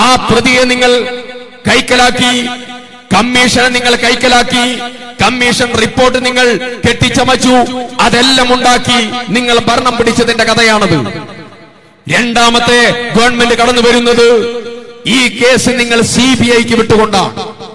ആ പ്രതിയെ നിങ്ങൾ കൈക്കലാക്കി കമ്മീഷനെ നിങ്ങൾ കൈക്കലാക്കി കമ്മീഷൻ റിപ്പോർട്ട് നിങ്ങൾ കെട്ടിച്ചമച്ചു അതെല്ലാം ഉണ്ടാക്കി നിങ്ങൾ ഭരണം പിടിച്ചതിന്റെ കഥയാണത് രണ്ടാമത്തെ ഗവൺമെന്റ് കടന്നു വരുന്നത് ഈ കേസ് നിങ്ങൾ സി ബി ഐക്ക് വിട്ടുകൊണ്ടാണ്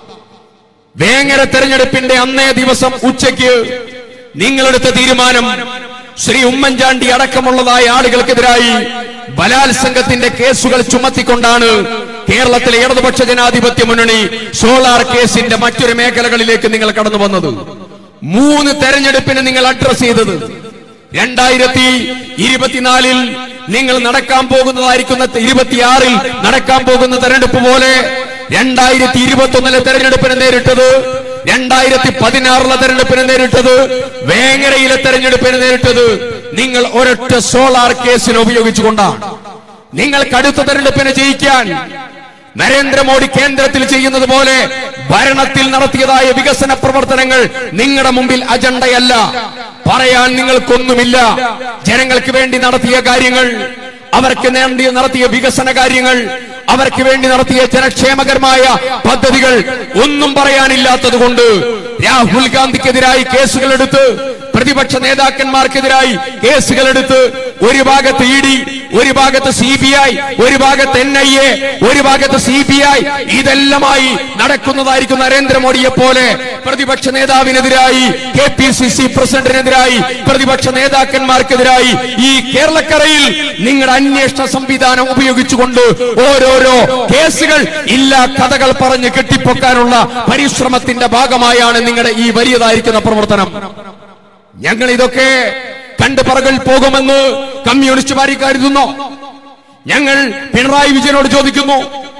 വേങ്ങര തെരഞ്ഞെടുപ്പിന്റെ അന്നേ ദിവസം ഉച്ചയ്ക്ക് നിങ്ങളെടുത്ത തീരുമാനം ശ്രീ ഉമ്മൻചാണ്ടി അടക്കമുള്ളതായ ആളുകൾക്കെതിരായി ബലാത്സംഗത്തിന്റെ കേസുകൾ ചുമത്തിക്കൊണ്ടാണ് കേരളത്തിലെ ഇടതുപക്ഷ ജനാധിപത്യ മുന്നണി സോളാർ കേസിന്റെ മറ്റൊരു മേഖലകളിലേക്ക് നിങ്ങൾ കടന്നു വന്നത് മൂന്ന് തെരഞ്ഞെടുപ്പിന് നിങ്ങൾ അഡ്രസ് ചെയ്തത് രണ്ടായിരത്തി ഇരുപത്തിനാലിൽ നിങ്ങൾ നടക്കാൻ പോകുന്നതായിരിക്കുന്ന ഇരുപത്തിയാറിൽ നടക്കാൻ പോകുന്ന തെരഞ്ഞെടുപ്പ് പോലെ രണ്ടായിരത്തി ഇരുപത്തി ഒന്നിലെ തെരഞ്ഞെടുപ്പിനെ നേരിട്ടത് രണ്ടായിരത്തി പതിനാറിലെ തെരഞ്ഞെടുപ്പിനെ നേരിട്ടത് വേങ്ങരയിലെ തെരഞ്ഞെടുപ്പിനെ നേരിട്ടത് നിങ്ങൾ ഒരൊറ്റ സോളാർ കേസിനെ ഉപയോഗിച്ചുകൊണ്ടാണ് നിങ്ങൾ കടുത്ത തെരഞ്ഞെടുപ്പിനെ ജയിക്കാൻ നരേന്ദ്രമോദി കേന്ദ്രത്തിൽ ചെയ്യുന്നത് പോലെ ഭരണത്തിൽ നടത്തിയതായ വികസന പ്രവർത്തനങ്ങൾ നിങ്ങളുടെ മുമ്പിൽ അജണ്ടയല്ല പറയാൻ നിങ്ങൾക്കൊന്നുമില്ല ജനങ്ങൾക്ക് വേണ്ടി നടത്തിയ കാര്യങ്ങൾ അവർക്ക് വേണ്ടി നടത്തിയ വികസന കാര്യങ്ങൾ അവർക്ക് വേണ്ടി നടത്തിയ ജനക്ഷേമകരമായ പദ്ധതികൾ ഒന്നും പറയാനില്ലാത്തത് കൊണ്ട് രാഹുൽ ഗാന്ധിക്കെതിരായി കേസുകൾ എടുത്ത് പ്രതിപക്ഷ നേതാക്കന്മാർക്കെതിരായി കേസുകൾ എടുത്ത് ഒരു ഭാഗത്ത് ഇ ഡി ഒരു ഭാഗത്ത് സി ബി ഐ ഒരു ഭാഗത്ത് എൻ ഐ എ ഒരു ഭാഗത്ത് സി ബി ഐ ഇതെല്ലാമായി നടക്കുന്നതായിരിക്കും നരേന്ദ്രമോദിയെ പോലെ പ്രതിപക്ഷ നേതാവിനെതിരായി കെ പി സി സി പ്രസിഡന്റിനെതിരായി പ്രതിപക്ഷ നേതാക്കന്മാർക്കെതിരായി ഈ കേരളക്കരയിൽ നിങ്ങളുടെ അന്വേഷണ സംവിധാനം ഉപയോഗിച്ചുകൊണ്ട് ഓരോരോ കേസുകൾ ഇല്ലാ കഥകൾ പറഞ്ഞ് കെട്ടിപ്പൊക്കാനുള്ള പരിശ്രമത്തിന്റെ ഭാഗമായാണ് നിങ്ങളുടെ ഈ വലിയതായിരിക്കുന്ന പ്രവർത്തനം ഞങ്ങൾ ഇതൊക്കെ കണ്ട് പറകൾ പോകുമെന്ന് കമ്മ്യൂണിസ്റ്റ് പാർട്ടി കരുതുന്നു ഞങ്ങൾ പിണറായി വിജയനോട് ചോദിക്കുന്നു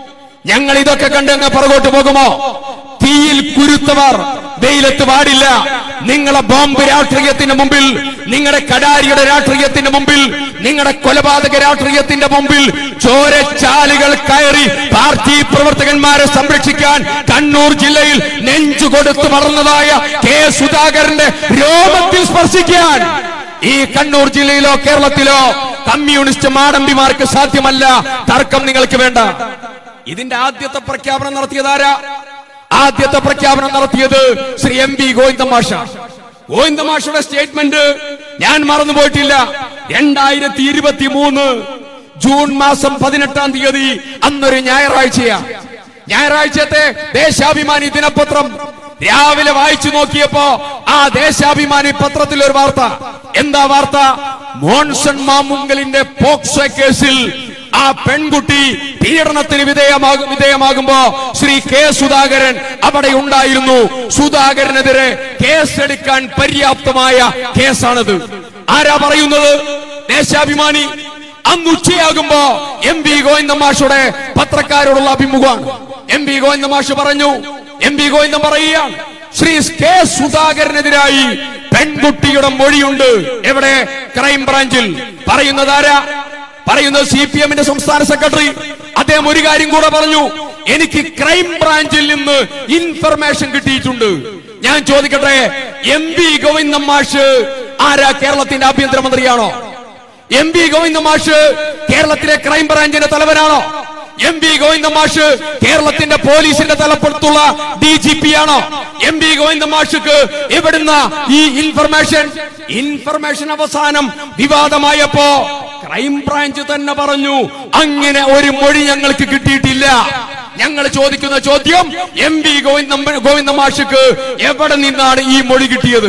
ഞങ്ങൾ ഇതൊക്കെ കണ്ട് അങ്ങ് പുറകോട്ട് പോകുമോ തീയിൽ കുരുത്തവർ വെയിലത്ത് പാടില്ല നിങ്ങളെ ബോംബ് രാഷ്ട്രീയത്തിന്റെ മുമ്പിൽ നിങ്ങളുടെ കടാരിയുടെ രാഷ്ട്രീയത്തിന്റെ മുമ്പിൽ നിങ്ങളുടെ കൊലപാതക രാഷ്ട്രീയത്തിന്റെ മുമ്പിൽ ചോരച്ചാലുകൾ കയറി പാർട്ടി പ്രവർത്തകന്മാരെ സംരക്ഷിക്കാൻ കണ്ണൂർ ജില്ലയിൽ നെഞ്ചു കൊടുത്തു വളർന്നതായ കെ സുധാകരന്റെ രോമത്തിൽ സ്പർശിക്കാൻ ഈ കണ്ണൂർ ജില്ലയിലോ കേരളത്തിലോ കമ്മ്യൂണിസ്റ്റ് മാടമ്പിമാർക്ക് സാധ്യമല്ല തർക്കം നിങ്ങൾക്ക് വേണ്ട ഇതിന്റെ ആദ്യത്തെ പ്രഖ്യാപനം നടത്തിയതാരാ ആദ്യത്തെ പ്രഖ്യാപനം നടത്തിയത് ശ്രീ എം പി ഗോവിന്ദമാഷ ഗോവിന്ദമാഷയുടെ സ്റ്റേറ്റ്മെന്റ് ഞാൻ മറന്നുപോയിട്ടില്ല രണ്ടായിരത്തി ഇരുപത്തി മൂന്ന് ജൂൺ മാസം പതിനെട്ടാം തീയതി അന്നൊരു ഞായറാഴ്ചയാ ഞായറാഴ്ചത്തെ ദേശാഭിമാനി ദിനപത്രം രാവിലെ വായിച്ചു നോക്കിയപ്പോ ആ ദേശാഭിമാനി പത്രത്തിൽ ഒരു വാർത്ത എന്താ വാർത്ത മോൺസൺ മാമുങ്കലിന്റെ പോക്സോ കേസിൽ ആ പെൺകുട്ടി പീഡനത്തിന് വിധേയമാകും വിധേയമാകുമ്പോ ശ്രീ കെ സുധാകരൻ അവിടെ ഉണ്ടായിരുന്നു സുധാകരനെതിരെ കേസെടുക്കാൻ പര്യാപ്തമായ കേസാണത് ആരാ പറയുന്നത് ദേശാഭിമാനി അന്ന് ഉച്ചയാകുമ്പോ എം പി ഗോവിന്ദമാഷയുടെ പത്രക്കാരോടുള്ള അഭിമുഖമാണ് എം പി ഗോവിന്ദമാഷ് പറഞ്ഞു എം പി ഗോവിന്ദൻ പറയുകയാണ് ശ്രീ കെ സുധാകരനെതിരായി പെൺകുട്ടിയുടെ മൊഴിയുണ്ട് എവിടെ ക്രൈംബ്രാഞ്ചിൽ പറയുന്നതാരാ പറയുന്നത് സി പി എമ്മിന്റെ സംസ്ഥാന സെക്രട്ടറി അദ്ദേഹം ഒരു കാര്യം കൂടെ പറഞ്ഞു എനിക്ക് ക്രൈം ബ്രാഞ്ചിൽ നിന്ന് ഇൻഫർമേഷൻ കിട്ടിയിട്ടുണ്ട് ഞാൻ ചോദിക്കട്ടെ എം പി ഗോവിന്ദൻ മാഷ് ആരാ കേരളത്തിന്റെ ആഭ്യന്തരമന്ത്രിയാണോ എം പി ഗോവിന്ദ മാഷ് കേരളത്തിലെ ക്രൈം ബ്രാഞ്ചിന്റെ തലവനാണോ എം പി ഗോവിന്ദ മാഷ് കേരളത്തിന്റെ പോലീസിന്റെ തലപ്പുറത്തുള്ള ഡി ജി പി ആണോ എം പി ഗോവിന്ദ മാഷക്ക് എവിടുന്ന ഈ ഇൻഫർമേഷൻ ഇൻഫർമേഷൻ അവസാനം വിവാദമായപ്പോ ക്രൈം ബ്രാഞ്ച് തന്നെ പറഞ്ഞു അങ്ങനെ ഒരു മൊഴി ഞങ്ങൾക്ക് കിട്ടിയിട്ടില്ല ഞങ്ങൾ ചോദിക്കുന്ന ചോദ്യം എം പി ഗോവിന്ദ ഗോവിന്ദ മാഷക്ക് എവിടെ നിന്നാണ് ഈ മൊഴി കിട്ടിയത്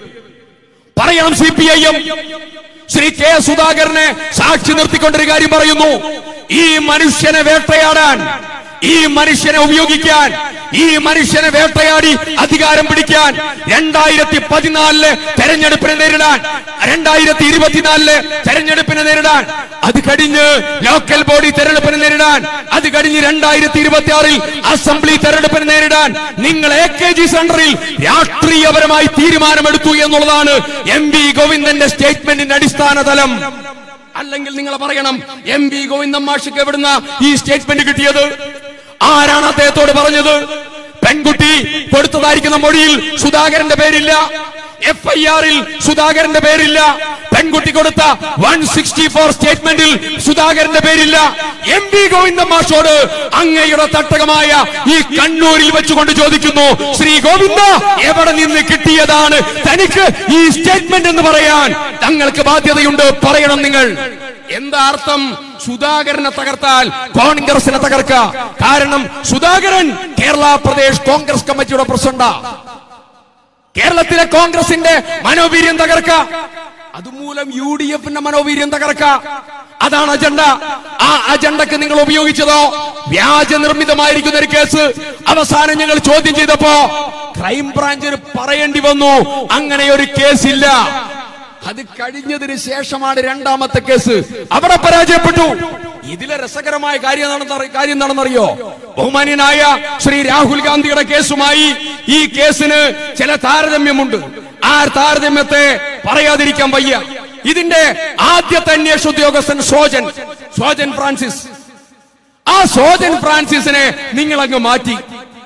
പറയണം C P I M Sri K സുധാകരനെ സാക്ഷി നിർത്തിക്കൊണ്ടൊരു കാര്യം പറയുന്നു ഈ മനുഷ്യനെ വേട്ടയാടാൻ ഈ മനുഷ്യനെ ഉപയോഗിക്കാൻ ഈ മനുഷ്യനെ വേട്ടയാടി അധികാരം പിടിക്കാൻ രണ്ടായിരത്തി പതിനാലില് തെരഞ്ഞെടുപ്പിനെ നേരിടാൻ രണ്ടായിരത്തി ഇരുപത്തിനാലില് തെരഞ്ഞെടുപ്പിനെ നേരിടാൻ അത് കഴിഞ്ഞ് ലോക്കൽ ബോഡി തെരഞ്ഞെടുപ്പിനെ നേരിടാൻ അത് കഴിഞ്ഞ് രണ്ടായിരത്തി ഇരുപത്തി ആറിൽ അസംബ്ലി തെരഞ്ഞെടുപ്പിനെ നേരിടാൻ നിങ്ങൾ എ കെ ജി സെന്ററിൽ രാഷ്ട്രീയപരമായി തീരുമാനമെടുത്തു എന്നുള്ളതാണ് എം വി ഗോവിന്ദന്റെ സ്റ്റേറ്റ്മെന്റിന്റെ അടിസ്ഥാന തലം അല്ലെങ്കിൽ നിങ്ങൾ പറയണം എം വി ഗോവിന്ദൻ മാഷിക്ക് എവിടുന്ന ഈ സ്റ്റേറ്റ്മെന്റ് കിട്ടിയത് ആരാണ് അദ്ദേഹത്തോട് പറഞ്ഞത് പെൺകുട്ടി കൊടുത്തതായിരിക്കുന്ന മൊഴിയിൽ സുധാകരന്റെ പേരില്ല എഫ് ഐ ആറിൽ സുധാകരന്റെ പേരില്ല പെൺകുട്ടി കൊടുത്ത വൺ സിക്സ്റ്റി ഫോർ സ്റ്റേറ്റ്മെന്റിൽ സുധാകരന്റെ പേരില്ല എം പി ഗോവിന്ദ മാഷോട് അങ്ങയുടെ തട്ടകമായ ഈ കണ്ണൂരിൽ വെച്ചുകൊണ്ട് ചോദിക്കുന്നു ശ്രീ ഗോവിന്ദ എവിടെ നിന്ന് കിട്ടിയതാണ് തനിക്ക് ഈ സ്റ്റേറ്റ്മെന്റ് എന്ന് പറയാൻ തങ്ങൾക്ക് ബാധ്യതയുണ്ട് പറയണം നിങ്ങൾ എന്താ അർത്ഥം സുധാകരനെ തകർത്താൽ കോൺഗ്രസിനെ തകർക്ക കാരണം സുധാകരൻ കേരള പ്രദേശ് കോൺഗ്രസ് കമ്മിറ്റിയുടെ പ്രസിഡന്റാ കേരളത്തിലെ കോൺഗ്രസിന്റെ മനോവീര്യം തകർക്ക അതുമൂലം യു ഡി എഫിന്റെ മനോവീര്യം തകർക്ക അതാണ് അജണ്ട ആ അജണ്ടക്ക് നിങ്ങൾ ഉപയോഗിച്ചതോ വ്യാജ നിർമ്മിതമായിരിക്കുന്ന ഒരു കേസ് അവസാനം ഞങ്ങൾ ചോദ്യം ചെയ്തപ്പോ ക്രൈംബ്രാഞ്ചിന് പറയേണ്ടി വന്നു അങ്ങനെ ഒരു കേസില്ല അത് കഴിഞ്ഞതിന് ശേഷമാണ് രണ്ടാമത്തെ കേസ് അവിടെ പരാജയപ്പെട്ടു ഇതിലെ രസകരമായ കാര്യം എന്താണെന്ന് കാര്യം എന്താണെന്നറിയോ ബഹുമാന്യനായ ശ്രീ രാഹുൽ ഗാന്ധിയുടെ കേസുമായി ഈ കേസിന് ചില താരതമ്യമുണ്ട് ആ താരതമ്യത്തെ പറയാതിരിക്കാൻ വയ്യ ഇതിന്റെ ആദ്യത്തെ അന്വേഷണ ഉദ്യോഗസ്ഥൻ സോജൻ സോജൻ ഫ്രാൻസിസ് ആ സോജൻ ഫ്രാൻസിസിനെ നിങ്ങൾ അങ്ങ് മാറ്റി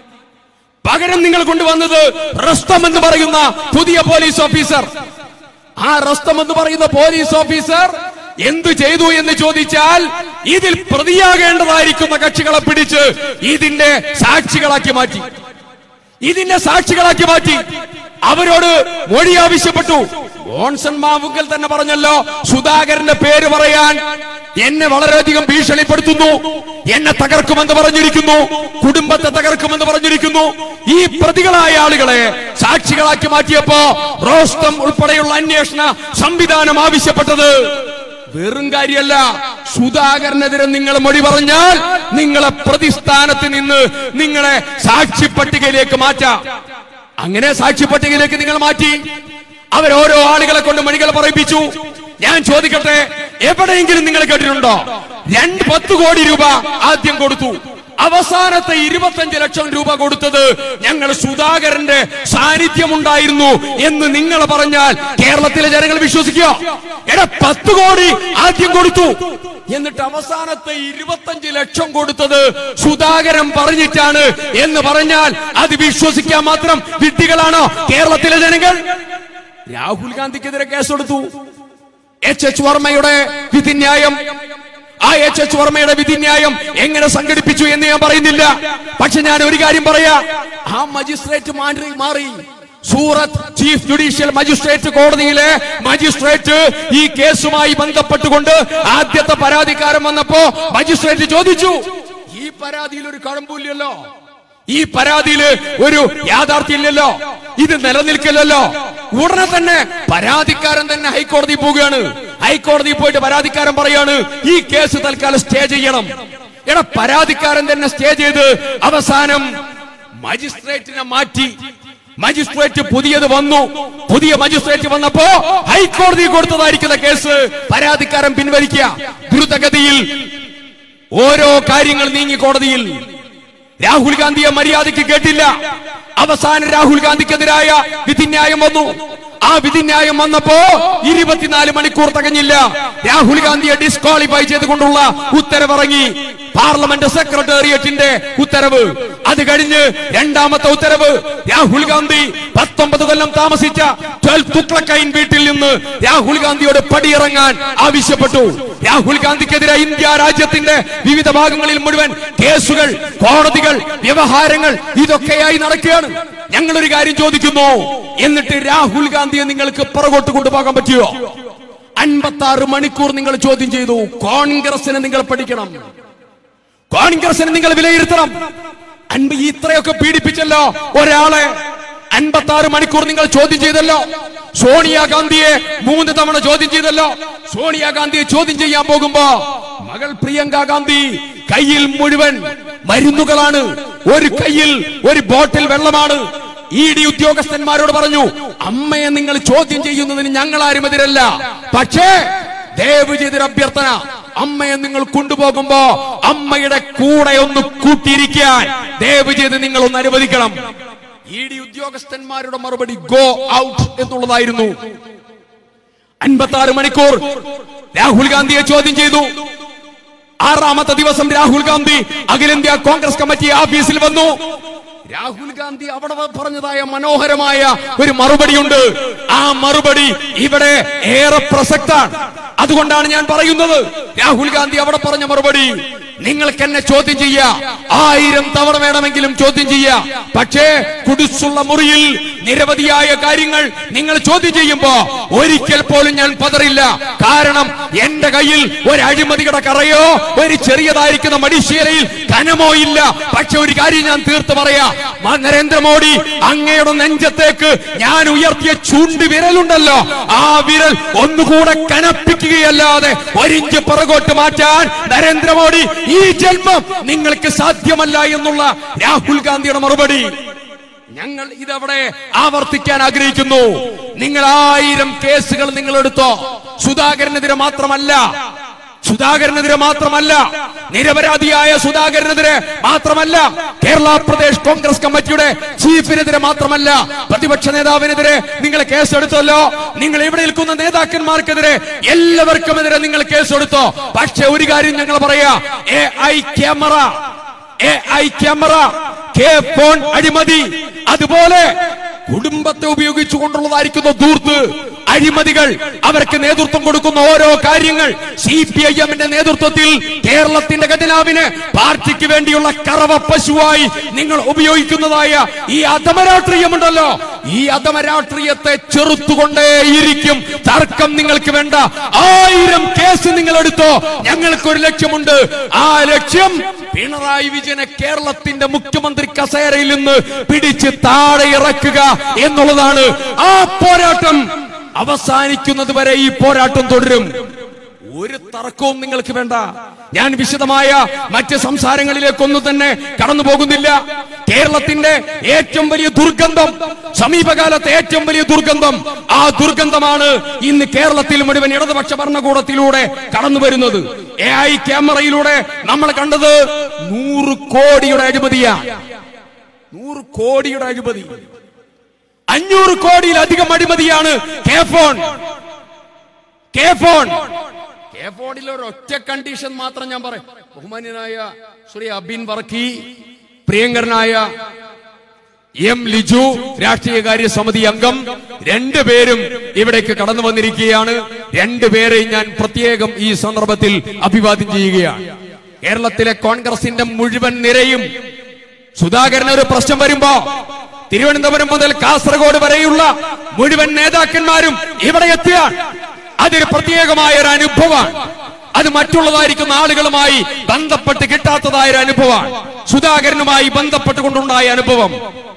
പകരം നിങ്ങൾ കൊണ്ടുവന്നത് റസ്തം എന്ന് പറയുന്ന പുതിയ പോലീസ് ഓഫീസർ ആ റസ്തം എന്ന് പറയുന്ന പോലീസ് ഓഫീസർ എന്തു ചെയ്തു എന്ന് ചോദിച്ചാൽ ഇതിൽ പ്രതിയാകേണ്ടതായിരിക്കുന്ന കക്ഷികളെ പിടിച്ച് ഇതിന്റെ സാക്ഷികളാക്കി മാറ്റി ഇതിന്റെ സാക്ഷികളാക്കി മാറ്റി അവരോട് മൊഴി ആവശ്യപ്പെട്ടു ഓൺസൺ മാവുങ്കൽ തന്നെ പറഞ്ഞല്ലോ സുധാകരന്റെ പേര് പറയാൻ എന്നെ വളരെയധികം ഭീഷണിപ്പെടുത്തുന്നു എന്നെ തകർക്കുമെന്ന് പറഞ്ഞിരിക്കുന്നു കുടുംബത്തെ തകർക്കുമെന്ന് പറഞ്ഞിരിക്കുന്നു ഈ പ്രതികളായ ആളുകളെ സാക്ഷികളാക്കി മാറ്റിയപ്പോ റോസ്തം ഉൾപ്പെടെയുള്ള അന്വേഷണ സംവിധാനം ആവശ്യപ്പെട്ടത് വെറും കാര്യമല്ല സുധാകരനെതിരെ നിങ്ങൾ മൊഴി പറഞ്ഞാൽ നിങ്ങളെ പ്രതിസ്ഥാനത്ത് നിന്ന് നിങ്ങളെ സാക്ഷി പട്ടികയിലേക്ക് മാറ്റാം അങ്ങനെ സാക്ഷി പട്ടികയിലേക്ക് നിങ്ങൾ മാറ്റി അവരോരോ ആളുകളെ കൊണ്ട് മണികൾ പറയിപ്പിച്ചു ഞാൻ ചോദിക്കട്ടെ എവിടെയെങ്കിലും നിങ്ങൾ കേട്ടിട്ടുണ്ടോ രണ്ട് പത്ത് കോടി രൂപ ആദ്യം കൊടുത്തു അവസാനത്തെ ഇരുപത്തഞ്ച് ലക്ഷം രൂപ കൊടുത്തത് ഞങ്ങൾ സുധാകരന്റെ സാന്നിധ്യമുണ്ടായിരുന്നു എന്ന് നിങ്ങൾ പറഞ്ഞാൽ കേരളത്തിലെ ജനങ്ങൾ വിശ്വസിക്കോ എടാ പത്ത് കോടി ആദ്യം കൊടുത്തു എന്നിട്ട് അവസാനത്തെ ഇരുപത്തഞ്ച് ലക്ഷം കൊടുത്തത് സുധാകരൻ പറഞ്ഞിട്ടാണ് എന്ന് പറഞ്ഞാൽ അത് വിശ്വസിക്കാൻ മാത്രം വിഡ്ഢികളാണോ കേരളത്തിലെ ജനങ്ങൾ രാഹുൽ ഗാന്ധിക്കെതിരെ കേസെടുത്തു എച്ച് എച്ച് വർമ്മയുടെ വിധിന്യായം ആ എച്ച് എച്ച് വർമ്മയുടെ വിധിന്യായം എങ്ങനെ സംഘടിപ്പിച്ചു എന്ന് ഞാൻ പറയുന്നില്ല പക്ഷെ ഞാൻ ഒരു കാര്യം പറയാ ആ മജിസ്ട്രേറ്റ് മാറി മാറി സൂറത്ത് ചീഫ് ജുഡീഷ്യൽ മജിസ്ട്രേറ്റ് കോടതിയിലെ മജിസ്ട്രേറ്റ് ഈ കേസുമായി ബന്ധപ്പെട്ടുകൊണ്ട് ആദ്യത്തെ പരാതിക്കാരൻ വന്നപ്പോ മജിസ്ട്രേറ്റ് ചോദിച്ചു ഈ പരാതിയിൽ ഒരു കഴമ്പില്ലല്ലോ ഈ പരാതിയിൽ ഒരു യാഥാർത്ഥ്യമില്ലല്ലോ ഇത് നിലനിൽക്കില്ലല്ലോ ഉടനെ തന്നെ പരാതിക്കാരൻ തന്നെ ഹൈക്കോടതി പോവുകയാണ് ഹൈക്കോടതി പോയിട്ട് പരാതിക്കാരൻ പറയാണ് ഈ കേസ് തൽക്കാലം സ്റ്റേ ചെയ്യണം എടാ പരാതിക്കാരൻ തന്നെ സ്റ്റേ ചെയ്ത് അവസാനം മജിസ്ട്രേറ്റിനെ മാറ്റി മജിസ്ട്രേറ്റ് പുതിയത് വന്നു പുതിയ മജിസ്ട്രേറ്റ് വന്നപ്പോ ഹൈക്കോടതി കൊടുത്തതായിരിക്കുന്ന കേസ് പരാതിക്കാരൻ പിൻവലിക്കുക ദ്രുതഗതിയിൽ ഓരോ കാര്യങ്ങൾ നീങ്ങി കോടതിയിൽ രാഹുൽ ഗാന്ധിയെ മര്യാദയ്ക്ക് കേട്ടില്ല അവസാനം രാഹുൽ ഗാന്ധിക്കെതിരായ വിധിന്യായം വന്നു ആ വിധിന്യായം വന്നപ്പോ ഇരുപത്തിനാല് മണിക്കൂർ തികഞ്ഞില്ല രാഹുൽ ഗാന്ധിയെ ഡിസ്ക്വാളിഫൈ ചെയ്തുകൊണ്ടുള്ള ഉത്തരവിറങ്ങി പാർലമെന്റ് സെക്രട്ടേറിയറ്റിന്റെ ഉത്തരവ് അത് കഴിഞ്ഞ് രണ്ടാമത്തെ ഉത്തരവ് രാഹുൽ ഗാന്ധി പത്തൊമ്പത് കൊല്ലം താമസിച്ച ട്വൽവ് തുക്ലക്കൈൻ വീട്ടിൽ നിന്ന് രാഹുൽ ഗാന്ധിയോട് പടിയിറങ്ങാൻ ആവശ്യപ്പെട്ടു രാഹുൽ ഗാന്ധിക്കെതിരെ ഇന്ത്യ രാജ്യത്തിന്റെ വിവിധ ഭാഗങ്ങളിൽ മുഴുവൻ കേസുകൾ കോടതികൾ വ്യവഹാരങ്ങൾ ഇതൊക്കെയായി നടക്കുകയാണ് ഞങ്ങൾ ഒരു കാര്യം ചോദിക്കുന്നു എന്നിട്ട് രാഹുൽ ഗാന്ധിയെ നിങ്ങൾക്ക് പുറകോട്ട് കൊണ്ടുപോകാൻ പറ്റിയോ അൻപത്തി ആറ് മണിക്കൂർ നിങ്ങൾ ചോദ്യം ചെയ്തു കോൺഗ്രസിനെ നിങ്ങൾ പഠിക്കണം കോൺഗ്രസിനെ നിങ്ങൾ വിലയിരുത്തണം അൻപ ഇത്രയൊക്കെ പീഡിപ്പിച്ചല്ലോ ഒരാളെ അൻപത്തി ആറ് മണിക്കൂർ നിങ്ങൾ ചോദ്യം ചെയ്തല്ലോ സോണിയാഗാന്ധിയെ മൂന്ന് തവണ ചോദ്യം ചെയ്തല്ലോ സോണിയാഗാന്ധിയെ ചോദ്യം ചെയ്യാൻ പോകുമ്പോ മകൾ പ്രിയങ്ക ഗാന്ധി കയ്യിൽ മുഴുവൻ മരുന്നുകളാണ് ഒരു കയ്യിൽ ഒരു ബോട്ടിൽ വെള്ളമാണ് ഇ ഡി ഉദ്യോഗസ്ഥന്മാരോട് പറഞ്ഞു അമ്മയെ നിങ്ങൾ ചോദ്യം ചെയ്യുന്നതിന് ഞങ്ങൾ ആരും എതിരല്ല പക്ഷേ ദയവ് ചെയ്തൊരു അഭ്യർത്ഥന അമ്മയെ നിങ്ങൾ കൊണ്ടുപോകുമ്പോ അമ്മയുടെ കൂടെ ഒന്ന് കൂട്ടിയിരിക്കാൻ ദയവ് ചെയ്ത് നിങ്ങൾ ഒന്ന് അനുവദിക്കണം ഇ ഡി ഉദ്യോഗസ്ഥന്മാരുടെ മറുപടി ഗോ ഔട്ട് എന്നുള്ളതായിരുന്നു അൻപത്തി ആറ് മണിക്കൂർ രാഹുൽ ഗാന്ധിയെ ചോദ്യം ചെയ്തു ആറാമത്തെ ദിവസം രാഹുൽ ഗാന്ധി അഖിലേന്ത്യാ കോൺഗ്രസ് കമ്മിറ്റി ഓഫീസിൽ വന്നു രാഹുൽ ഗാന്ധി അവിടെ പറഞ്ഞതായ മനോഹരമായ ഒരു മറുപടിയുണ്ട് ആ മറുപടി ഇവിടെ ഏറെ പ്രസക്താണ് അതുകൊണ്ടാണ് ഞാൻ പറയുന്നത് രാഹുൽ ഗാന്ധി അവിടെ പറഞ്ഞ മറുപടി നിങ്ങൾക്ക് എന്നെ ചോദ്യം ചെയ്യ ആയിരം തവണ വേണമെങ്കിലും ചോദ്യം ചെയ്യ പക്ഷേ കുടിസുള്ള മുറിയിൽ നിരവധിയായ കാര്യങ്ങൾ നിങ്ങൾ ചോദ്യം ചെയ്യുമ്പോ ഒരിക്കൽ പോലും ഞാൻ പതറില്ല കാരണം എന്റെ കയ്യിൽ ഒരു അഴിമതിയുടെ കറയോ ഒരു ചെറിയതായിരിക്കുന്ന മടിശീലയിൽ കനമോ ഇല്ല പക്ഷെ ഒരു കാര്യം ഞാൻ തീർത്ത് പറയാ മ- നരേന്ദ്രമോദി അങ്ങയുടെ നെഞ്ചത്തേക്ക് ഞാൻ ഉയർത്തിയ ചൂണ്ട് വിരലുണ്ടല്ലോ ആ വിരൽ ഒന്നുകൂടെ കനപ്പിക്കുകയല്ലാതെ ഒരിഞ്ച് പുറകോട്ട് മാറ്റാൻ നരേന്ദ്രമോദി ഈ ജന്മം നിങ്ങൾക്ക് സാധ്യമല്ല എന്നുള്ള രാഹുൽ ഗാന്ധിയുടെ മറുപടി ഞങ്ങൾ ഇതവിടെ ആവർത്തിക്കാൻ ആഗ്രഹിക്കുന്നു നിങ്ങൾ ആയിരം കേസുകൾ നിങ്ങൾ എടുത്തോ സുധാകരനെതിരെ മാത്രമല്ല സുധാകരനെതിരെ മാത്രമല്ല നിരപരാധിയായ സുധാകരനെതിരെ മാത്രമല്ല കേരള പ്രദേശ് കോൺഗ്രസ് കമ്മിറ്റിയുടെ ചീഫിനെതിരെ മാത്രമല്ല പ്രതിപക്ഷ നേതാവിനെതിരെ നിങ്ങൾ കേസെടുത്തല്ലോ നിങ്ങൾ ഇവിടെ നിൽക്കുന്ന നേതാക്കന്മാർക്കെതിരെ എല്ലാവർക്കുമെതിരെ നിങ്ങൾ കേസെടുത്തോ പക്ഷെ ഒരു കാര്യം ഞങ്ങൾ പറയാ A I camera A I camera K FON അഴിമതി അതുപോലെ കുടുംബത്തെ ഉപയോഗിച്ചുകൊണ്ടുള്ളതായിരിക്കുന്ന ദൂർത്ത് അഴിമതികൾ അവർക്ക് നേതൃത്വം കൊടുക്കുന്ന ഓരോ കാര്യങ്ങൾ സി പി ഐ എമ്മിന്റെ നേതൃത്വത്തിൽ കേരളത്തിന്റെ ഖജനാവിന് പാർട്ടിക്ക് വേണ്ടിയുള്ള കറവ പശുവായി നിങ്ങൾ ഉപയോഗിക്കുന്നതായ ഈ അധമരാഷ്ട്രീയമുണ്ടല്ലോ ഈ അധമരാഷ്ട്രീയത്തെ ചെറുത്തുകൊണ്ടേയിരിക്കും തർക്കം നിങ്ങൾക്ക് വേണ്ട ആയിരം കേസ് നിങ്ങൾ എടുത്തോ ഞങ്ങൾക്കൊരു ലക്ഷ്യമുണ്ട് ആ ലക്ഷ്യം പിണറായി വിജയനെ കേരളത്തിന്റെ മുഖ്യമന്ത്രി കസേരയിൽ നിന്ന് പിടിച്ച് താഴെ ഇറക്കുക എന്നുള്ളതാണ് ആ പോരാട്ടം അവസാനിക്കുന്നത് വരെ ഈ പോരാട്ടം തുടരും ഒരു തർക്കവും നിങ്ങൾക്ക് വേണ്ട ഞാൻ വിശദമായ മറ്റ് സംസാരങ്ങളിലേക്കൊന്നും തന്നെ കടന്നു പോകുന്നില്ല കേരളത്തിന്റെ ഏറ്റവും വലിയ ദുർഗന്ധം സമീപകാലത്തെ ഏറ്റവും വലിയ ദുർഗന്ധം ആ ദുർഗന്ധമാണ് ഇന്ന് കേരളത്തിൽ മുഴുവൻ ഇടതുപക്ഷ ഭരണകൂടത്തിലൂടെ കടന്നു വരുന്നത് എ ഐ ക്യാമറയിലൂടെ നമ്മൾ കണ്ടത് നൂറ് കോടിയുടെ അഴിമതിയാണ് നൂറ് കോടിയുടെ അഴിമതി അഞ്ഞൂറ് കോടിയിലധികം അഴിമതിയാണ് K FON K FON K ഫോണിൽ ഒരു ഒറ്റ കണ്ടീഷൻ മാത്രം ഞാൻ പറയും ബഹുമാന്യനായ ശ്രീ അബിൻ വർക്കി പ്രിയങ്കരനായ എം ലിജു രാഷ്ട്രീയകാര്യ സമിതി അംഗം രണ്ടുപേരും ഇവിടേക്ക് കടന്നു വന്നിരിക്കുകയാണ് രണ്ടുപേരെയും ഞാൻ പ്രത്യേകം ഈ സന്ദർഭത്തിൽ അഭിവാദ്യം ചെയ്യുകയാണ് കേരളത്തിലെ കോൺഗ്രസിന്റെ മുഴുവൻ നിരയും സുധാകരന് ഒരു പ്രശ്നം വരുമ്പോ തിരുവനന്തപുരം മുതൽ കാസർഗോഡ് വരെയുള്ള മുഴുവൻ നേതാക്കന്മാരും ഇവിടെ എത്തിയാൽ അതൊരു പ്രത്യേകമായ ഒരു അനുഭവമാണ് അത് മറ്റുള്ളതായിരിക്കുന്ന ആളുകളുമായി ബന്ധപ്പെട്ട് കിട്ടാത്തതായ ഒരു അനുഭവമാണ് സുധാകരനുമായി ബന്ധപ്പെട്ടുകൊണ്ടുണ്ടായ അനുഭവം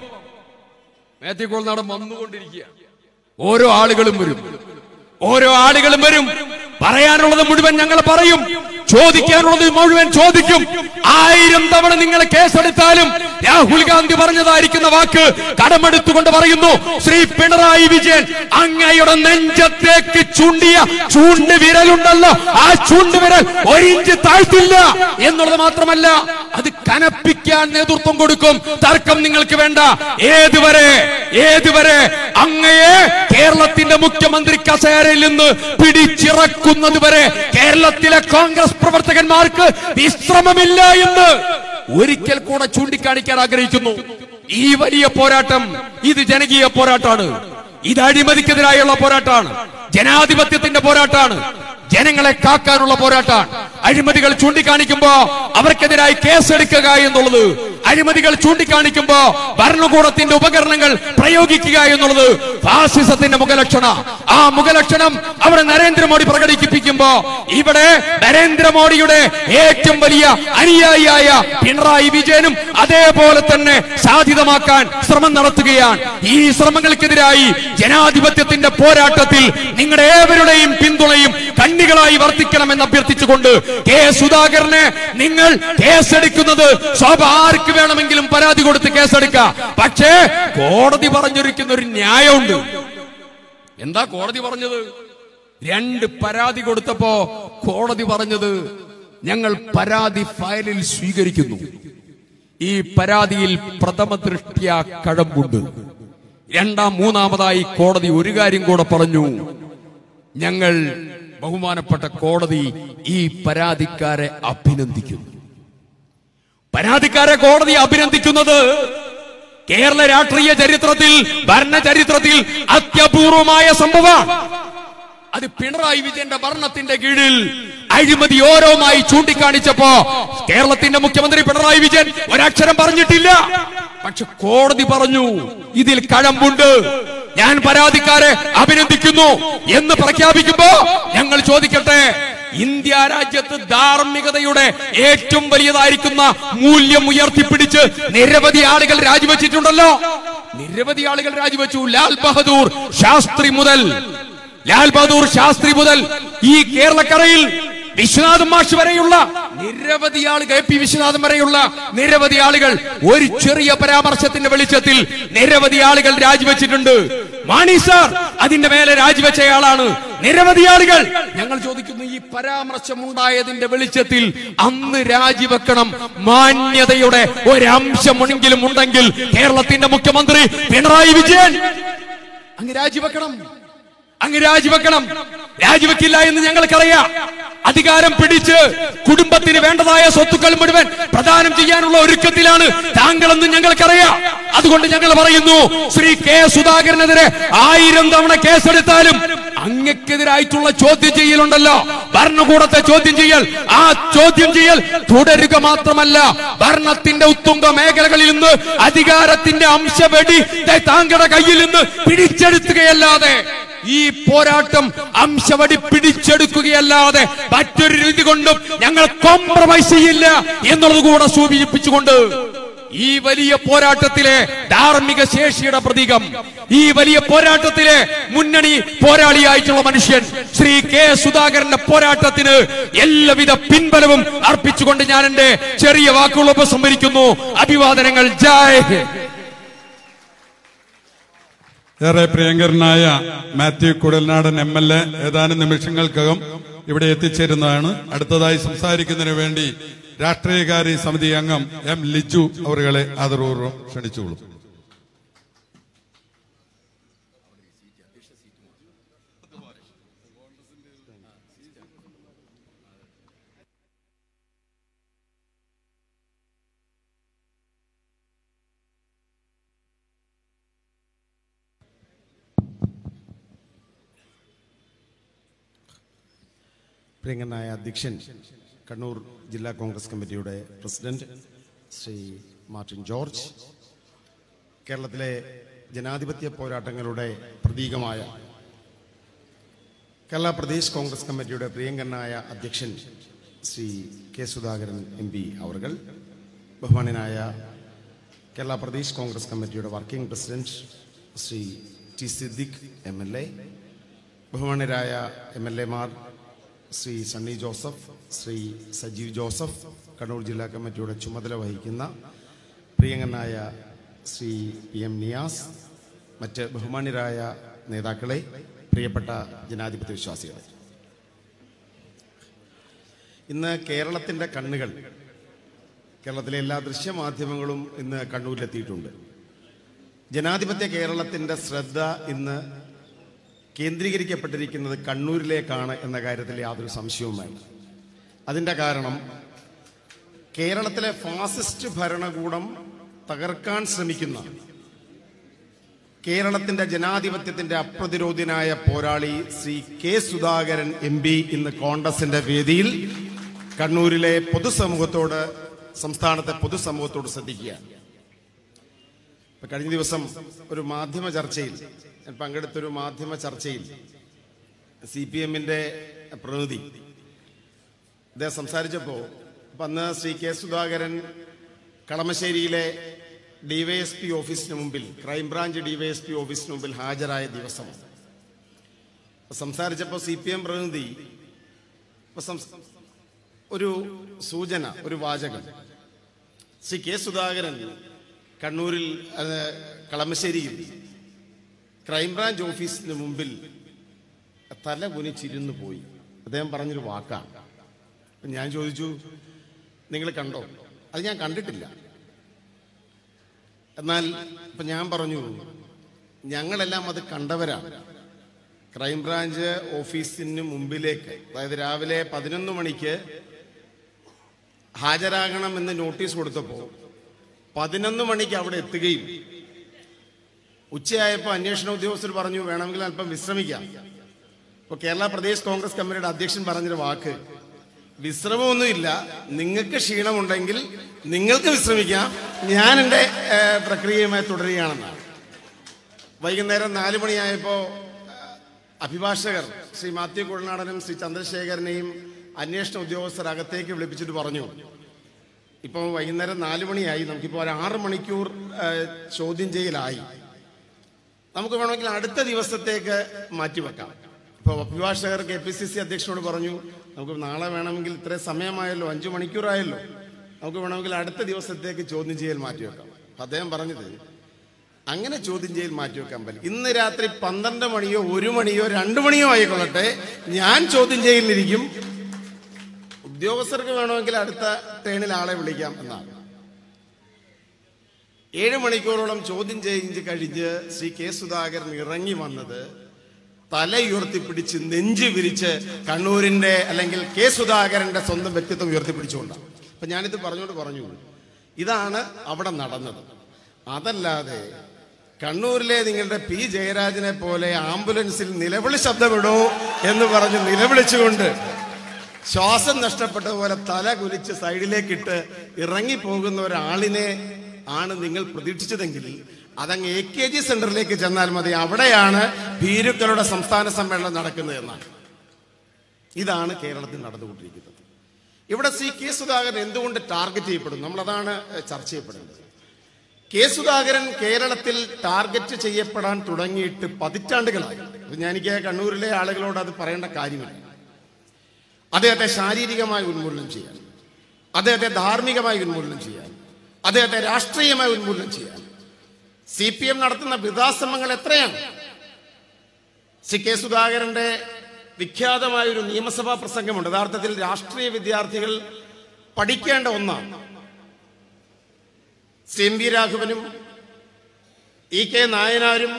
മേത്തിക്കോൾ നടം വന്നുകൊണ്ടിരിക്കുക ഓരോ ആളുകളും വരും ഓരോ ആളുകളും വരും പറയാനുള്ളത് മുഴുവൻ ഞങ്ങൾ പറയും ചോദിക്കാനുള്ളത് മുഴുവൻ ചോദിക്കും ആയിരം തവണ നിങ്ങൾ കേസെടുത്താലും രാഹുൽ ഗാന്ധി പറഞ്ഞതായിരിക്കുന്ന വാക്ക് കടമെടുത്തുകൊണ്ട് പറയുന്നു ശ്രീ പിണറായി വിജയൻ അങ്ങയുടെ നെഞ്ചത്തേക്ക് ചൂണ്ടിയ ചൂണ്ട് വിരലുണ്ടല്ലോ ആ ചൂണ്ട് വിരൽ ഒരിഞ്ച് താഴ്ത്തില്ല എന്നുള്ളത് മാത്രമല്ല അത് കനപ്പിക്കാൻ നേതൃത്വം കൊടുക്കും തർക്കം നിങ്ങൾക്ക് വേണ്ട ഏതുവരെ ഏതുവരെ അങ്ങയെ കേരളത്തിന്റെ മുഖ്യമന്ത്രി കസേരയിൽ നിന്ന് പിടിച്ചിറക്കുന്നത് വരെ കേരളത്തിലെ കോൺഗ്രസ് പ്രവർത്തകന്മാർക്ക് വിശ്രമമില്ല എന്ന് ഒരിക്കൽ കൂടെ ചൂണ്ടിക്കാണിക്കാൻ ആഗ്രഹിക്കുന്നു ഈ വലിയ പോരാട്ടം ഇത് ജനകീയ പോരാട്ടമാണ് ഇത് അഴിമതിക്കെതിരായുള്ള പോരാട്ടമാണ് ജനാധിപത്യത്തിന്റെ പോരാട്ടമാണ് ജനങ്ങളെ കാക്കാനുള്ള പോരാട്ടമാണ് അഴിമതികൾ ചൂണ്ടിക്കാണിക്കുമ്പോ അവർക്കെതിരായി കേസെടുക്കുക എന്നുള്ളത് അഴിമതികൾ ചൂണ്ടിക്കാണിക്കുമ്പോ ഭരണകൂടത്തിന്റെ ഉപകരണങ്ങൾ പ്രയോഗിക്കുക എന്നുള്ളത് ഫാസിസത്തിന്റെ മുഖലക്ഷണ ആ മുഖലക്ഷണം അവിടെ നരേന്ദ്രമോദി പ്രകടിപ്പിക്കുമ്പോ ഇവിടെ നരേന്ദ്രമോദിയുടെ ഏറ്റവും വലിയ അനുയായിയായ പിണറായി വിജയനും അതേപോലെ തന്നെ സാധ്യതമാക്കാൻ ശ്രമം നടത്തുകയാണ് ഈ ശ്രമങ്ങൾക്കെതിരായി ജനാധിപത്യത്തിന്റെ പോരാട്ടത്തിൽ നിങ്ങളുടെ ഏവരുടെയും പിന്തുണയും കണ്ണികളായി വർത്തിക്കണമെന്ന് അഭ്യർത്ഥിച്ചുകൊണ്ട് കെ സുധാകരനെ നിങ്ങൾ കേസെടുക്കുന്നത് സ്വാഭ ആർക്ക് വേണമെങ്കിലും പരാതി കൊടുത്ത് കേസെടുക്കാം പക്ഷേ കോടതി പറഞ്ഞിരിക്കുന്ന ഒരു ന്യായമുണ്ട് എന്താ കോടതി പറഞ്ഞത് രണ്ട് പരാതി കൊടുത്തപ്പോ കോടതി പറഞ്ഞത് ഞങ്ങൾ പരാതി ഫയലിൽ സ്വീകരിക്കുന്നു ഈ പരാതിയിൽ പ്രഥമ ദൃഷ്ട്യ കഴമ്പുണ്ട് രണ്ടാം മൂന്നാമതായി കോടതി ഒരു കാര്യം കൂടെ പറഞ്ഞു ഞങ്ങൾ ബഹുമാനപ്പെട്ട കോടതി ഈ പരാതിക്കാരെ അഭിനന്ദിക്കുന്നു പരാതിക്കാരെ കോടതി അഭിനന്ദിക്കുന്നത് കേരള രാഷ്ട്രീയ ചരിത്രത്തിൽ ഭരണ ചരിത്രത്തിൽ അത്യപൂർവമായ സംഭവം അത് പിണറായി വിജയന്റെ ഭരണത്തിന്റെ കീഴിൽ അഴിമതി ഓരോമായി ചൂണ്ടിക്കാണിച്ചപ്പോ കേരളത്തിന്റെ മുഖ്യമന്ത്രി പിണറായി വിജയൻ ഒരക്ഷരം പറഞ്ഞിട്ടില്ല പക്ഷെ കോടതി പറഞ്ഞു ഇതിൽ കഴമ്പുണ്ട് ഞാൻ പരാതിക്കാരെ അഭിനന്ദിക്കുന്നു എന്ന് പ്രഖ്യാപിക്കുമ്പോ ഞങ്ങൾ ചോദിക്കട്ടെ ഇന്ത്യ രാജ്യത്ത് ധാർമ്മികതയുടെ ഏറ്റവും വലിയതായിരിക്കുന്ന മൂല്യം ഉയർത്തിപ്പിടിച്ച് നിരവധി ആളുകൾ രാജിവെച്ചിട്ടുണ്ടല്ലോ നിരവധി ആളുകൾ രാജിവെച്ചു ലാൽ ബഹദൂർ ശാസ്ത്രി മുതൽ ലാൽ ബഹദൂർ ശാസ്ത്രി മുതൽ ഈ കേരളക്കരയിൽ വിശ്വനാഥൻ മാഷ് വരെയുള്ള നിരവധി ആളുകൾ എ പി വിശ്വനാഥൻ വരെയുള്ള നിരവധി ആളുകൾ ഒരു ചെറിയ പരാമർശത്തിന്റെ വെളിച്ചത്തിൽ നിരവധി ആളുകൾ രാജിവെച്ചിട്ടുണ്ട് മാണി സാർ അതിന്റെ മേലെ രാജിവെച്ചയാളാണ് നിരവധി ആളുകൾ ഞങ്ങൾ ചോദിക്കുന്നു ഈ പരാമർശം ഉണ്ടായതിന്റെ വെളിച്ചത്തിൽ അന്ന് രാജിവെക്കണം മാന്യതയുടെ ഒരംശമെങ്കിലും ഉണ്ടെങ്കിൽ കേരളത്തിന്റെ മുഖ്യമന്ത്രി പിണറായി വിജയൻ അങ്ങ് രാജിവെക്കണം അങ്ങ് രാജിവെക്കണം രാജിവെക്കില്ല എന്ന് ഞങ്ങൾക്കറിയാം അധികാരം പിടിച്ച് കുടുംബത്തിന് വേണ്ടതായ സ്വത്തുക്കൾ മുഴുവൻ പ്രദാനം ചെയ്യാനുള്ള ഒരുക്കത്തിലാണ് താങ്കളെന്ന് ഞങ്ങൾക്കറിയാം അതുകൊണ്ട് ഞങ്ങൾ പറയുന്നു ശ്രീ കെ സുധാകരനെതിരെ ആയിരം തവണ കേസെടുത്താലും അങ്ങക്കെതിരായിട്ടുള്ള ചോദ്യം ചെയ്യലുണ്ടല്ലോ ഭരണകൂടത്തെ ചോദ്യം ചെയ്യൽ ആ ചോദ്യം ചെയ്യൽ തുടരുക മാത്രമല്ല ഭരണത്തിന്റെ ഉത്തുംഗ മേഖലകളിൽ നിന്ന് അധികാരത്തിന്റെ അംശവെടി ദേ താങ്കളുടെ കയ്യിൽ നിന്ന് പിടിച്ചെടുക്കുകയല്ലാതെ ഈ പോരാട്ടം അംശവടി പിടിച്ചെടുക്കുകയല്ലാതെ മറ്റൊരു രീതി കൊണ്ടും ഞങ്ങൾ കോംപ്രമൈസ് ചെയ്യില്ല എന്നുള്ളത് കൂടെ സൂചിപ്പിച്ചുകൊണ്ട് ഈ വലിയ പോരാട്ടത്തിലെ ധാർമ്മിക ശേഷിയുടെ പ്രതീകം ഈ വലിയ പോരാട്ടത്തിലെ മുന്നണി പോരാളിയായിട്ടുള്ള മനുഷ്യൻ ശ്രീ കെ സുധാകരന്റെ പോരാട്ടത്തിന് എല്ലാവിധ പിൻബലവും അർപ്പിച്ചുകൊണ്ട് ഞാൻ എന്റെ ചെറിയ വാക്കുകൾ ഉപസംഹരിക്കുന്നു അഭിവാദനങ്ങൾ ജയ് ഹിന്ദ്. ഏറെ പ്രിയങ്കരനായ Mathew Kuzhalnadan M L A ഏതാനും നിമിഷങ്ങൾക്കകം ഇവിടെ എത്തിച്ചേരുന്നതാണ് അടുത്തതായി സംസാരിക്കുന്നതിന് വേണ്ടി രാഷ്ട്രീയകാര്യ സമിതി അംഗം എം ലിജു അവരുകളെ ആദരപൂർവ്വം ക്ഷണിച്ചുകൊള്ളു പ്രിയങ്കനായ അധ്യക്ഷൻ കണ്ണൂർ ജില്ലാ കോൺഗ്രസ് കമ്മിറ്റിയുടെ പ്രസിഡന്റ് ശ്രീ മാർട്ടിൻ ജോർജ് കേരളത്തിലെ ജനാധിപത്യ പോരാട്ടങ്ങളുടെ പ്രതീകമായ കേരള പ്രദേശ് കോൺഗ്രസ് കമ്മിറ്റിയുടെ പ്രിയങ്കരനായ അധ്യക്ഷൻ Sri K Sudhakaran M P അവർകൾ ബഹുമാനനായ കേരള പ്രദേശ് കോൺഗ്രസ് കമ്മിറ്റിയുടെ working president Sri T Siddique M L A ബഹുമാനരായ എം എൽ എമാർ ശ്രീ സണ്ണി ജോസഫ് ശ്രീ സജീവ് ജോസഫ് കണ്ണൂർ ജില്ലാ കമ്മിറ്റിയുടെ ചുമതല വഹിക്കുന്ന പ്രിയങ്കനായ ശ്രീ പി എം നിയാസ് മറ്റ് ബഹുമാന്യരായ നേതാക്കളെ പ്രിയപ്പെട്ട ജനാധിപത്യ വിശ്വാസികളെ ഇന്ന് കേരളത്തിൻ്റെ കണ്ണുകൾ കേരളത്തിലെ എല്ലാ ദൃശ്യമാധ്യമങ്ങളും ഇന്ന് കണ്ണൂരിലെത്തിയിട്ടുണ്ട് ജനാധിപത്യ കേരളത്തിൻ്റെ ശ്രദ്ധ ഇന്ന് കേന്ദ്രീകരിക്കപ്പെട്ടിരിക്കുന്നത് കണ്ണൂരിലേക്കാണ് എന്ന കാര്യത്തിൽ യാതൊരു സംശയവും വേണ്ട അതിൻ്റെ കാരണം കേരളത്തിലെ ഫാസിസ്റ്റ് ഭരണകൂടം തകർക്കാൻ ശ്രമിക്കുന്ന കേരളത്തിന്റെ ജനാധിപത്യത്തിന്റെ അപ്രതിരോധ്യനായ പോരാളി Sri K Sudhakaran M P ഇന്ന് കോൺഗ്രസിന്റെ വേദിയിൽ കണ്ണൂരിലെ പൊതുസമൂഹത്തോട് സംസ്ഥാനത്തെ പൊതുസമൂഹത്തോട് ശ്രദ്ധിക്കുകയാണ് ഇപ്പൊ കഴിഞ്ഞ ദിവസം ഒരു മാധ്യമ ചർച്ചയിൽ ഞാൻ പങ്കെടുത്തൊരു മാധ്യമ ചർച്ചയിൽ സി പി എമ്മിന്റെ പ്രതിനിധി അദ്ദേഹം സംസാരിച്ചപ്പോൾ അപ്പൊ അന്ന് ശ്രീ കെ സുധാകരൻ കളമശ്ശേരിയിലെ ഡിവൈഎസ്പി ഓഫീസിന് മുമ്പിൽ ക്രൈംബ്രാഞ്ച് ഡിവൈഎസ്പി ഓഫീസിന് മുമ്പിൽ ഹാജരായ ദിവസമാണ് അപ്പൊ സംസാരിച്ചപ്പോൾ സി പി എം പ്രതിനിധി അപ്പൊ സംസ്- ഒരു സൂചന ഒരു വാചകം ശ്രീ കെ സുധാകരൻ കണ്ണൂരിൽ അത് കളമശ്ശേരിയിൽ ക്രൈംബ്രാഞ്ച് ഓഫീസിന് മുമ്പിൽ തല കുനിച്ചിരുന്നു പോയി അദ്ദേഹം പറഞ്ഞൊരു വാക്കാണ് അപ്പൊ ഞാൻ ചോദിച്ചു നിങ്ങൾ കണ്ടോ അത് ഞാൻ കണ്ടിട്ടില്ല എന്നാൽ ഇപ്പൊ ഞാൻ പറഞ്ഞു ഞങ്ങളെല്ലാം അത് കണ്ടവരാണ് ക്രൈംബ്രാഞ്ച് ഓഫീസിന് മുമ്പിലേക്ക് അതായത് രാവിലെ പതിനൊന്ന് മണിക്ക് ഹാജരാകണമെന്ന് നോട്ടീസ് കൊടുത്തപ്പോൾ പതിനൊന്ന് മണിക്ക് അവിടെ എത്തുകയും ഉച്ചയായപ്പോൾ അന്വേഷണ ഉദ്യോഗസ്ഥർ പറഞ്ഞു വേണമെങ്കിൽ അല്പം വിശ്രമിക്കാം ഇപ്പൊ കേരള പ്രദേശ് കോൺഗ്രസ് കമ്മിറ്റിയുടെ അധ്യക്ഷൻ പറഞ്ഞൊരു വാക്ക് വിശ്രമമൊന്നുമില്ല നിങ്ങൾക്ക് ക്ഷീണമുണ്ടെങ്കിൽ നിങ്ങൾക്ക് വിശ്രമിക്കാം ഞാൻ എൻ്റെ ഏഹ്, പ്രക്രിയയുമായി തുടരുകയാണെന്നാണ് വൈകുന്നേരം നാല് മണിയായപ്പോൾ അഭിഭാഷകർ ശ്രീ മാത്യു കുഴനാടനും ശ്രീ ചന്ദ്രശേഖരനെയും അന്വേഷണ ഉദ്യോഗസ്ഥർ അകത്തേക്ക് വിളിപ്പിച്ചിട്ട് പറഞ്ഞു ഇപ്പോൾ വൈകുന്നേരം നാല് മണിയായി നമുക്കിപ്പോൾ ഒരു ആറ് മണിക്കൂർ ഏഹ്, ചോദ്യം ചെയ്യലായി നമുക്ക് വേണമെങ്കിൽ അടുത്ത ദിവസത്തേക്ക് മാറ്റിവെക്കാം ഇപ്പോൾ അഭിഭാഷകർ കെ പി സി സി അധ്യക്ഷനോട് പറഞ്ഞു നമുക്ക് നാളെ വേണമെങ്കിൽ ഇത്രയും സമയമായല്ലോ അഞ്ചു മണിക്കൂറായല്ലോ നമുക്ക് വേണമെങ്കിൽ അടുത്ത ദിവസത്തേക്ക് ചോദ്യം ചെയ്യൽ മാറ്റിവെക്കാം അപ്പൊ അദ്ദേഹം പറഞ്ഞത് അങ്ങനെ ചോദ്യം ചെയ്യൽ മാറ്റിവെക്കാൻ പറ്റില്ല ഇന്ന് രാത്രി പന്ത്രണ്ട് മണിയോ ഒരു മണിയോ രണ്ടു മണിയോ ആയിക്കൊള്ളട്ടെ ഞാൻ ചോദ്യം ചെയ്യലിരിക്കും ഉദ്യോഗസ്ഥർക്ക് വേണമെങ്കിൽ അടുത്ത ട്രെയിനിൽ ആളെ വിളിക്കാം എന്നാണ് ഏഴ് മണിക്കൂറോളം ചോദ്യം ചെയ്ത് കഴിഞ്ഞ് ശ്രീ കെ സുധാകരൻ ഇറങ്ങി വന്നത് തലയുയർത്തിപ്പിടിച്ച് നെഞ്ച് വിരിച്ച് കണ്ണൂരിന്റെ അല്ലെങ്കിൽ കെ സുധാകരന്റെ സ്വന്തം വ്യക്തിത്വം ഉയർത്തിപ്പിടിച്ചുകൊണ്ടാണ് അപ്പൊ ഞാനിത് പറഞ്ഞുകൊണ്ട് പറഞ്ഞു ഇതാണ് അവിടെ നടന്നത് അതല്ലാതെ കണ്ണൂരിലെ നിങ്ങളുടെ പി ജയരാജനെ പോലെ ആംബുലൻസിൽ നിലവിളി ശബ്ദമിടൂ എന്ന് പറഞ്ഞ് നിലവിളിച്ചുകൊണ്ട് ശ്വാസം നഷ്ടപ്പെട്ടതുപോലെ തല കുലിച്ച് സൈഡിലേക്കിട്ട് ഇറങ്ങിപ്പോകുന്ന ഒരാളിനെ ആണ് നിങ്ങൾ പ്രതീക്ഷിച്ചതെങ്കിൽ അതങ്ങ് എ കെ ജി സെന്ററിലേക്ക് ചെന്നാൽ മതി അവിടെയാണ് ഭീരുക്കളുടെ സംസ്ഥാന സമ്മേളനം നടക്കുന്നത് എന്നാണ് ഇതാണ് കേരളത്തിൽ നടന്നുകൊണ്ടിരിക്കുന്നത് ഇവിടെ സി കെ സുധാകരൻ എന്തുകൊണ്ട് ടാർഗറ്റ് ചെയ്യപ്പെടും നമ്മളതാണ് ഏഹ്, ചർച്ച ചെയ്യപ്പെടുന്നത് കെ സുധാകരൻ കേരളത്തിൽ ടാർഗറ്റ് ചെയ്യപ്പെടാൻ തുടങ്ങിയിട്ട് പതിറ്റാണ്ടുകളായി ഇത് ഞാൻ എനിക്ക് കണ്ണൂരിലെ ആളുകളോട് അത് പറയേണ്ട കാര്യമില്ല അദ്ദേഹത്തെ ശാരീരികമായി ഉന്മൂലനം ചെയ്യാൻ അദ്ദേഹത്തെ ധാർമ്മികമായി ഉന്മൂലനം ചെയ്യാൻ അദ്ദേഹത്തെ രാഷ്ട്രീയമായി ഉന്മൂലനം ചെയ്യാൻ സി പി എം നടത്തുന്ന വൃതാശ്രമങ്ങൾ എത്രയാണ് സി കെ സുധാകരന്റെ വിഖ്യാതമായ ഒരു നിയമസഭാ പ്രസംഗമുണ്ട് യഥാർത്ഥത്തിൽ രാഷ്ട്രീയ വിദ്യാർത്ഥികൾ പഠിക്കേണ്ട ഒന്നാണ് സി എം വി രാഘവനും ഇ കെ നായനാരും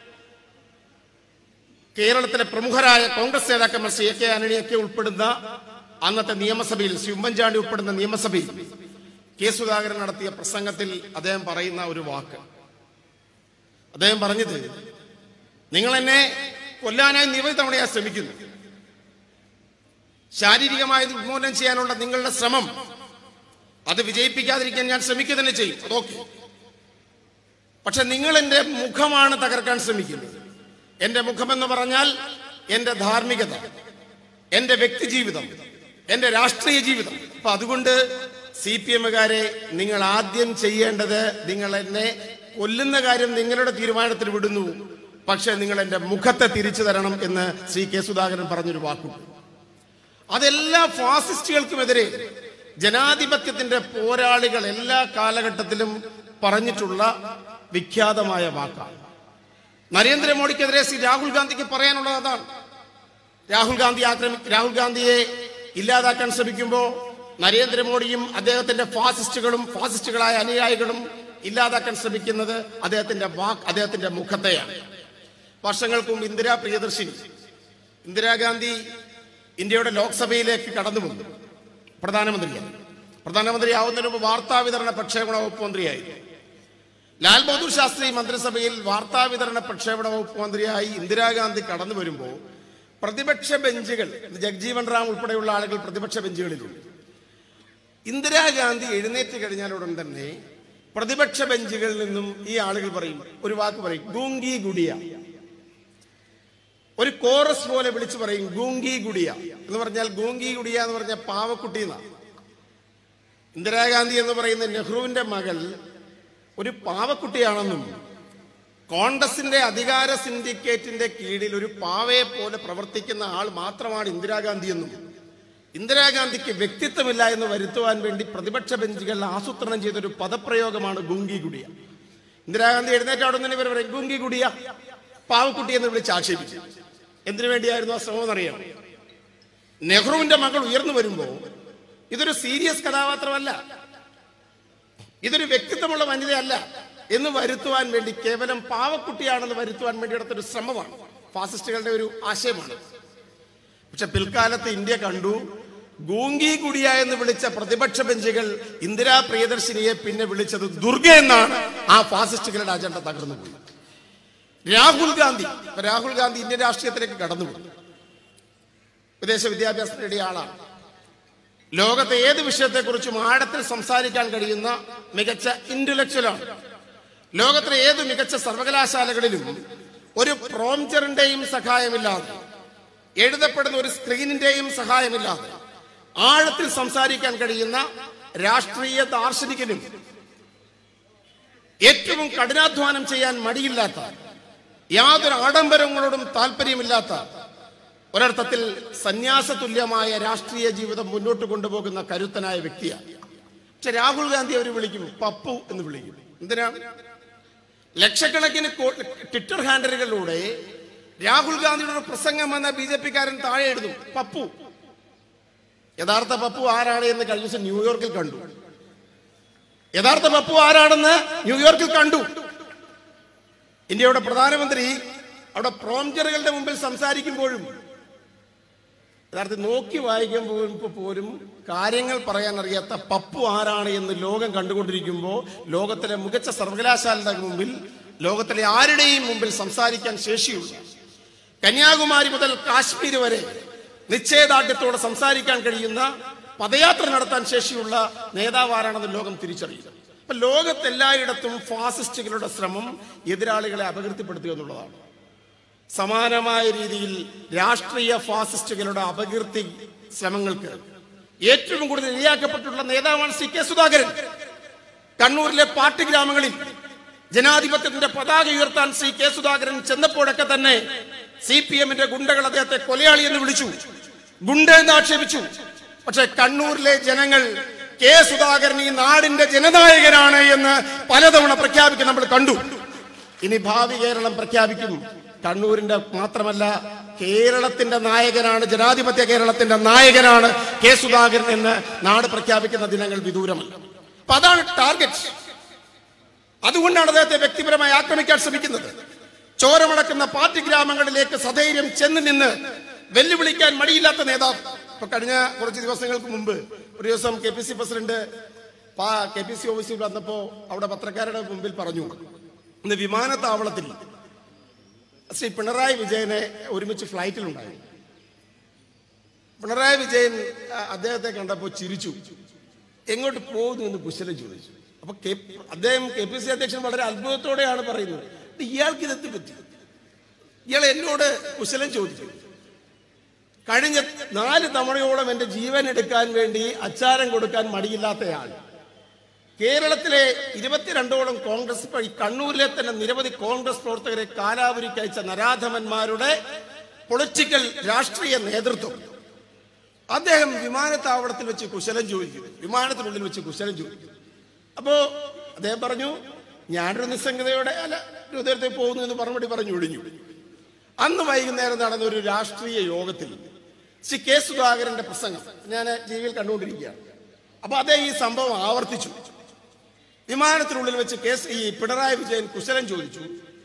കേരളത്തിലെ പ്രമുഖരായ കോൺഗ്രസ് നേതാക്കന്മാർ സി എ കെ ആന്റണിയൊക്കെ ഉൾപ്പെടുന്ന അന്നത്തെ നിയമസഭയിൽ ശ്രീ ഉമ്മൻചാണ്ടി ഉൾപ്പെടുന്ന നിയമസഭയിൽ കെ സുധാകരൻ നടത്തിയ പ്രസംഗത്തിൽ അദ്ദേഹം പറയുന്ന ഒരു വാക്ക് അദ്ദേഹം പറഞ്ഞത് നിങ്ങൾ എന്നെ കൊല്ലാനായി നിരവധി തവണയായി ശ്രമിക്കുന്നു ശാരീരികമായി ഉന്മൂലനം ചെയ്യാനുള്ള നിങ്ങളുടെ ശ്രമം അത് വിജയിപ്പിക്കാതിരിക്കാൻ ഞാൻ ശ്രമിക്കുക തന്നെ ചെയ്യും അതൊക്കെ പക്ഷെ നിങ്ങൾ എന്റെ മുഖമാണ് തകർക്കാൻ ശ്രമിക്കുന്നത് എന്റെ മുഖമെന്ന് പറഞ്ഞാൽ എന്റെ ധാർമ്മികത എന്റെ വ്യക്തി ജീവിതം എന്റെ രാഷ്ട്രീയ ജീവിതം അപ്പൊ അതുകൊണ്ട് സി പി എമ്മുകാരെ നിങ്ങൾ ആദ്യം ചെയ്യേണ്ടത് നിങ്ങൾ എന്നെ കൊല്ലുന്ന കാര്യം നിങ്ങളുടെ തീരുമാനത്തിൽ വിടുന്നു പക്ഷെ നിങ്ങൾ എന്റെ മുഖത്തെ തിരിച്ചു തരണം എന്ന് ശ്രീ കെ സുധാകരൻ പറഞ്ഞൊരു വാക്കുണ്ട് അതെല്ലാ ഫാസിസ്റ്റുകൾക്കുമെതിരെ ജനാധിപത്യത്തിന്റെ പോരാളികൾ എല്ലാ കാലഘട്ടത്തിലും പറഞ്ഞിട്ടുള്ള വിഖ്യാതമായ വാക്കാണ് നരേന്ദ്രമോദിക്കെതിരെ ശ്രീ രാഹുൽ ഗാന്ധിക്ക് പറയാനുള്ളത് അതാണ് രാഹുൽ ഗാന്ധി ആക്രമി രാഹുൽ ഗാന്ധിയെ ഇല്ലാതാക്കാൻ ശ്രമിക്കുമ്പോൾ നരേന്ദ്രമോദിയും അദ്ദേഹത്തിന്റെ ഫാസിസ്റ്റുകളും ഫാസിസ്റ്റുകളായ അനുയായികളും ഇല്ലാതാക്കാൻ ശ്രമിക്കുന്നത് അദ്ദേഹത്തിന്റെ വാക്ക് അദ്ദേഹത്തിന്റെ മുഖത്തെയാണ് വർഷങ്ങൾക്ക് മുമ്പ് ഇന്ദിരാ പ്രിയദർശിനി ഇന്ദിരാഗാന്ധി ഇന്ത്യയുടെ ലോക്സഭയിലേക്ക് കടന്നു വന്നു പ്രധാനമന്ത്രിയാണ് പ്രധാനമന്ത്രി ആവുന്നതിന് മുമ്പ് വാർത്താ വിതരണ പ്രക്ഷേപണ വകുപ്പ് മന്ത്രിയായിരുന്നു ലാൽ ബഹദൂർ ശാസ്ത്രി മന്ത്രിസഭയിൽ വാർത്താ വിതരണ പ്രക്ഷേപണ വകുപ്പ് മന്ത്രിയായി ഇന്ദിരാഗാന്ധി കടന്നു വരുമ്പോൾ പ്രതിപക്ഷ ബെഞ്ചുകൾ ജഗ്ജീവൻ റാം ഉൾപ്പെടെയുള്ള ആളുകൾ പ്രതിപക്ഷ ബെഞ്ചുകളിലുണ്ട് ഇന്ദിരാഗാന്ധി എഴുന്നേറ്റ് കഴിഞ്ഞാൽ ഉടൻ തന്നെ പ്രതിപക്ഷ ബെഞ്ചുകളിൽ നിന്നും ഈ ആളുകൾ പറയും ഒരു വാക്ക് പറയും ഗൂങ്കി ഗുഡിയ ഒരു കോറസ് പോലെ വിളിച്ചു പറയും ഗൂങ്കി ഗുഡിയ എന്ന് പറഞ്ഞാൽ ഗൂങ്കി ഗുഡിയ എന്ന് പറഞ്ഞാൽ പാവക്കുട്ടി എന്നാണ് ഇന്ദിരാഗാന്ധി എന്ന് പറയുന്ന നെഹ്റുവിന്റെ മകൾ ഒരു പാവക്കുട്ടിയാണെന്നും കോൺഗ്രസിന്റെ അധികാര സിൻഡിക്കേറ്റിന്റെ കീഴിൽ ഒരു പാവയെ പോലെ പ്രവർത്തിക്കുന്ന ആൾ മാത്രമാണ് ഇന്ദിരാഗാന്ധി എന്നും ഇന്ദിരാഗാന്ധിക്ക് വ്യക്തിത്വമില്ല എന്ന് വരുത്തുവാൻ വേണ്ടി പ്രതിപക്ഷ ബെഞ്ചുകൾ ആസൂത്രണം ചെയ്തൊരു പദപ്രയോഗമാണ് ഗുങ്കി ഗുഡിയ ഇന്ദിരാഗാന്ധി എഴുന്നേറ്റ് അവിടെ നിന്ന് ഇവർ പറയും ഗുങ്കി ഗുഡിയ പാവക്കുട്ടി എന്ന് വിളിച്ച് ആക്ഷേപിച്ചു എന്തിനു വേണ്ടിയായിരുന്നു ആ ശ്രമം എന്നറിയാം നെഹ്റുവിന്റെ മകൾ ഉയർന്നു വരുമ്പോൾ ഇതൊരു സീരിയസ് കഥാപാത്രമല്ല ഇതൊരു വ്യക്തിത്വമുള്ള വനിതയല്ല എന്ന് വരുത്തുവാൻ വേണ്ടി കേവലം പാവക്കുട്ടിയാണെന്ന് വരുത്തുവാൻ വേണ്ടി എടുത്തൊരു ശ്രമമാണ് ഫാസിസ്റ്റുകളുടെ ഒരു ആശയമാണ് പക്ഷെ പിൽക്കാലത്ത് ഇന്ത്യ കണ്ടു ഗൂങ്കി കുടിയ എന്ന് വിളിച്ച പ്രതിപക്ഷ ബെഞ്ചുകൾ ഇന്ദിരാ പ്രിയദർശിനിയെ പിന്നെ വിളിച്ചത് ദുർഗ എന്നാണ് ആ ഫാസിസ്റ്റുകളുടെ അജണ്ട തകർന്നു പോയി രാഹുൽ ഗാന്ധി ഇപ്പൊ രാഹുൽ ഗാന്ധി ഇന്ത്യൻ രാഷ്ട്രീയത്തിലേക്ക് കടന്നുപോയി വിദേശ വിദ്യാഭ്യാസം നേടിയ ആളാണ് ലോകത്തെ ഏത് വിഷയത്തെക്കുറിച്ചും ആഴത്തിൽ സംസാരിക്കാൻ കഴിയുന്ന മികച്ച ഇന്റലക്ച്വലാണ് ലോകത്തിലെ ഏത് മികച്ച സർവകലാശാലകളിലും ഒരു പ്രോംചറിന്റെയും സഹായമില്ലാതെ എഴുതപ്പെടുന്ന ഒരു സ്ക്രീനിന്റെയും സഹായമില്ലാതെ ആഴത്തിൽ സംസാരിക്കാൻ കഴിയുന്ന രാഷ്ട്രീയ ദാർശനികനും ഏറ്റവും കഠിനാധ്വാനം ചെയ്യാൻ മടിയില്ലാത്ത യാതൊരു ആഡംബരങ്ങളോടും താല്പര്യമില്ലാത്ത ഒരർത്ഥത്തിൽ സന്യാസ തുല്യമായ രാഷ്ട്രീയ ജീവിതം മുന്നോട്ട് കൊണ്ടുപോകുന്ന കരുത്തനായ വ്യക്തിയാണ് പക്ഷെ രാഹുൽ ഗാന്ധി അവർ വിളിക്കും പപ്പു എന്ന് വിളിക്കും എന്തിനാ ലക്ഷക്കണക്കിന് കോ- ട്വിറ്റർ ഹാൻഡിലുകളിലൂടെ രാഹുൽ ഗാന്ധിയുടെ ഒരു പ്രസംഗം വന്ന ബി ജെ പിക്കാരൻ താഴെ എഴുതും പപ്പു യഥാർത്ഥ പപ്പു ആരാണ് എന്ന് കഴിഞ്ഞ ദിവസം ന്യൂയോർക്കിൽ കണ്ടു യഥാർത്ഥ പപ്പു ആരാണെന്ന് ന്യൂയോർക്കിൽ കണ്ടു ഇന്ത്യയുടെ പ്രധാനമന്ത്രി അവിടെ പ്രോംചറുകളുടെ മുമ്പിൽ സംസാരിക്കുമ്പോഴും യഥാർത്ഥത്തിൽ നോക്കി വായിക്കുമ്പോൾ പോലും കാര്യങ്ങൾ പറയാൻ അറിയാത്ത പപ്പു ആരാണ് എന്ന് ലോകം കണ്ടുകൊണ്ടിരിക്കുമ്പോൾ ലോകത്തിലെ മികച്ച സർവകലാശാലയുടെ മുമ്പിൽ ലോകത്തിലെ ആരുടെയും മുമ്പിൽ സംസാരിക്കാൻ ശേഷിയുള്ള കന്യാകുമാരി മുതൽ കാശ്മീർ വരെ നിശ്ചയദാർഢ്യത്തോടെ സംസാരിക്കാൻ കഴിയുന്ന പദയാത്ര നടത്താൻ ശേഷിയുള്ള നേതാവ് ആരാണെന്ന് ലോകം തിരിച്ചറിയുക അപ്പൊ ലോകത്തെല്ലായിടത്തും ഫാസിസ്റ്റുകളുടെ ശ്രമം എതിരാളികളെ അപകീർത്തിപ്പെടുത്തുക എന്നുള്ളതാണ് സമാനമായ രീതിയിൽ രാഷ്ട്രീയ ഫാസിസ്റ്റുകളുടെ അപകീർത്തി ശ്രമങ്ങൾക്ക് ഏറ്റവും കൂടുതൽ ഇരയാക്കപ്പെട്ടിട്ടുള്ള നേതാവാണ് സി കെ സുധാകരൻ കണ്ണൂരിലെ പാർട്ടി ഗ്രാമങ്ങളിൽ ജനാധിപത്യത്തിന്റെ പതാക ഉയർത്താൻ സി കെ സുധാകരൻ ചെന്നപ്പോഴൊക്കെ തന്നെ സി പി എമ്മിന്റെ ഗുണ്ടകൾ അദ്ദേഹത്തെ കൊലയാളി എന്ന് വിളിച്ചു ഗുണ്ട എന്ന് ആക്ഷേപിച്ചു പക്ഷെ കണ്ണൂരിലെ ജനങ്ങൾ കെ സുധാകരൻ ഈ നാടിന്റെ ജനനായകനാണ് എന്ന് പലതവണ പ്രഖ്യാപിക്കാൻ നമ്മൾ കണ്ടു ഇനി ഭാവി കേരളം പ്രഖ്യാപിക്കും കണ്ണൂരിന്റെ മാത്രമല്ല കേരളത്തിന്റെ നായകനാണ് ജനാധിപത്യ കേരളത്തിന്റെ നായകനാണ് കെ സുധാകരൻ എന്ന് നാട് പ്രഖ്യാപിക്കുന്ന ദിനങ്ങൾ വിദൂരമല്ല അപ്പൊ അതാണ് ടാർഗറ്റ് അതുകൊണ്ടാണ് അദ്ദേഹത്തെ വ്യക്തിപരമായി ആക്രമിക്കാൻ ശ്രമിക്കുന്നത് ചോരമടക്കുന്ന പാർട്ടി ഗ്രാമങ്ങളിലേക്ക് സധൈര്യം ചെന്ന് നിന്ന് വെല്ലുവിളിക്കാൻ മടിയില്ലാത്ത നേതാവ് ഇപ്പൊ കഴിഞ്ഞ കുറച്ച് ദിവസങ്ങൾക്ക് മുമ്പ് ഒരു ദിവസം K P C president K P C ഓഫീസിൽ വന്നപ്പോ അവിടെ പത്രക്കാരുടെ മുമ്പിൽ പറഞ്ഞു ഇന്ന് വിമാനത്താവളത്തിൽ ശ്രീ പിണറായി വിജയനെ ഒരുമിച്ച് ഫ്ലൈറ്റിലുണ്ടായിരുന്നു പിണറായി വിജയൻ ആ, അദ്ദേഹത്തെ കണ്ടപ്പോൾ ചിരിച്ചു എങ്ങോട്ട് പോകുന്നു എന്ന് കുശലം ചോദിച്ചു അപ്പൊ കെ- അദ്ദേഹം കെ പി സി അധ്യക്ഷൻ വളരെ അത്ഭുതത്തോടെയാണ് പറയുന്നത് "ഇത് ഇയാൾക്ക് ഇതെത്തി പറ്റി ഇയാൾ എന്നോട് കുശലം ചോദിച്ചു കഴിഞ്ഞ നാല് തവണയോളം എന്റെ ജീവൻ എടുക്കാൻ വേണ്ടി അച്ചാരം കൊടുക്കാൻ മടിയില്ലാത്തയാൾ കേരളത്തിലെ ഇരുപത്തിരണ്ടോളം കോൺഗ്രസ് ഇപ്പൊ ഈ കണ്ണൂരിലെ തന്നെ നിരവധി കോൺഗ്രസ് പ്രവർത്തകരെ കാലാവധിക്ക് അയച്ച നരാധമന്മാരുടെ പൊളിറ്റിക്കൽ രാഷ്ട്രീയ നേതൃത്വം അദ്ദേഹം വിമാനത്താവളത്തിൽ വെച്ച് കുശലം ചോദിക്കുന്നു വിമാനത്തിനുള്ളിൽ വെച്ച് കുശലം ചോദിക്കുന്നു അപ്പോ അദ്ദേഹം പറഞ്ഞു ഞാനൊരു നിസ്സംഗതയോടെ അല്ല രൂപത്തിൽ പോകുന്നു എന്ന് മറുപടി പറഞ്ഞു ഒഴിഞ്ഞു അന്ന് വൈകുന്നേരം നടന്ന ഒരു രാഷ്ട്രീയ യോഗത്തിൽ ശ്രീ കെ സുധാകരന്റെ പ്രസംഗം ഞാൻ ടി വിയിൽ കണ്ടുകൊണ്ടിരിക്കുകയാണ് അപ്പൊ അദ്ദേഹം ഈ സംഭവം ആവർത്തിച്ചു വിമാനത്തിനുള്ളിൽ വെച്ച് കേസ് ഈ പിണറായി വിജയൻ കുശലം ചോദിച്ചു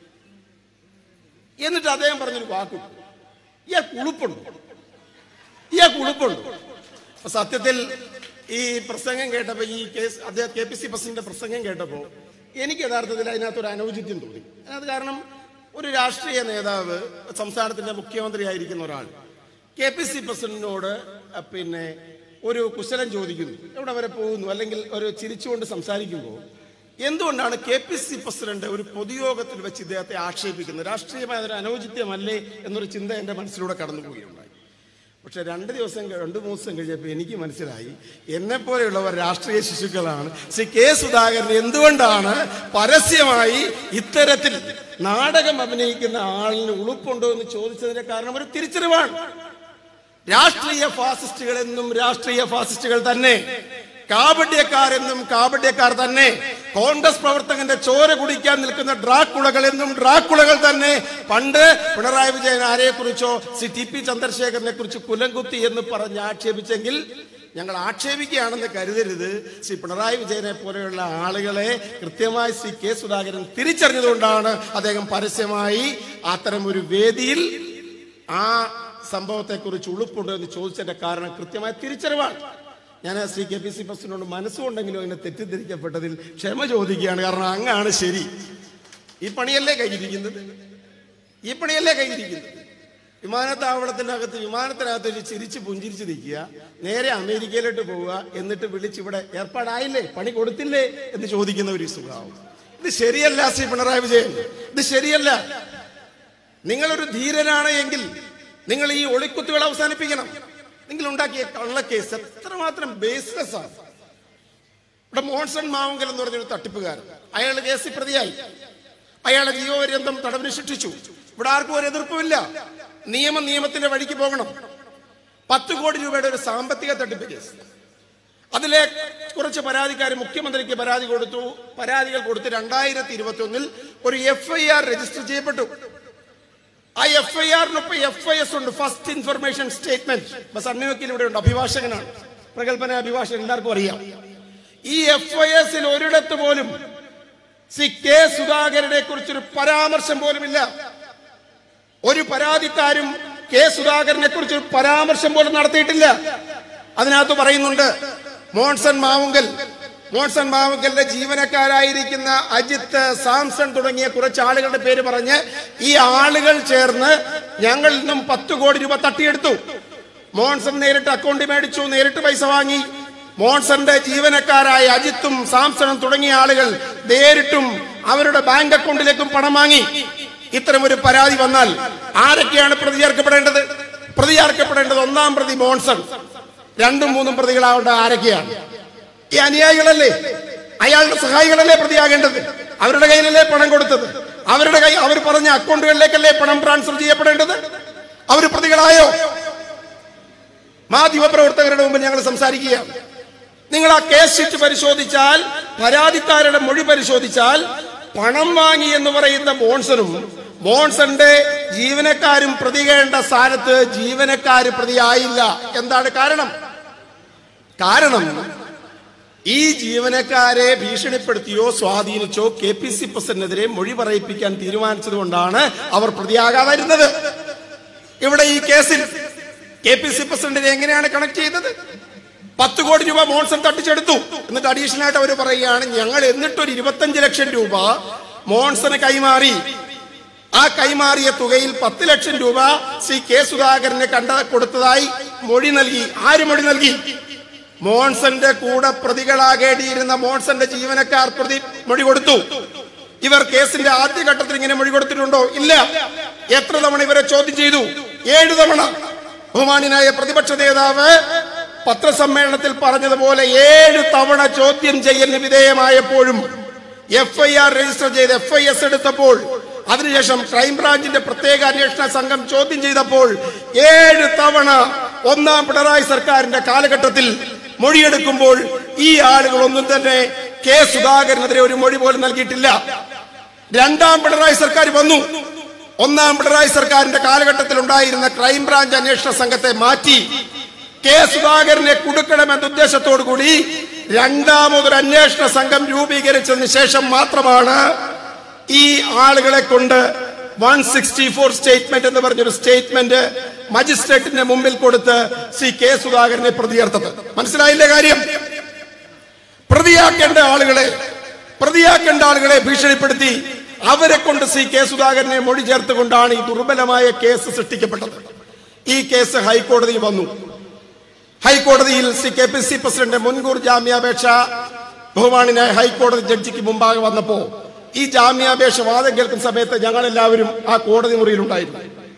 എന്നിട്ട് അദ്ദേഹം പറഞ്ഞൊരു വാക്കുണ്ട് ഇയാൾക്ക് ഉളുപ്പുണ്ട് ഇയാൾക്ക് ഉളുപ്പുണ്ട് അപ്പൊ സത്യത്തിൽ ഈ പ്രസംഗം കേട്ടപ്പോ ഈ കേസ് അദ്ദേഹം കെ പി സി പ്രസിഡന്റ് പ്രസംഗം കേട്ടപ്പോ എനിക്ക് യഥാർത്ഥത്തിൽ അതിനകത്ത് ഒരു അനൗചിത്യം തോന്നി അതിനകത്ത് കാരണം ഒരു രാഷ്ട്രീയ നേതാവ് സംസ്ഥാനത്തിന്റെ മുഖ്യമന്ത്രി ആയിരിക്കുന്ന ഒരാൾ കെ പി സി പ്രസിഡന്റിനോട് അഹ് പിന്നെ ഒരു കുശലം ചോദിക്കുന്നു എവിടെ വരെ പോകുന്നു അല്ലെങ്കിൽ ഒരു ചിരിച്ചുകൊണ്ട് സംസാരിക്കുമ്പോൾ എന്തുകൊണ്ടാണ് കെ പി സി പ്രസിഡന്റ് ഒരു പൊതുയോഗത്തിൽ വെച്ച് ഇദ്ദേഹത്തെ ആക്ഷേപിക്കുന്നത് രാഷ്ട്രീയമായ ഒരു അനൗചിത്യമല്ലേ എന്നൊരു ചിന്ത എന്റെ മനസ്സിലൂടെ കടന്നുപോവുകയുണ്ടായി പക്ഷെ രണ്ട് ദിവസം കഴി- രണ്ട് മൂന്ന് ദിവസം കഴിഞ്ഞപ്പോൾ എനിക്ക് മനസ്സിലായി എന്നെ പോലെയുള്ളവർ രാഷ്ട്രീയ ശിശുക്കളാണ് ശ്രീ കെ സുധാകരൻ എന്തുകൊണ്ടാണ് പരസ്യമായി ഇത്തരത്തിൽ നാടകം അഭിനയിക്കുന്ന ആളിന് ഉളുപ്പുണ്ടോ എന്ന് ചോദിച്ചതിന്റെ കാരണം ഒരു തിരിച്ചറിവാണ് രാഷ്ട്രീയ ഫാസിസ്റ്റുകൾ എന്നും രാഷ്ട്രീയ ഫാസിസ്റ്റുകൾ തന്നെ കാപട്യക്കാരെന്നും കാപട്യക്കാർ തന്നെ കോൺഗ്രസ് പ്രവർത്തകന്റെ ചോര കുടിക്കാൻ നിൽക്കുന്ന ഡ്രാക്കുളകൾ എന്നും ഡ്രാക്കുളകൾ തന്നെ പണ്ട് പിണറായി വിജയൻ ആരെക്കുറിച്ചോ സി ടി പി ചന്ദ്രശേഖരനെ കുറിച്ച് കുലംകുത്തി എന്ന് പറഞ്ഞ് ആക്ഷേപിച്ചെങ്കിൽ ഞങ്ങൾ ആക്ഷേപിക്കുകയാണെന്ന് കരുതരുത് ശ്രീ പിണറായി വിജയനെ പോലെയുള്ള ആളുകളെ കൃത്യമായി ശ്രീ കെ സുധാകരൻ തിരിച്ചറിഞ്ഞതുകൊണ്ടാണ് അദ്ദേഹം പരസ്യമായി അത്തരം ഒരു വേദിയിൽ ആ സംഭവത്തെക്കുറിച്ച് ഉളുപ്പുണ്ടോ എന്ന് ചോദിച്ചതിന്റെ കാരണം കൃത്യമായ തിരിച്ചറിവാണ് ഞാൻ ശ്രീ കെ പി സി പ്രസിഡന്റിനോട് മനസ്സുകൊണ്ടെങ്കിലും അങ്ങനെ തെറ്റിദ്ധരിക്കപ്പെട്ടതിൽ ക്ഷമ ചോദിക്കുകയാണ് കാരണം അങ്ങാണ് ശരി ഈ പണിയല്ലേ കയ്യിരിക്കുന്നത് ഈ പണിയല്ലേ കയ്യിരിക്കുന്നത് വിമാനത്താവളത്തിന്റെ അകത്ത് വിമാനത്തിനകത്ത് ഒരു ചിരിച്ച് പുഞ്ചിരിച്ച് നിൽക്കുക നേരെ അമേരിക്കയിലോട്ട് പോവുക എന്നിട്ട് വിളിച്ച് ഇവിടെ ഏർപ്പാടായില്ലേ പണി കൊടുത്തില്ലേ എന്ന് ചോദിക്കുന്ന ഒരു സ്വഭാവം ഇത് ശരിയല്ല ശ്രീ പിണറായി വിജയൻ ഇത് ശരിയല്ല നിങ്ങളൊരു ധീരനാണ് എങ്കിൽ നിങ്ങൾ ഈ ഒളിക്കുത്തുകൾ അവസാനിപ്പിക്കണം നിങ്ങൾ ഉണ്ടാക്കിയ കള്ളക്കേസ് എത്രമാത്രം ബേസ്ലെസ് ആണ് ഇവിടെ മോൺസൺ മാവുങ്കൽ എന്ന് പറഞ്ഞൊരു തട്ടിപ്പുകാരൻ അയാൾ കേസിൽ പ്രതിയായി അയാളെ ജീവപര്യന്തം തടവിന് ശിക്ഷിച്ചു ഇവിടെ ആർക്കും ഒരു എതിർപ്പുമില്ല നിയമം നിയമത്തിന്റെ വഴിക്ക് പോകണം പത്ത് കോടി രൂപയുടെ ഒരു സാമ്പത്തിക തട്ടിപ്പ് കേസ് അതിലെ കുറച്ച് പരാതിക്കാർ മുഖ്യമന്ത്രിക്ക് പരാതി കൊടുത്തു പരാതികൾ കൊടുത്ത് രണ്ടായിരത്തി ഇരുപത്തി ഒന്നിൽ ഒരു എഫ് ഐ ആർ രജിസ്റ്റർ ചെയ്യപ്പെട്ടു ആ എഫ് ഐ ആറിനൊപ്പം എഫ് ഐ എസ് ഉണ്ട് ഫസ്റ്റ് ഇൻഫർമേഷൻ സ്റ്റേറ്റ്മെന്റ് ബസ് അണ്ണുവക്കിൽ ഇവിടെ ഉണ്ട് അഭിഭാഷകനാണ് പ്രഗത്ഭനായ അഭിഭാഷകൻ എല്ലാവർക്കും അറിയാം ഈ എഫ് ഐ എസിൽ ഒരിടത്ത് പോലും സി കെ സുധാകരനെ കുറിച്ചൊരു പരാമർശം പോലുമില്ല ഒരു പരാതിക്കാരും കെ സുധാകരനെ കുറിച്ച് ഒരു പരാമർശം പോലും നടത്തിയിട്ടില്ല അതിനകത്ത് പറയുന്നുണ്ട് മോൺസൺ മാവുങ്കൽ മോൺസൺ മാവുങ്കലിന്റെ ജീവനക്കാരായിരിക്കുന്ന അജിത്ത് സാംസൺ തുടങ്ങിയ കുറച്ച് ആളുകളുടെ പേര് പറഞ്ഞ് ഈ ആളുകൾ ചേർന്ന് ഞങ്ങളിൽ നിന്നും പത്ത് കോടി രൂപ തട്ടിയെടുത്തു മോൺസൺ നേരിട്ട് അക്കൗണ്ട് മേടിച്ചു നേരിട്ട് പൈസ വാങ്ങി മോൺസന്റെ ജീവനക്കാരായ അജിത്തും സാംസണും തുടങ്ങിയ ആളുകൾ നേരിട്ടും അവരുടെ ബാങ്ക് അക്കൗണ്ടിലേക്കും പണം വാങ്ങി ഇത്തരം ഒരു പരാതി വന്നാൽ ആരൊക്കെയാണ് പ്രതി ചേർക്കപ്പെടേണ്ടത് പ്രതി ചേർക്കപ്പെടേണ്ടത് ഒന്നാം പ്രതി മോൺസൺ രണ്ടും മൂന്നും പ്രതികളാവേണ്ട ആരൊക്കെയാണ് ഈ അനുയായികളല്ലേ അയാളുടെ സഹായികളല്ലേ പ്രതിയാകേണ്ടത് അവരുടെ കയ്യിലല്ലേ പണം കൊടുത്തത് അവരുടെ കൈ അവർ പറഞ്ഞ അക്കൗണ്ടുകളിലേക്കല്ലേ പണം ട്രാൻസ്ഫർ ചെയ്യപ്പെടേണ്ടത് അവർ പ്രതികളായോ മാധ്യമപ്രവർത്തകരുടെ മുമ്പിൽ ഞങ്ങൾ സംസാരിക്കുകയാണ് നിങ്ങൾ ആ കേസ് ഷീറ്റ് പരിശോധിച്ചാൽ പരാതിക്കാരുടെ മൊഴി പരിശോധിച്ചാൽ പണം വാങ്ങി എന്ന് പറയുന്ന മോൺസണും മോൺസന്റെ ജീവനക്കാരും പ്രതികേണ്ട സ്ഥാനത്ത് ജീവനക്കാര് പ്രതിയായില്ല എന്താണ് കാരണം കാരണം ഈ ജീവനക്കാരെ ഭീഷണിപ്പെടുത്തിയോ സ്വാധീനിച്ചോ കെ പി സി പ്രസിഡന്റിനെതിരെ മൊഴി പറയിപ്പിക്കാൻ തീരുമാനിച്ചത് കൊണ്ടാണ് അവർ പ്രതിയാകാതിരുന്നത് ഇവിടെ ഈ കേസിൽ കെ പി സി പ്രസിഡന്റിനെ എങ്ങനെയാണ് കണക്ട് ചെയ്തത് പത്ത് കോടി രൂപ മോൺസൺ തട്ടിച്ചെടുത്തു എന്നിട്ട് അഡീഷണൽ ആയിട്ട് അവർ പറയുകയാണ് ഞങ്ങൾ എന്നിട്ടൊരു ഇരുപത്തഞ്ച് ലക്ഷം രൂപ മോൺസന് കൈമാറി ആ കൈമാറിയ തുകയിൽ പത്ത് ലക്ഷം രൂപ ശ്രീ കെ സുധാകരന് കണ്ട കൊടുത്തതായി മൊഴി നൽകി ആര് മൊഴി നൽകി മോൺസന്റെ കൂടെ പ്രതികളാകേണ്ടിയിരുന്ന മോൺസന്റെ ജീവനക്കാർ പ്രതി മൊഴി കൊടുത്തു ഇവർ കേസിന്റെ ആദ്യഘട്ടത്തിൽ ഇങ്ങനെ മൊഴി കൊടുത്തിട്ടുണ്ടോ ഇല്ല എത്ര തവണ ഇവരെ ചോദ്യം ചെയ്തു ഏഴു തവണ ബഹുമാന്യനായ പ്രതിപക്ഷ നേതാവ് പത്രസമ്മേളനത്തിൽ പറഞ്ഞതുപോലെ ഏഴ് തവണ ചോദ്യം ചെയ്യലിന് വിധേയമായപ്പോഴും എഫ് ഐ ആർ രജിസ്റ്റർ ചെയ്ത് എഫ് ഐ എസ് എടുത്തപ്പോൾ അതിനുശേഷം ക്രൈംബ്രാഞ്ചിന്റെ പ്രത്യേക അന്വേഷണ സംഘം ചോദ്യം ചെയ്തപ്പോൾ ഏഴ് തവണ ഒന്നാം പിണറായി സർക്കാരിന്റെ കാലഘട്ടത്തിൽ മൊഴിയെടുക്കുമ്പോൾ ഈ ആളുകൾ ഒന്നും തന്നെ കെ സുധാകരനെതിരെ ഒരു മൊഴി പോലും നൽകിയിട്ടില്ല രണ്ടാം പിണറായി സർക്കാർ വന്നു ഒന്നാം പിണറായി സർക്കാരിന്റെ കാലഘട്ടത്തിൽ ഉണ്ടായിരുന്ന ക്രൈംബ്രാഞ്ച് അന്വേഷണ സംഘത്തെ മാറ്റി കെ സുധാകരനെ കുടുക്കണമെന്ന ഉദ്ദേശത്തോടു കൂടി രണ്ടാമതൊരു അന്വേഷണ സംഘം രൂപീകരിച്ചതിന് ശേഷം മാത്രമാണ് ഈ ആളുകളെ കൊണ്ട് വൺ സിക്സ്റ്റി ഫോർ സ്റ്റേറ്റ്മെന്റ് എന്ന് പറഞ്ഞൊരു സ്റ്റേറ്റ്മെന്റ് മജിസ്ട്രേറ്റിന്റെ മുമ്പിൽ കൊടുത്ത് ശ്രീ കെ സുധാകരനെ പ്രതിയേർത്തത് മനസ്സിലായില്ലേ കാര്യം പ്രതിയാക്കേണ്ട ആളുകളെ പ്രതിയാക്കേണ്ട ആളുകളെ ഭീഷണിപ്പെടുത്തി അവരെ കൊണ്ട് ശ്രീ കെ സുധാകരനെ മൊഴി ചേർത്തുകൊണ്ടാണ് ഈ ദുർബലമായ കേസ് സൃഷ്ടിക്കപ്പെട്ടത് ഈ കേസ് ഹൈക്കോടതി വന്നു ഹൈക്കോടതിയിൽ Shri K P C president മുൻകൂർ ജാമ്യാപേക്ഷ ബഹുമാനായ ഹൈക്കോടതി ജഡ്ജിക്ക് മുമ്പാകെ വന്നപ്പോ ഈ ജാമ്യാപേക്ഷ വാദം കേൾക്കുന്ന സമയത്ത് ഞങ്ങൾ എല്ലാവരും ആ കോടതി മുറിയിലുണ്ടായിരുന്നു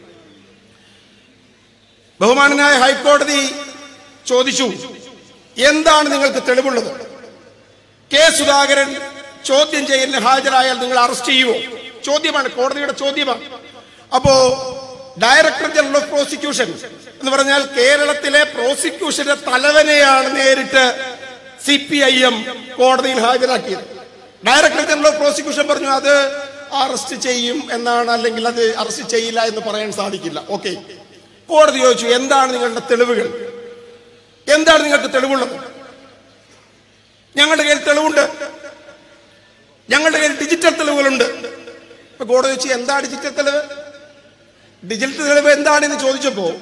ബഹുമാനായ ഹൈക്കോടതി ചോദിച്ചു എന്താണ് നിങ്ങൾക്ക് തെളിവുള്ളത് കെ സുധാകരൻ ചോദ്യം ചെയ്യലിന് ഹാജരായാൽ നിങ്ങൾ അറസ്റ്റ് ചെയ്യുമോ ചോദ്യമാണ് കോടതിയുടെ ചോദ്യമാണ് അപ്പോ ഡയറക്ടർ ജനറൽ ഓഫ് പ്രോസിക്യൂഷൻ എന്ന് പറഞ്ഞാൽ കേരളത്തിലെ പ്രോസിക്യൂഷന്റെ തലവനെയാണ് നേരിട്ട് സി പി ഐ എം കോടതിയിൽ ഹാജരാക്കിയത് ഡയറക്ടർ ജനറൽ ഓഫ് പ്രോസിക്യൂഷൻ പറഞ്ഞു അത് അറസ്റ്റ് ചെയ്യും എന്നാണ് അല്ലെങ്കിൽ അത് അറസ്റ്റ് ചെയ്യില്ല എന്ന് പറയാൻ സാധിക്കില്ല ഓക്കെ കോടതി ചോദിച്ചു എന്താണ് നിങ്ങളുടെ തെളിവുകൾ എന്താണ് നിങ്ങൾക്ക് തെളിവുള്ളത് ഞങ്ങളുടെ കയ്യിൽ തെളിവുണ്ട് ഞങ്ങളുടെ കയ്യിൽ ഡിജിറ്റൽ തെളിവുകളുണ്ട് ഇപ്പൊ കോടതി വെച്ച് എന്താ ഡിജിറ്റൽ തെളിവ് ഡിജിറ്റൽ തെളിവ് എന്താണെന്ന് ചോദിച്ചപ്പോ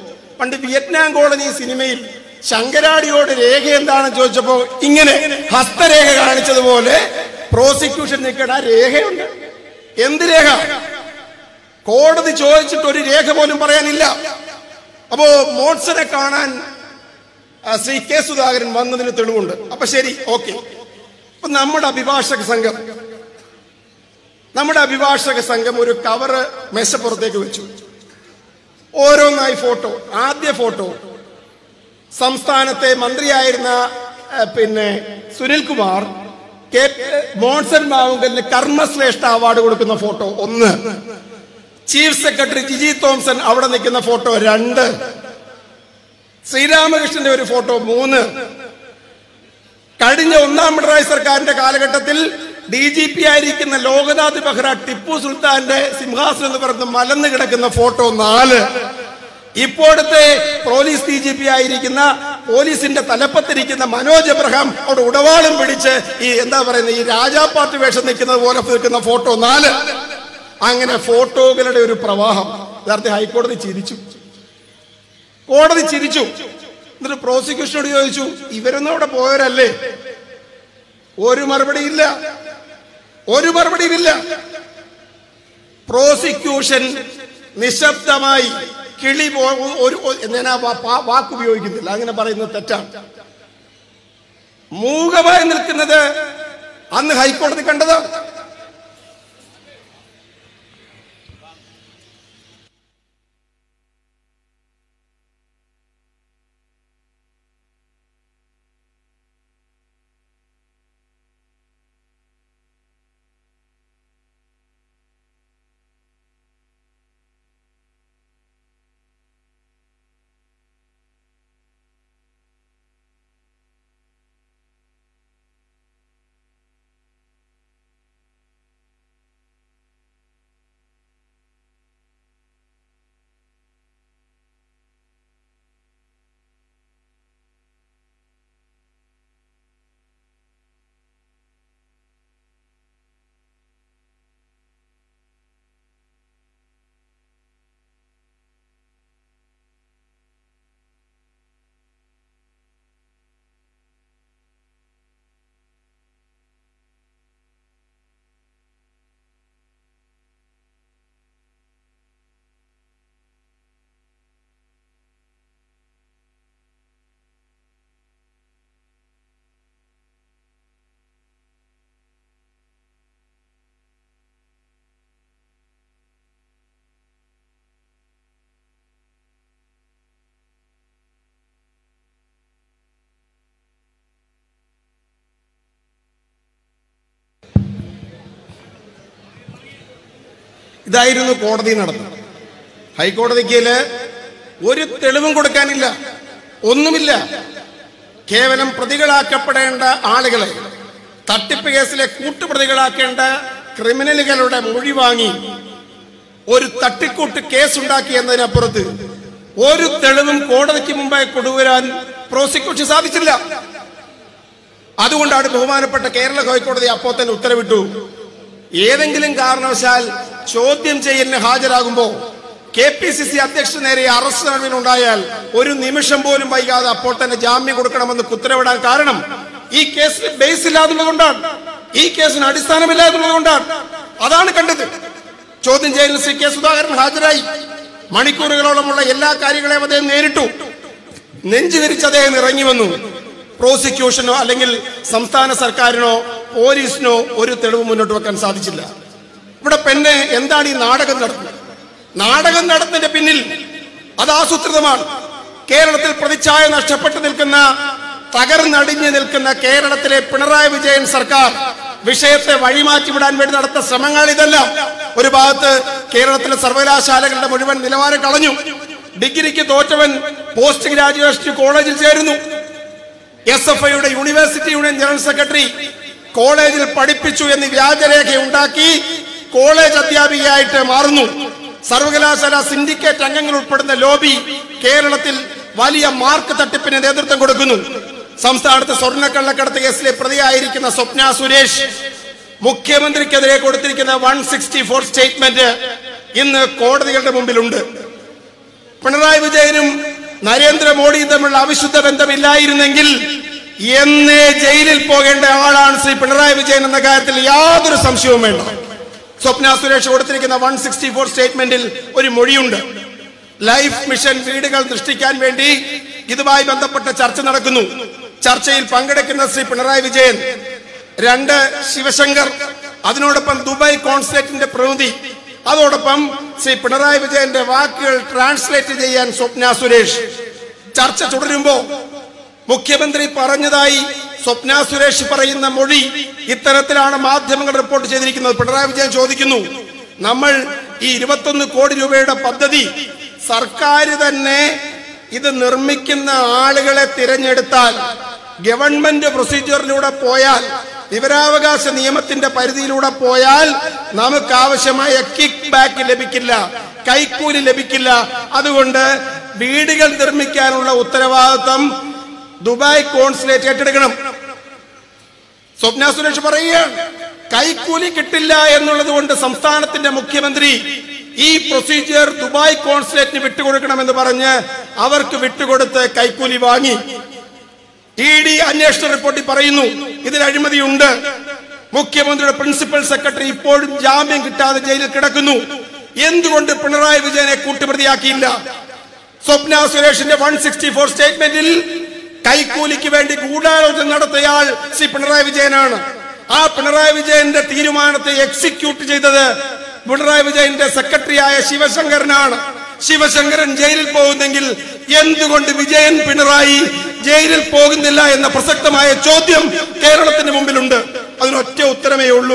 പണ്ട് വിയറ്റ്നാം കോളനി സിനിമയിൽ ശങ്കരാടിയോട് രേഖ എന്താണെന്ന് ചോദിച്ചപ്പോ ഇങ്ങനെ ഹസ്തരേഖ കാണിച്ചതുപോലെ പ്രോസിക്യൂഷൻ നിൽക്കണ രേഖയുണ്ട് എന്ത് രേഖ കോടതി ചോദിച്ചിട്ട് ഒരു രേഖ പോലും പറയാനില്ല അപ്പോ മോട്സനെ കാണാൻ ആ, ശ്രീ കെ സുധാകരൻ വന്നതിന് തെളിവുണ്ട് അപ്പൊ ശരി ഓക്കെ അപ്പൊ നമ്മുടെ അഭിഭാഷക സംഘം നമ്മുടെ അഭിഭാഷക സംഘം ഒരു കവറ് മേശപ്പുറത്തേക്ക് വെച്ചു ഓരോന്നായി ഫോട്ടോ ആദ്യ ഫോട്ടോ സംസ്ഥാനത്തെ മന്ത്രിയായിരുന്ന ആ, പിന്നെ സുനിൽകുമാർ കെ മോൺസൺ മാവുങ്കലിന് കർമ്മശ്രേഷ്ഠ അവാർഡ് കൊടുക്കുന്ന ഫോട്ടോ ഒന്ന് ചീഫ് സെക്രട്ടറി ജിജി തോംസൺ അവിടെ നിൽക്കുന്ന ഫോട്ടോ രണ്ട് ശ്രീരാമകൃഷ്ണന്റെ ഒരു ഫോട്ടോ മൂന്ന് കഴിഞ്ഞ ഒന്നാം പിണറായി സർക്കാരിന്റെ കാലഘട്ടത്തിൽ ഡി ജി പി ആയിരിക്കുന്ന ലോകനാഥ് ബെഹ്റ ടിപ്പു സുൽത്താന്റെ സിംഹാസനം എന്ന് പറയുന്ന മലന്ന് കിടക്കുന്ന ഫോട്ടോ നാല് ഇപ്പോഴത്തെ പോലീസ് ഡി ജി പി ആയിരിക്കുന്ന പോലീസിന്റെ തലപ്പത്തിരിക്കുന്ന മനോജ് എബ്രഹാം അവിടെ ഉടവാളും പിടിച്ച് ഈ എന്താ പറയുന്നത് ഈ രാജാപ്പാട്ട് വേഷം നിൽക്കുന്നത് പോലെ നിൽക്കുന്ന ഫോട്ടോ നാല് അങ്ങനെ ഫോട്ടോകളുടെ ഒരു പ്രവാഹം യഥാർത്ഥ ഹൈക്കോടതി ചിരിച്ചു കോടതി ചിരിച്ചു എന്നിട്ട് പ്രോസിക്യൂഷനോട് ചോദിച്ചു ഇവരൊന്നും അവിടെ പോയവരല്ലേ ഒരു മറുപടിയില്ല ഒരു മറുപടിയുമില്ല പ്രോസിക്യൂഷൻ നിശബ്ദമായി കിളി പോ ഒരു ഒ- ഞാൻ ആ വാ- പാ- വാക്ക് ഉപയോഗിക്കുന്നില്ല അങ്ങനെ പറയുന്നത് തെറ്റാണ് മൂകമായി നിൽക്കുന്നത് അന്ന് ഹൈക്കോടതി കണ്ടത് ഇതായിരുന്നു കോടതി നടന്നത് ഹൈക്കോടതിക്ക് ഒരു തെളിവും കൊടുക്കാനില്ല ഒന്നുമില്ല കേവലം പ്രതികളാക്കപ്പെടേണ്ട ആളുകളെ തട്ടിപ്പ് കേസിലെ കൂട്ടുപ്രതികളാക്കേണ്ട ക്രിമിനലുകളുടെ മൊഴി വാങ്ങി ഒരു തട്ടിക്കൂട്ട് കേസുണ്ടാക്കി എന്നതിനപ്പുറത്ത് ഒരു തെളിവും കോടതിക്ക് മുമ്പായി കൊണ്ടുവരാൻ പ്രോസിക്യൂഷൻ സാധിച്ചില്ല അതുകൊണ്ടാണ് ബഹുമാനപ്പെട്ട കേരള ഹൈക്കോടതി അപ്പോൾ തന്നെ ഉത്തരവിട്ടു ഏതെങ്കിലും കാരണവശാൽ ചോദ്യം ചെയ്യലിന് ഹാജരാകുമ്പോൾ കെ പി സി സി അധ്യക്ഷ നേരെ അറസ്റ്റ് നടപടി ഉണ്ടായാൽ ഒരു നിമിഷം പോലും വൈകാതെ അപ്പോൾ തന്നെ ജാമ്യം കൊടുക്കണമെന്ന് ഉത്തരവിടാൻ കാരണം ഈ കേസിന് ബേസ് ഇല്ലാതുള്ളതുകൊണ്ടാണ് ഈ കേസിന് അടിസ്ഥാനമില്ലാതുള്ളതുകൊണ്ടാണ് അതാണ് കണ്ടത് ചോദ്യം ചെയ്യലിന് ശ്രീ കെ സുധാകരൻ ഹാജരായി മണിക്കൂറുകളോളമുള്ള എല്ലാ കാര്യങ്ങളെയും അദ്ദേഹം നേരിട്ടു നെഞ്ചു വിരിച്ച് അദ്ദേഹം ഇറങ്ങി വന്നു പ്രോസിക്യൂഷനോ അല്ലെങ്കിൽ സംസ്ഥാന സർക്കാരിനോ പോലീസിനോ ഒരു തെളിവ് മുന്നോട്ട് വെക്കാൻ സാധിച്ചില്ല ഇവിടെ പെണ്ണ് എന്താണ് ഈ നാടകം നടത്തുന്നത് നാടകം നടത്തുന്നതിന്റെ പിന്നിൽ അത് ആസൂത്രിതമാണ് കേരളത്തിൽ പ്രതിച്ഛായ നഷ്ടപ്പെട്ടു നിൽക്കുന്ന തകർന്നടിഞ്ഞു നിൽക്കുന്ന കേരളത്തിലെ പിണറായി വിജയൻ സർക്കാർ വിഷയത്തെ വഴിമാറ്റിവിടാൻ വേണ്ടി നടത്തുന്ന ശ്രമങ്ങൾ ഇതെല്ലാം ഒരു ഭാഗത്ത് കേരളത്തിലെ സർവകലാശാലകളുടെ മുഴുവൻ നിലവാരം കളഞ്ഞു ഡിഗ്രിക്ക് തോറ്റവൻ പോസ്റ്റ് ഗ്രാജുവേഷൻ കോളേജിൽ ചേരുന്നു എസ് എഫ് ഐയുടെ യൂണിവേഴ്സിറ്റി യൂണിയൻ ജനറൽ സെക്രട്ടറി കോളേജിൽ പഠിപ്പിച്ചു എന്ന് വ്യാജരേഖ ഉണ്ടാക്കി കോളേജ് അധ്യാപികയായിട്ട് മാറുന്നു സർവകലാശാല സിൻഡിക്കേറ്റ് അംഗങ്ങൾ ഉൾപ്പെടുന്ന ലോബി കേരളത്തിൽ വലിയ മാർക്ക് തട്ടിപ്പിന് നേതൃത്വം കൊടുക്കുന്നു സംസ്ഥാനത്ത് സ്വർണ്ണക്കള്ളക്കടത്ത് കേസിലെ പ്രതിയായിരിക്കുന്ന സ്വപ്ന സുരേഷ് മുഖ്യമന്ത്രിക്കെതിരെ കൊടുത്തിരിക്കുന്ന വൺ സിക്സ്റ്റി ഫോർ സ്റ്റേറ്റ്മെന്റ് ഇന്ന് കോടതികളുടെ മുമ്പിലുണ്ട് പിണറായി വിജയനും നരേന്ദ്രമോദിയും തമ്മിലുള്ള അവിശുദ്ധ ബന്ധമില്ലായിരുന്നെങ്കിൽ എന്നേ ജയിലിൽ പോകേണ്ട ആളാണ് ശ്രീ പിണറായി വിജയൻ എന്ന കാര്യത്തിൽ യാതൊരു സംശയവും വേണ്ട സ്വപ്ന സുരേഷ് കൊടുത്തിരിക്കുന്ന വൺ സിക്സ്റ്റി ഫോർ സ്റ്റേറ്റ്മെന്റിൽ ഒരു മൊഴിയുണ്ട് ലൈഫ് മിഷൻ വീടുകൾ സൃഷ്ടിക്കാൻ വേണ്ടി ഇതുമായി ബന്ധപ്പെട്ട ചർച്ച നടക്കുന്നു ചർച്ചയിൽ പങ്കെടുക്കുന്ന ശ്രീ പിണറായി വിജയൻ രണ്ട് ശിവശങ്കർ അതിനോടൊപ്പം ദുബായ് കോൺസുലേറ്റിന്റെ പ്രതിനിധി അതോടൊപ്പം ശ്രീ പിണറായി വിജയന്റെ വാക്കുകൾ ട്രാൻസ്ലേറ്റ് ചെയ്യാൻ സ്വപ്ന സുരേഷ് ചർച്ച തുടരുമ്പോ മുഖ്യമന്ത്രി പറഞ്ഞതായി സ്വപ്ന സുരേഷ് പറയുന്ന മൊഴി ഇത്തരത്തിലാണ് മാധ്യമങ്ങൾ റിപ്പോർട്ട് ചെയ്തിരിക്കുന്നത് പിണറായി വിജയൻ ചോദിക്കുന്നു നമ്മൾ ഈ ഇരുപത്തൊന്ന് കോടി രൂപയുടെ പദ്ധതി സർക്കാർ തന്നെ ഇത് നിർമ്മിക്കുന്ന ആളുകളെ തിരഞ്ഞെടുത്താൽ ഗവൺമെന്റ് പ്രൊസീജിയറിലൂടെ പോയാൽ വിവരാവകാശ നിയമത്തിന്റെ പരിധിയിലൂടെ പോയാൽ നമുക്ക് ആവശ്യമായ കിക്ക് ബാക്ക് ലഭിക്കില്ല കൈക്കൂലി ലഭിക്കില്ല അതുകൊണ്ട് വീടുകൾ നിർമ്മിക്കാനുള്ള ഉത്തരവാദിത്വം ദുബായ് കോൺസുലേറ്റ് ഏറ്റെടുക്കണം സ്വപ്ന സുരേഷ് പറയുകയാണ് കൈക്കൂലി കിട്ടില്ല എന്നുള്ളത് കൊണ്ട് സംസ്ഥാനത്തിന്റെ മുഖ്യമന്ത്രി ഈ പ്രൊസീജിയർ ദുബായ് കോൺസുലേറ്റിന് വിട്ടുകൊടുക്കണമെന്ന് പറഞ്ഞ് അവർക്ക് വിട്ടുകൊടുത്ത് കൈക്കൂലി വാങ്ങി ഇ ഡി അന്വേഷണ റിപ്പോർട്ടിൽ പറയുന്നു ഇതിൽ അഴിമതിയുണ്ട് മുഖ്യമന്ത്രിയുടെ പ്രിൻസിപ്പൽ സെക്രട്ടറി ഇപ്പോഴും ജാമ്യം കിട്ടാതെ ജയിലിൽ കിടക്കുന്നു എന്തുകൊണ്ട് പിണറായി വിജയനെ കൂട്ടുപ്രതിയാക്കിയില്ല സ്വപ്ന സുരേഷിന്റെ വൺ സിക്സ്റ്റി ഫോർ സ്റ്റേറ്റ്മെന്റിൽ കൈക്കൂലിക്ക് വേണ്ടി ഗൂഢാലോചന നടത്തിയയാൾ ശ്രീ പിണറായി വിജയനാണ് ആ പിണറായി വിജയന്റെ തീരുമാനത്തെ എക്സിക്യൂട്ട് ചെയ്തത് പിണറായി വിജയന്റെ സെക്രട്ടറിയായ ശിവശങ്കരനാണ് ശിവശങ്കരൻ ജയിലിൽ പോകുന്നെങ്കിൽ എന്തുകൊണ്ട് വിജയൻ പിണറായി ജയിലിൽ പോകുന്നില്ല എന്ന പ്രസക്തമായ ചോദ്യം കേരളത്തിന് മുമ്പിലുണ്ട് അതിനൊറ്റ ഉത്തരമേ ഉള്ളൂ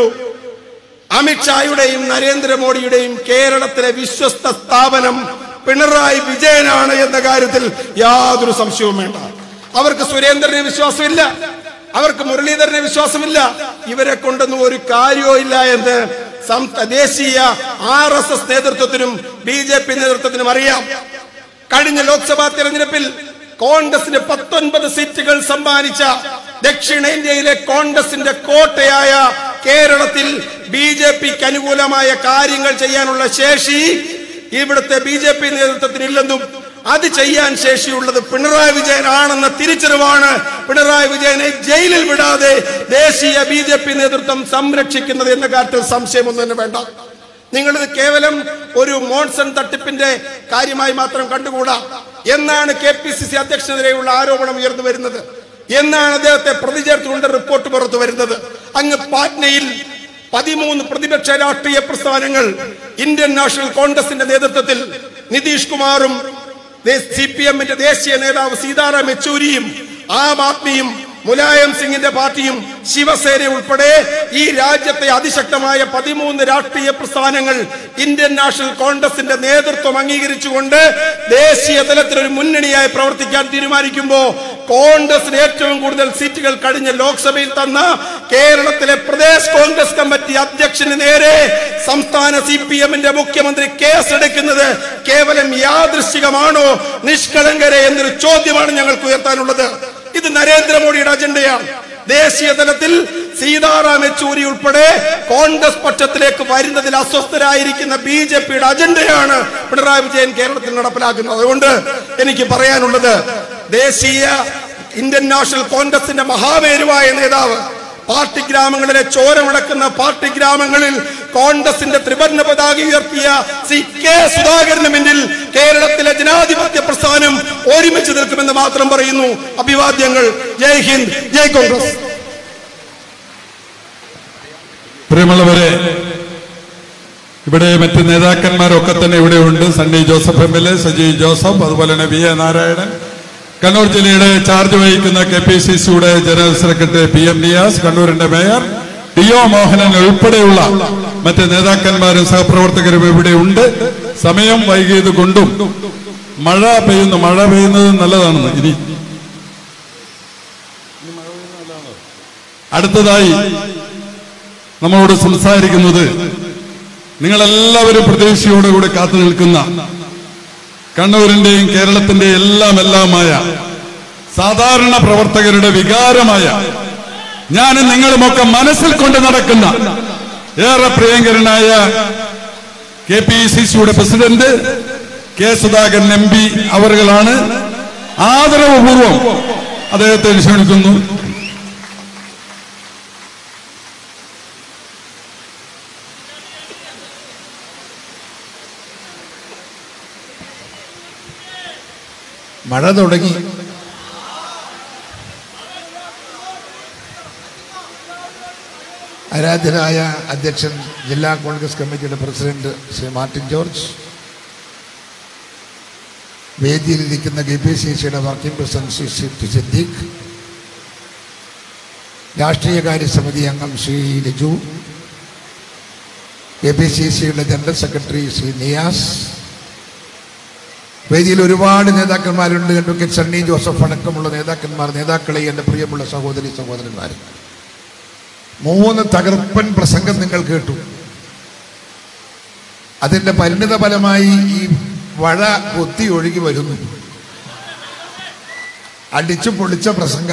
അമിത്ഷായുടെയും നരേന്ദ്രമോദിയുടെയും കേരളത്തിലെ വിശ്വസ്ത സ്ഥാപനം പിണറായി വിജയനാണ് എന്ന കാര്യത്തിൽ യാതൊരു സംശയവും വേണ്ട അവർക്ക് സുരേന്ദ്രന് വിശ്വാസമില്ല അവർക്ക് മുരളീധരന് വിശ്വാസമില്ല ഇവരെ കൊണ്ടൊന്നും ഒരു കാര്യവും ഇല്ല എന്ന് സം- ദേശീയ ആർ എസ് എസ് നേതൃത്വത്തിനും ബി ജെ പി നേതൃത്വത്തിനും അറിയാം കഴിഞ്ഞ ലോക്സഭാ തെരഞ്ഞെടുപ്പിൽ കോൺഗ്രസിന് പത്തൊൻപത് സീറ്റുകൾ സമ്മാനിച്ച ദക്ഷിണേന്ത്യയിലെ കോൺഗ്രസിന്റെ കോട്ടയായ കേരളത്തിൽ ബി ജെ പിക്ക് അനുകൂലമായ കാര്യങ്ങൾ ചെയ്യാനുള്ള ശേഷി ഇവിടുത്തെ ബി ജെ പി നേതൃത്വത്തിന് ഇല്ലെന്നും അത് ചെയ്യാൻ ശേഷിയുള്ളത് പിണറായി വിജയനാണെന്ന തിരിച്ചറിവാണ് പിണറായി വിജയനെ ജയിലിൽ വിടാതെ ദേശീയ ബി ജെ പി നേതൃത്വം സംരക്ഷിക്കുന്നത് എന്ന കാര്യത്തിൽ സംശയമൊന്നും തന്നെ വേണ്ട നിങ്ങളിത് കേവലം ഒരു മോൺസൺ തട്ടിപ്പിന്റെ കാര്യമായി മാത്രം കണ്ടുകൂടാ എന്നാണ് കെ പി സി സി അധ്യക്ഷനെതിരെയുള്ള ആരോപണം ഉയർന്നു വരുന്നത് എന്നാണ് അദ്ദേഹത്തെ പ്രതി ചേർത്തുകൊണ്ട് റിപ്പോർട്ട് പുറത്തു വരുന്നത് അങ്ങ് പാറ്റ്നയിൽ പതിമൂന്ന് പ്രതിപക്ഷ രാഷ്ട്രീയ പ്രസ്ഥാനങ്ങൾ ഇന്ത്യൻ നാഷണൽ കോൺഗ്രസിന്റെ നേതൃത്വത്തിൽ നിതീഷ് കുമാറും സി പി എമ്മിന്റെ ദേശീയ നേതാവ് സീതാറാം യെച്ചൂരിയും ആം ആദ്മിയും മുലായം സിംഗിന്റെ പാർട്ടിയും ശിവസേന ഉൾപ്പെടെ ഈ രാജ്യത്തെ അതിശക്തമായ പതിമൂന്ന് രാഷ്ട്രീയ പ്രസ്ഥാനങ്ങൾ ഇന്ത്യൻ നാഷണൽ കോൺഗ്രസിന്റെ നേതൃത്വം അംഗീകരിച്ചുകൊണ്ട് ദേശീയ തലത്തിൽ ഒരു മുന്നണിയായി പ്രവർത്തിക്കാൻ തീരുമാനിക്കുമ്പോ കോൺഗ്രസിന് ഏറ്റവും കൂടുതൽ സീറ്റുകൾ കഴിഞ്ഞ ലോക്സഭയിൽ തന്ന കേരളത്തിലെ പ്രദേശ് കോൺഗ്രസ് കമ്മിറ്റി അധ്യക്ഷന് നേരെ സംസ്ഥാന സി പി എമ്മിന്റെ മുഖ്യമന്ത്രി കേസെടുക്കുന്നത് കേവലം യാദൃശികമാണോ നിഷ്കളങ്കരെ എന്നൊരു ചോദ്യമാണ് ഞങ്ങൾക്ക് ഉയർത്താനുള്ളത് ഇത് നരേന്ദ്രമോദിയുടെ അജണ്ടയാണ് ദേശീയ തലത്തിൽ സീതാറാം യെച്ചൂരി ഉൾപ്പെടെ കോൺഗ്രസ് പക്ഷത്തിലേക്ക് വരുന്നതിൽ അസ്വസ്ഥരായിരിക്കുന്ന ബി ജെ പിയുടെ അജണ്ടയാണ് പിണറായി വിജയൻ കേരളത്തിൽ നടപ്പിലാക്കുന്നത് അതുകൊണ്ട് എനിക്ക് പറയാനുള്ളത് ദേശീയ ഇന്ത്യൻ നാഷണൽ കോൺഗ്രസിന്റെ മഹാമേരുവായ നേതാവ് പാർട്ടി ഗ്രാമങ്ങളിലെ ചോരമടക്കുന്ന പാർട്ടി ഗ്രാമങ്ങളിൽ കോൺഗ്രസിന്റെ ത്രിവർണ്ണ പതാക ഉയർത്തിയ സി കെ സുധാകരന് മുന്നിൽ കേരളത്തിലെ ജനാധിപത്യ പ്രസ്ഥാനം ഒരുമിച്ച് നിൽക്കുമെന്ന് മാത്രം പറയുന്നു അഭിവാദ്യങ്ങൾ ജയ് ഹിന്ദ് ജയ് കോൺഗ്രസ് പ്രിയമുള്ളവരെ ഇവിടെ മറ്റ് നേതാക്കന്മാരൊക്കെ തന്നെ ഇവിടെ ഉണ്ട് Sunny Joseph M L A Saji Joseph അതുപോലെ തന്നെ വി എ നാരായണൻ കണ്ണൂർ ജില്ലയുടെ ചാർജ് വഹിക്കുന്ന കെ പി സി സിയുടെ general secretary P M Niyas കണ്ണൂരിന്റെ മേയർ ടി ഒ മോഹനൻ ഉൾപ്പെടെയുള്ള മറ്റ് നേതാക്കന്മാരും സഹപ്രവർത്തകരും ഇവിടെ ഉണ്ട് സമയം വൈകിയത് കൊണ്ടും മഴ പെയ്യുന്നു മഴ പെയ്യുന്നത് നല്ലതാണെന്ന് ഇനി അടുത്തതായി നമ്മളോട് സംസാരിക്കുന്നത് നിങ്ങളെല്ലാവരും പ്രതീക്ഷയോടുകൂടി കാത്തു നിൽക്കുന്ന കണ്ണൂരിന്റെയും കേരളത്തിന്റെയും എല്ലാം എല്ലാമായ സാധാരണ പ്രവർത്തകരുടെ വികാരമായ ഞാനും നിങ്ങളുമൊക്കെ മനസ്സിൽ കൊണ്ട് നടക്കുന്ന ഏറെ പ്രിയങ്കരനായ കെ പി സി സിയുടെ president K Sudhakaran M P അവറുകളാണ് ആദരവപൂർവം അദ്ദേഹത്തെ ക്ഷണിക്കുന്നു മഴ തുടങ്ങി ആരാധ്യനായ അധ്യക്ഷൻ ജില്ലാ കോൺഗ്രസ് കമ്മിറ്റിയുടെ പ്രസിഡന്റ് ശ്രീ മാർട്ടിൻ ജോർജ് വേദിയിലിരിക്കുന്ന കെ പി സി സിയുടെ working president Shri C Siddique രാഷ്ട്രീയകാര്യ സമിതി അംഗം Shri Liju K P C സിയുടെ ജനറൽ സെക്രട്ടറി ശ്രീ നിയാസ് വേദിയിൽ ഒരുപാട് നേതാക്കന്മാരുണ്ട് അഡ്വക്കേറ്റ് സണ്ണി ജോസഫ് അടക്കമുള്ള നേതാക്കന്മാർ നേതാക്കളെ എൻ്റെ പ്രിയമുള്ള സഹോദരി സഹോദരന്മാർ മൂന്ന് തകർപ്പൻ പ്രസംഗം നിങ്ങൾ കേട്ടു അതിൻ്റെ പരിണിത ഫലമായി ഈ വഴ കൊത്തി ഒഴുകി വരുന്നു അടിച്ചു പൊളിച്ച പ്രസംഗ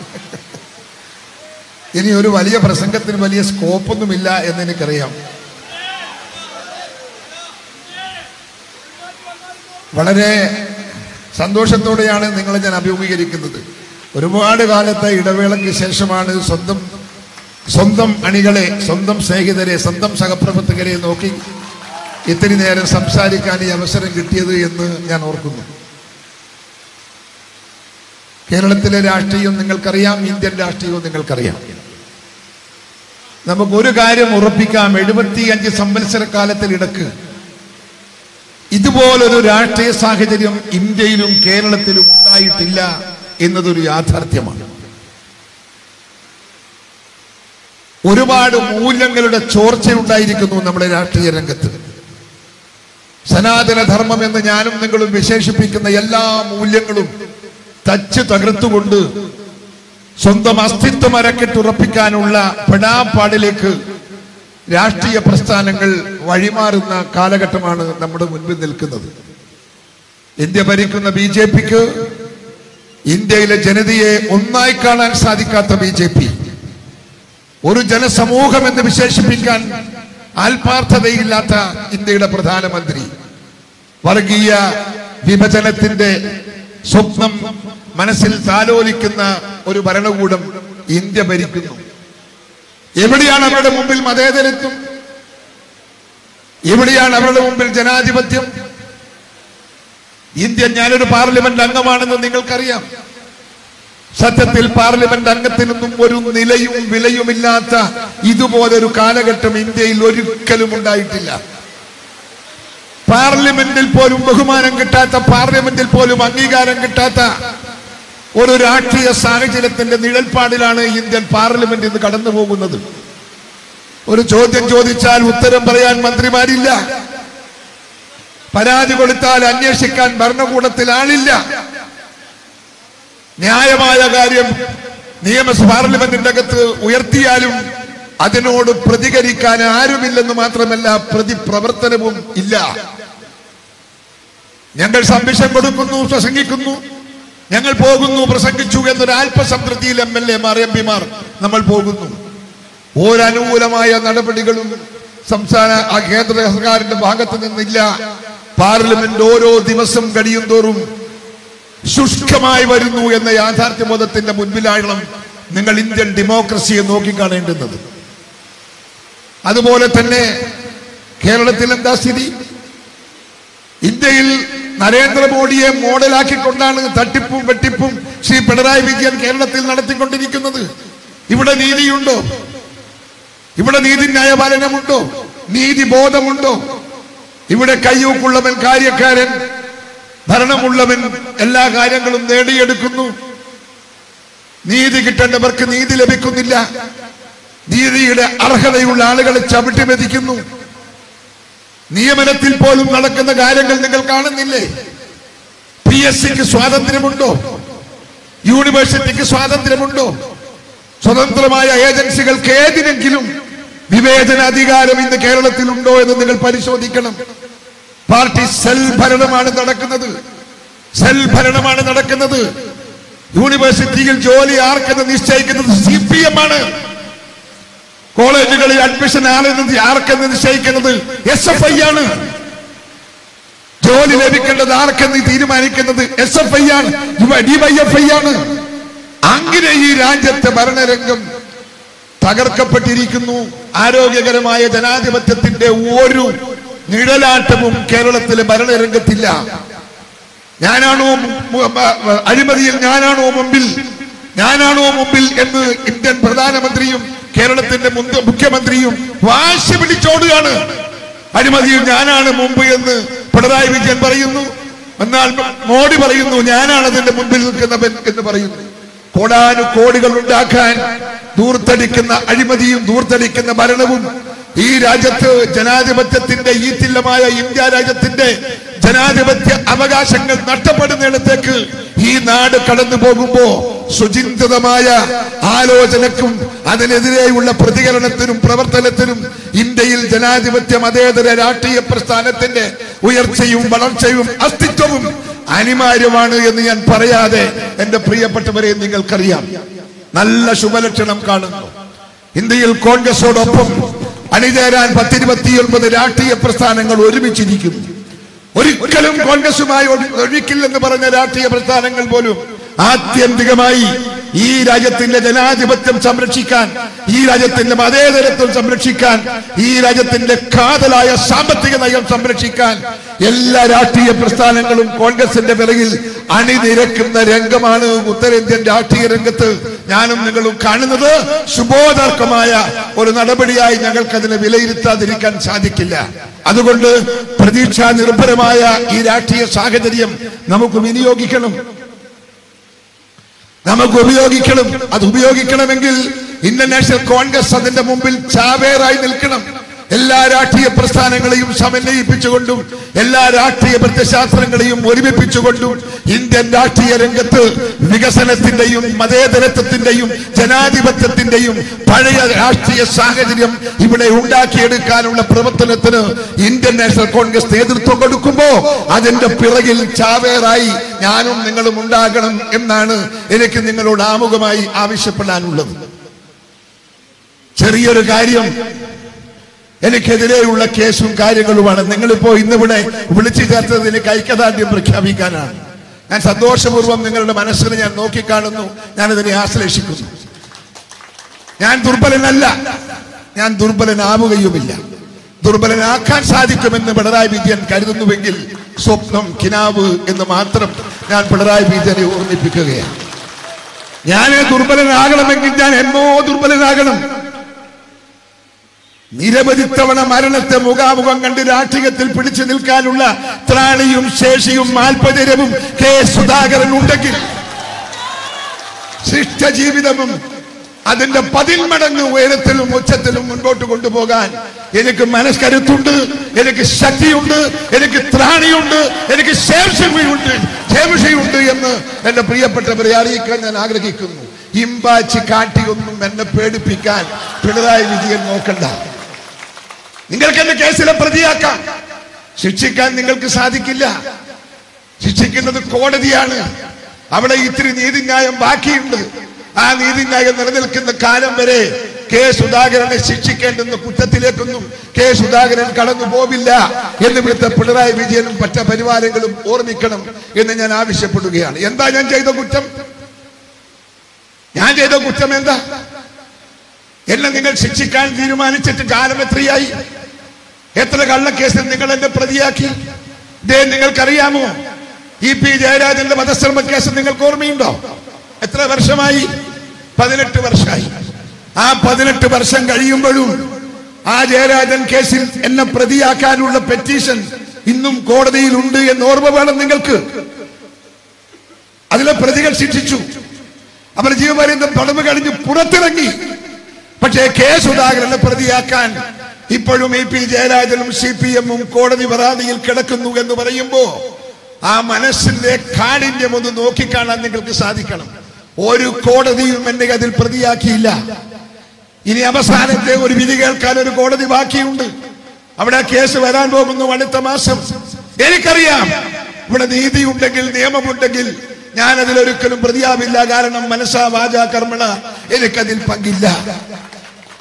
ഇനി ഒരു വലിയ പ്രസംഗത്തിന് വലിയ സ്കോപ്പൊന്നുമില്ല എന്ന് എനിക്കറിയാം വളരെ സന്തോഷത്തോടെയാണ് നിങ്ങളെ ഞാൻ അഭിമുഖീകരിക്കുന്നത് ഒരുപാട് കാലത്തെ ഇടവേളയ്ക്ക് ശേഷമാണ് സ്വന്തം സ്വന്തം അണികളെ സ്വന്തം സ്നേഹിതരെ സ്വന്തം സഹപ്രവർത്തകരെ നോക്കി ഇത്തിരി നേരം സംസാരിക്കാൻ ഈ അവസരം കിട്ടിയത് എന്ന് ഞാൻ ഓർക്കുന്നു കേരളത്തിലെ രാഷ്ട്രീയം നിങ്ങൾക്കറിയാം ഇന്ത്യൻ രാഷ്ട്രീയവും നിങ്ങൾക്കറിയാം നമുക്കൊരു കാര്യം ഉറപ്പിക്കാം എഴുപത്തിയഞ്ച് സംവത്സര കാലത്തിലിടക്ക് ഇതുപോലൊരു രാഷ്ട്രീയ സാഹചര്യം ഇന്ത്യയിലും കേരളത്തിലും ഉണ്ടായിട്ടില്ല എന്നതൊരു യാഥാർത്ഥ്യമാണ് ഒരുപാട് മൂല്യങ്ങളുടെ ചോർച്ചയുണ്ടായിരിക്കുന്നു നമ്മുടെ രാഷ്ട്രീയ രംഗത്ത് സനാതന ധർമ്മം എന്ന് ഞാനും നിങ്ങളും വിശേഷിപ്പിക്കുന്ന എല്ലാ മൂല്യങ്ങളും തച്ച് തകർത്തുകൊണ്ട് സ്വന്തം അസ്തിത്വം അരക്കെട്ടുറപ്പിക്കാനുള്ള പെടാപ്പാടിലേക്ക് രാഷ്ട്രീയ പ്രസ്ഥാനങ്ങൾ വഴിമാറുന്ന കാലഘട്ടമാണ് നമ്മുടെ മുൻപിൽ നിൽക്കുന്നത് ഇന്ത്യ ഭരിക്കുന്ന ബി ജെ പിക്ക് ഇന്ത്യയിലെ ജനതയെ ഒന്നായി കാണാൻ സാധിക്കാത്ത ബി ജെ പി ഒരു ജനസമൂഹം എന്ന് വിശേഷിപ്പിക്കാൻ ആത്മാർത്ഥതയില്ലാത്ത ഇന്ത്യയുടെ പ്രധാനമന്ത്രി വർഗീയ വിഭജനത്തിന്റെ സ്വപ്നം മനസ്സിൽ താലോലിക്കുന്ന ഒരു ഭരണകൂടം ഇന്ത്യ ഭരിക്കുന്നു എവിടെയാണ് അവരുടെ മുമ്പിൽ മതേതരത്വം എവിടെയാണ് അവരുടെ മുമ്പിൽ ജനാധിപത്യം ഇന്ത്യ ഞാനൊരു പാർലമെന്റ് അംഗമാണെന്ന് നിങ്ങൾക്കറിയാം സത്യത്തിൽ പാർലമെന്റ് അംഗത്തിനൊന്നും ഒരു നിലയും വിലയുമില്ലാത്ത ഇതുപോലൊരു കാലഘട്ടം ഇന്ത്യയിൽ ഒരിക്കലും ഉണ്ടായിട്ടില്ല പാർലമെന്റിൽ പോലും ബഹുമാനം കിട്ടാത്ത പാർലമെന്റിൽ പോലും അംഗീകാരം കിട്ടാത്ത ഒരു രാഷ്ട്രീയ സാഹചര്യത്തിന്റെ നിഴൽപ്പാടിലാണ് ഇന്ത്യൻ പാർലമെന്റ് ഇന്ന് കടന്നു പോകുന്നത് ഒരു ചോദ്യം ചോദിച്ചാൽ ഉത്തരം പറയാൻ മന്ത്രിമാരില്ല പരാതി കൊടുത്താൽ അന്വേഷിക്കാൻ ഭരണകൂടത്തിൽ ആളില്ല ന്യായമായ കാര്യം നിയമസഭ പാർലമെന്റിന്റെ അകത്ത് ഉയർത്തിയാലും അതിനോട് പ്രതികരിക്കാൻ ആരുമില്ലെന്ന് മാത്രമല്ല പ്രതിപ്രവർത്തനവും ഇല്ല ഞങ്ങൾ സംരക്ഷണം കൊടുക്കുന്നു പ്രസംഗിക്കുന്നു ഞങ്ങൾ പോകുന്നു പ്രസംഗിച്ചു എന്നൊരു അല്പസംതൃപ്തിയിൽ എം എൽ എമാർ എം പിമാർ നമ്മൾ പോകുന്നു ഒരനുകൂലമായ നടപടികളും സംസ്ഥാന ആ കേന്ദ്ര സർക്കാരിന്റെ ഭാഗത്ത് നിന്നില്ല പാർലമെന്റ് ഓരോ ദിവസം കഴിയും തോറും ശുഷ്കമായി വരുന്നു എന്ന യാഥാർത്ഥ്യബോധത്തിന്റെ മുൻപിലാകണം നിങ്ങൾ ഇന്ത്യൻ ഡെമോക്രസിയെ നോക്കിക്കാണേണ്ടുന്നത് അതുപോലെ തന്നെ കേരളത്തിൽ എന്താ സ്ഥിതി ഇന്ത്യയിൽ നരേന്ദ്രമോദിയെ മോഡലാക്കിക്കൊണ്ടാണ് തട്ടിപ്പും വെട്ടിപ്പും ശ്രീ പിണറായി വിജയൻ കേരളത്തിൽ നടത്തിക്കൊണ്ടിരിക്കുന്നത് ഇവിടെ നീതിയുണ്ടോ ഇവിടെ നീതിന്യായ പാലനമുണ്ടോ നീതി ബോധമുണ്ടോ ഇവിടെ കയ്യൂക്കുള്ളവൻ കാര്യക്കാരൻ ഭരണമുള്ളവൻ എല്ലാ കാര്യങ്ങളും നേടിയെടുക്കുന്നു നീതി കിട്ടേണ്ടവർക്ക് നീതി ലഭിക്കുന്നില്ല നീതിയുടെ അർഹതയുള്ള ആളുകളെ ചവിട്ടി മെതിക്കുന്നു നിയമനത്തിൽ പോലും നടക്കുന്ന കാര്യങ്ങൾ നിങ്ങൾ കാണുന്നില്ലേ പി എസ് സിക്ക് സ്വാതന്ത്ര്യമുണ്ടോ യൂണിവേഴ്സിറ്റിക്ക് സ്വാതന്ത്ര്യമുണ്ടോ സ്വതന്ത്രമായ ഏജൻസികൾക്ക് ഏതിനെങ്കിലും വിവേചന അധികാരം ഇന്ന് കേരളത്തിൽ ഉണ്ടോ എന്ന് നിങ്ങൾ പരിശോധിക്കണം പാർട്ടി സെൽ ഭരണമാണ് നടക്കുന്നത് സെൽ ഭരണമാണ് നടക്കുന്നത് യൂണിവേഴ്സിറ്റിയിൽ ജോലി ആർക്കെന്ന് നിശ്ചയിക്കുന്നത് സി പി എം ആണ് കോളേജുകളിൽ അഡ്മിഷൻ ആരെന്ന് ആർക്കെന്ന് നിശ്ചയിക്കുന്നത് എസ് എഫ് ഐ ആണ് ജോലി ലഭിക്കേണ്ടത് ആർക്കെന്ന് തീരുമാനിക്കുന്നത് എസ് എഫ് ഐ ആണ് ഡിവൈഎഫ് ഐ ആണ് അങ്ങനെ ഈ രാജ്യത്തെ ഭരണരംഗം തകർക്കപ്പെട്ടിരിക്കുന്നു ആരോഗ്യകരമായ ജനാധിപത്യത്തിന്റെ ഒരു നിഴലാട്ടവും കേരളത്തിലെ ഭരണരംഗത്തില്ല ഞാനാണോ മു- മ- മ- അഴിമതിയിൽ ഞാനാണോ മുമ്പിൽ ഞാനാണോ മുമ്പിൽ എന്ന് ഇന്ത്യൻ പ്രധാനമന്ത്രിയും കേരളത്തിന്റെ മുന്ത- മുഖ്യമന്ത്രിയും വാശി പിടിച്ചോടുകയാണ് അഴിമതിയിൽ ഞാനാണ് മുമ്പ് എന്ന് പിണറായി വിജയൻ പറയുന്നു എന്നാൽ മോഡി പറയുന്നു ഞാനാണ് അതിന്റെ മുൻപിൽ നിൽക്കുന്നവൻ എന്ന് പറയുന്നു കോടാനു കോടികൾ ഉണ്ടാക്കാൻ ദൂർത്തടിക്കുന്ന അഴിമതിയും ദൂർത്തടിക്കുന്ന ഭരണവും ഈ രാജ്യത്ത് ജനാധിപത്യത്തിന്റെ ഈ തില്ലമായ ഇന്ത്യ രാജ്യത്തിന്റെ ജനാധിപത്യ അവകാശങ്ങൾ നഷ്ടപ്പെടുന്നിടത്തേക്ക് ഈ നാട് കടന്നു പോകുമ്പോ സുചിന്തിതമായ ആലോചനക്കും അതിനെതിരെയുള്ള പ്രതികരണത്തിനും പ്രവർത്തനത്തിനും ഇന്ത്യയിൽ ജനാധിപത്യ മതേതര രാഷ്ട്രീയ പ്രസ്ഥാനത്തിന്റെ ഉയർച്ചയും വളർച്ചയും അസ്തിത്വവും അനിവാര്യമാണ് എന്ന് ഞാൻ പറയാതെ എന്റെ പ്രിയപ്പെട്ടവരെ നിങ്ങൾക്കറിയാം നല്ല ശുഭലക്ഷണം കാണുന്നു ഇന്ത്യയിൽ കോൺഗ്രസോടൊപ്പം അണിചേരാൻ പത്തിരുപത്തിയൊൻപത് രാഷ്ട്രീയ പ്രസ്ഥാനങ്ങൾ ഒരുമിച്ചിരിക്കുന്നു ഒരിക്കലും കോൺഗ്രസുമായി ഒഴി- ഒഴിക്കില്ലെന്ന് പറഞ്ഞ രാഷ്ട്രീയ പ്രസ്ഥാനങ്ങൾ പോലും ആത്യന്തികമായി ഈ രാജ്യത്തിന്റെ ജനാധിപത്യം സംരക്ഷിക്കാൻ ഈ രാജ്യത്തിന്റെ മതേതരത്വം സംരക്ഷിക്കാൻ ഈ രാജ്യത്തിന്റെ കാതലായ സാമ്പത്തിക നയം സംരക്ഷിക്കാൻ എല്ലാ രാഷ്ട്രീയ പ്രസ്ഥാനങ്ങളും കോൺഗ്രസിന്റെ പിറകിൽ അണിനിരക്കുന്ന രംഗമാണ് ഉത്തരേന്ത്യൻ രാഷ്ട്രീയ രംഗത്ത് ഞാനും നിങ്ങളും കാണുന്നത് ശുഭോദർക്കമായ ഒരു നടപടിയായി ഞങ്ങൾക്കതിനെ വിലയിരുത്താതിരിക്കാൻ സാധിക്കില്ല അതുകൊണ്ട് പ്രതീക്ഷാ നിർഭരമായ ഈ രാഷ്ട്രീയ സാഹചര്യം നമുക്ക് വിനിയോഗിക്കണം നമുക്ക് ഉപയോഗിക്കണം അത് ഉപയോഗിക്കണമെങ്കിൽ ഇന്ത്യൻ നാഷണൽ കോൺഗ്രസ് അതിന്റെ മുമ്പിൽ ചാവേറായി നിൽക്കണം എല്ലാ രാഷ്ട്രീയ പ്രസ്ഥാനങ്ങളെയും സമന്വയിപ്പിച്ചുകൊണ്ടും എല്ലാ രാഷ്ട്രീയ പ്രത്യശാസ്ത്രങ്ങളെയും ഒരുമിപ്പിച്ചുകൊണ്ടും ഇന്ത്യൻ രാഷ്ട്രീയ രംഗത്ത് വികസനത്തിന്റെയും മതേതരത്വത്തിന്റെയും ജനാധിപത്യത്തിന്റെയും പഴയ രാഷ്ട്രീയ സാഹചര്യം ഇവിടെ ഉണ്ടാക്കിയെടുക്കാനുള്ള പ്രവർത്തനത്തിന് ഇന്ത്യൻ നാഷണൽ കോൺഗ്രസ് നേതൃത്വം കൊടുക്കുമ്പോ അതിന്റെ പിറകിൽ ചാവേറായി ഞാനും നിങ്ങളും ഉണ്ടാകണം എന്നാണ് എനിക്ക് നിങ്ങളോട് ആമുഖമായി ആവശ്യപ്പെടാനുള്ളത് ചെറിയൊരു കാര്യം എനിക്കെതിരെയുള്ള കേസും കാര്യങ്ങളുമാണ് നിങ്ങളിപ്പോ ഇന്നിവിടെ വിളിച്ചു ചേർത്തത് എനിക്ക് ഐക്യദാർഢ്യം പ്രഖ്യാപിക്കാനാണ് ഞാൻ സന്തോഷപൂർവ്വം നിങ്ങളുടെ മനസ്സിനെ ഞാൻ നോക്കിക്കാണുന്നു ഞാനതിനെ ആശ്ലേഷിക്കുന്നു ഞാൻ ദുർബലനല്ല ഞാൻ ദുർബലനാവുകയുമില്ല ദുർബലനാക്കാൻ സാധിക്കുമെന്ന് പിണറായി വിജയൻ കരുതുന്നുവെങ്കിൽ സ്വപ്നം കിനാവ് എന്ന് മാത്രം ഞാൻ പിണറായി വിജയനെ ഓർമ്മിപ്പിക്കുകയാണ് ഞാൻ ദുർബലനാകണമെങ്കിൽ ഞാൻ എന്നോ ദുർബലനാകണം നിരവധി തവണ മരണത്തെ മുഖാമുഖം കണ്ട് രാഷ്ട്രീയത്തിൽ പിടിച്ചു നിൽക്കാനുള്ള ത്രാണിയും ശേഷിയും മാൽപ്പതിരവും കെ സുധാകരൻ ഉണ്ടെങ്കിൽ ശിഷ്ടജീവിതവും അതിന്റെ പതിന്മടങ്ങ് ഉയരത്തിലും ഉച്ചത്തിലും മുൻപോട്ട് കൊണ്ടുപോകാൻ എനിക്ക് മനസ്കരുത്തുണ്ട് എനിക്ക് ശക്തിയുണ്ട് എനിക്ക് ത്രാണിയുണ്ട് എനിക്ക് ശേഷിയുണ്ട് ശേഷിയുണ്ട് എന്ന് എന്റെ പ്രിയപ്പെട്ടവരെ അറിയിക്കാൻ ഞാൻ ആഗ്രഹിക്കുന്നു ഇമ്പാച്ചി കാട്ടിയൊന്നും എന്നെ പേടിപ്പിക്കാൻ പിണറായി വിജയൻ നോക്കണ്ട നിങ്ങൾക്ക് എന്റെ കേസിലെ പ്രതിയാക്കാം ശിക്ഷിക്കാൻ നിങ്ങൾക്ക് സാധിക്കില്ല ശിക്ഷിക്കുന്നത് കോടതിയാണ് അവിടെ ഇത്തിരി നീതിന്യായം ബാക്കിയുണ്ട് ആ നീതിന്യായം നിലനിൽക്കുന്ന കാലം വരെ കെ സുധാകരനെ ശിക്ഷിക്കേണ്ടുന്ന കുറ്റത്തിലേക്കൊന്നും കെ സുധാകരൻ കടന്നു പോവില്ല എന്ന് ഇവിടുത്തെ പിണറായി വിജയനും മറ്റ പരിവാരങ്ങളും ഓർമ്മിക്കണം എന്ന് ഞാൻ ആവശ്യപ്പെടുകയാണ് എന്താ ഞാൻ ചെയ്ത കുറ്റം ഞാൻ ചെയ്ത കുറ്റം എന്താ എന്നെ നിങ്ങൾ ശിക്ഷിക്കാൻ തീരുമാനിച്ചിട്ട് കാലം എത്രയായി എത്ര കള്ളക്കേസിൽ നിങ്ങൾ എന്നെ പ്രതിയാക്കി ഇതേ നിങ്ങൾക്കറിയാമോ ഇ പി ജയരാജന്റെ വധശ്രമ കേസ് നിങ്ങൾക്ക് ഓർമ്മയുണ്ടോ എത്ര വർഷമായി പതിനെട്ട് വർഷമായി ആ പതിനെട്ട് വർഷം കഴിയുമ്പോഴും ആ ജയരാജൻ കേസിൽ എന്നെ പ്രതിയാക്കാനുള്ള പെറ്റീഷൻ ഇന്നും കോടതിയിൽ ഉണ്ട് എന്ന് ഓർമ്മ വേണം നിങ്ങൾക്ക് അതിലെ പ്രതികൾ ശിക്ഷിച്ചു അവർ ജീവപര്യന്തം തടവ് കഴിഞ്ഞ് പുറത്തിറങ്ങി പക്ഷേ കെ സുധാകരനെ പ്രതിയാക്കാൻ ഇപ്പോഴും ഇ പി ജയരാജനും സി പി എമ്മും കോടതി പരാതിയിൽ കിടക്കുന്നു എന്ന് പറയുമ്പോ ആ മനസ്സിന്റെ കാഠിന്യം ഒന്ന് നോക്കിക്കാണാൻ നിങ്ങൾക്ക് സാധിക്കണം ഒരു കോടതിയും എന്നെ അതിൽ പ്രതിയാക്കിയില്ല ഇനി അവസാനത്തെ ഒരു വിധി കേൾക്കാൻ ഒരു കോടതി ബാക്കിയുണ്ട് അവിടെ കേസ് വരാൻ പോകുന്നു അടുത്ത മാസം എനിക്കറിയാം ഇവിടെ നീതിയുണ്ടെങ്കിൽ നിയമമുണ്ടെങ്കിൽ ഞാൻ അതിലൊരിക്കലും പ്രതിയാവില്ല കാരണം മനസ്സാ വാച കർമ്മണ എനിക്കതിൽ പങ്കില്ല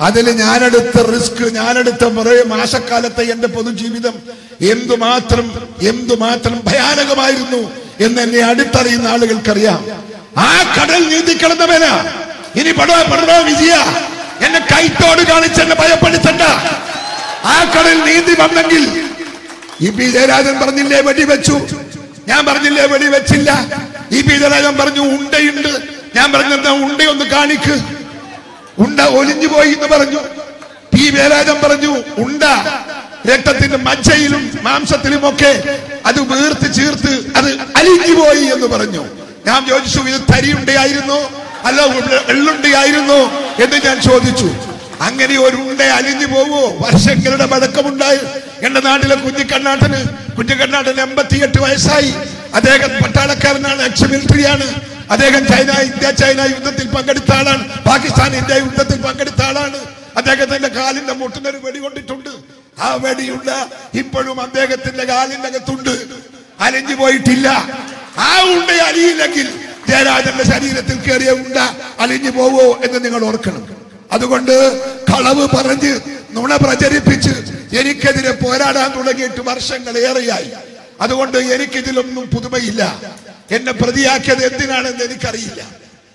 അതിൽ ഞാനെടുത്ത റിസ്ക് ഞാനെടുത്ത കുറേ മാസക്കാലത്തെ എന്റെ പൊതുജീവിതം എന്തുമാത്രം എന്തുമാത്രം ഭയാനകമായിരുന്നു എന്ന് എന്നെ അടുത്തറിയുന്ന ആളുകൾക്കറിയാം ആ കടൽ നീന്തിക്കിടന്നവനാ ഇനി പടോ പടോ വിജയ എന്നെ കൈത്തോട് കാണിച്ച് എന്നെ ഭയപ്പെടുത്തണ്ട ആ കടൽ നീന്തി വന്നെങ്കിൽ ഇ പി ജയരാജൻ പറഞ്ഞില്ലേ വെടിവെച്ചു ഞാൻ പറഞ്ഞില്ലേ വെടിവെച്ചില്ല ഇ പി ജയരാജൻ പറഞ്ഞു ഉണ്ടയുണ്ട് ഞാൻ പറഞ്ഞെന്താ ഉണ്ടയൊന്ന് കാണിക്ക് ഉണ്ട ഒലിഞ്ഞു പോയി എന്ന് പറഞ്ഞു പി വേലാജൻ പറഞ്ഞു ഉണ്ട രക്തത്തിന്റെ മജ്ജയിലും മാംസത്തിലും ഒക്കെ അത് വീർത്ത് ചീർത്ത് അത് അലിഞ്ഞു പോയി എന്ന് പറഞ്ഞു ഞാൻ ചോദിച്ചു ഇത് തരിയുണ്ടയായിരുന്നു അല്ല ഉള്ള- എള്ളുണ്ടയായിരുന്നു എന്ന് ഞാൻ ചോദിച്ചു അങ്ങനെ ഒരു ഉണ്ട അലിഞ്ഞു പോവോ വർഷങ്ങളുടെ പഴക്കമുണ്ടായി എന്റെ നാട്ടിലെ കുഞ്ഞിക്കണ്ണാട്ടന് കുഞ്ഞിക്കണ്ണാട്ടന് എൺപത്തിയെട്ട് വയസ്സായി അദ്ദേഹം പട്ടാളക്കാരനാണ് എക്സ് മിലിറ്ററിയാണ് അദ്ദേഹം ചൈന ഇന്ത്യ ചൈന യുദ്ധത്തിൽ പങ്കെടുത്ത ആളാണ് പാകിസ്ഥാൻ ഇന്ത്യ യുദ്ധത്തിൽ പങ്കെടുത്ത ആളാണ് അദ്ദേഹത്തിന്റെ കാലിന്റെ മുട്ടിനൊരു വെടി കൊണ്ടിട്ടുണ്ട് ആ വെടിയുണ്ട ഇപ്പോഴും അദ്ദേഹത്തിന്റെ കാലിന്റെ അകത്തുണ്ട് അലിഞ്ഞു പോയിട്ടില്ല ആ ഉണ്ട അലിയില്ലെങ്കിൽ ജയരാജന്റെ ശരീരത്തിൽ കയറിയ ഉണ്ട അലിഞ്ഞു പോവോ എന്ന് നിങ്ങൾ ഓർക്കണം അതുകൊണ്ട് കളവ് പറഞ്ഞ് നുണ പ്രചരിപ്പിച്ച് എനിക്കെതിരെ പോരാടാൻ തുടങ്ങിയിട്ട് വർഷങ്ങളേറെയായി അതുകൊണ്ട് എനിക്കിതിലൊന്നും പുതുമയില്ല എന്നെ പ്രതിയാക്കിയത് എന്തിനാണെന്ന് എനിക്കറിയില്ല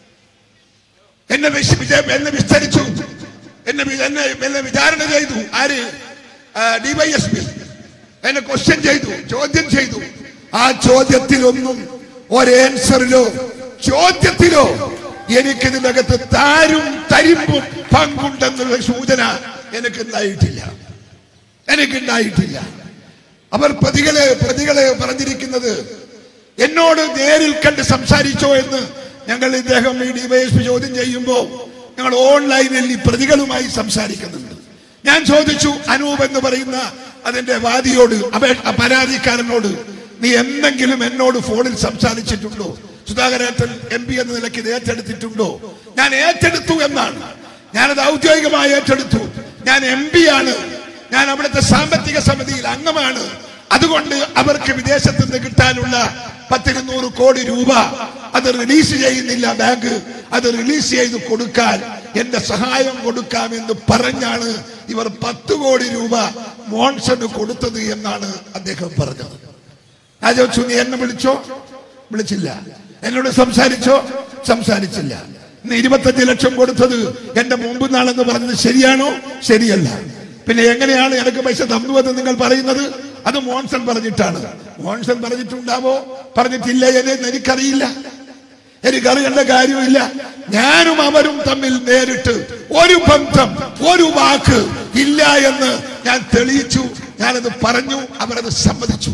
എന്നെ വിശ- വിജ- എന്നെ വിസ്തരിച്ചു എന്നെ വി- എന്നെ എന്നെ വിചാരണ ചെയ്തു ആര് ഡിവൈഎസ്പി എന്നെ ക്വസ്റ്റ്യൻ ചെയ്തു ചോദ്യം ചെയ്തു ആ ചോദ്യത്തിലൊന്നും ഒരേൻസറിലോ ചോദ്യത്തിലോ എനിക്കിതിനകത്ത് താരും തരിമ്പും പങ്കുണ്ടെന്നുള്ള സൂചന എനിക്കുണ്ടായിട്ടില്ല എനിക്കുണ്ടായിട്ടില്ല അവർ പ്രതികളെ പ്രതികളെ പറഞ്ഞിരിക്കുന്നത് എന്നോട് നേരിൽ കണ്ട് സംസാരിച്ചോ എന്ന് ഞങ്ങൾ ഇദ്ദേഹം ഈ ഡിവൈഎസ്പി ചോദ്യം ചെയ്യുമ്പോൾ ഞങ്ങൾ ഓൺലൈനിൽ ഈ പ്രതികളുമായി സംസാരിക്കുന്നുണ്ട് ഞാൻ ചോദിച്ചു അനൂപ് എന്ന് പറയുന്ന അതിന്റെ വാദിയോട് അപേ- പരാതിക്കാരനോട് നീ എന്തെങ്കിലും എന്നോട് ഫോണിൽ സംസാരിച്ചിട്ടുണ്ടോ സുധാകരേട്ടൻ എം പി എന്ന നിലയ്ക്ക് ഇത് ഏറ്റെടുത്തിട്ടുണ്ടോ ഞാൻ ഏറ്റെടുത്തു എന്നാണ് ഞാനത് ഔദ്യോഗികമായി ഏറ്റെടുത്തു ഞാൻ എം പി ആണ് ഞാൻ അവിടുത്തെ സാമ്പത്തിക സമിതിയിൽ അംഗമാണ് അതുകൊണ്ട് അവർക്ക് വിദേശത്ത് നിന്ന് കിട്ടാനുള്ള പത്തിരുന്നൂറ് കോടി രൂപ അത് റിലീസ് ചെയ്യുന്നില്ല ബാങ്ക് അത് റിലീസ് ചെയ്ത് കൊടുക്കാൻ എന്റെ സഹായം കൊടുക്കാമെന്ന് പറഞ്ഞാണ് ഇവർ പത്ത് കോടി രൂപ മോൺസണ് കൊടുത്തത് എന്നാണ് അദ്ദേഹം പറഞ്ഞത് ഞാൻ ചോദിച്ചു നീ എന്നെ വിളിച്ചോ വിളിച്ചില്ല എന്നോട് സംസാരിച്ചോ സംസാരിച്ചില്ല ഇന്ന് ഇരുപത്തഞ്ച് ലക്ഷം കൊടുത്തത് എന്റെ മുമ്പ് നാളെന്ന് പറഞ്ഞത് ശരിയാണോ ശരിയല്ല പിന്നെ എങ്ങനെയാണ് എനിക്ക് പൈസ തന്നുവെന്ന് നിങ്ങൾ പറയുന്നത് അത് മോൺസൺ പറഞ്ഞിട്ടാണ് മോൺസൺ പറഞ്ഞിട്ടുണ്ടാവോ പറഞ്ഞിട്ടില്ല എന്ന് എനിക്കറിയില്ല എനിക്കറിയേണ്ട കാര്യമില്ല ഞാനും അവരും തമ്മിൽ നേരിട്ട് ഒരു ബന്ധം ഒരു വാക്ക് ഇല്ല എന്ന് ഞാൻ തെളിയിച്ചു ഞാനത് പറഞ്ഞു അവരത് സമ്മതിച്ചു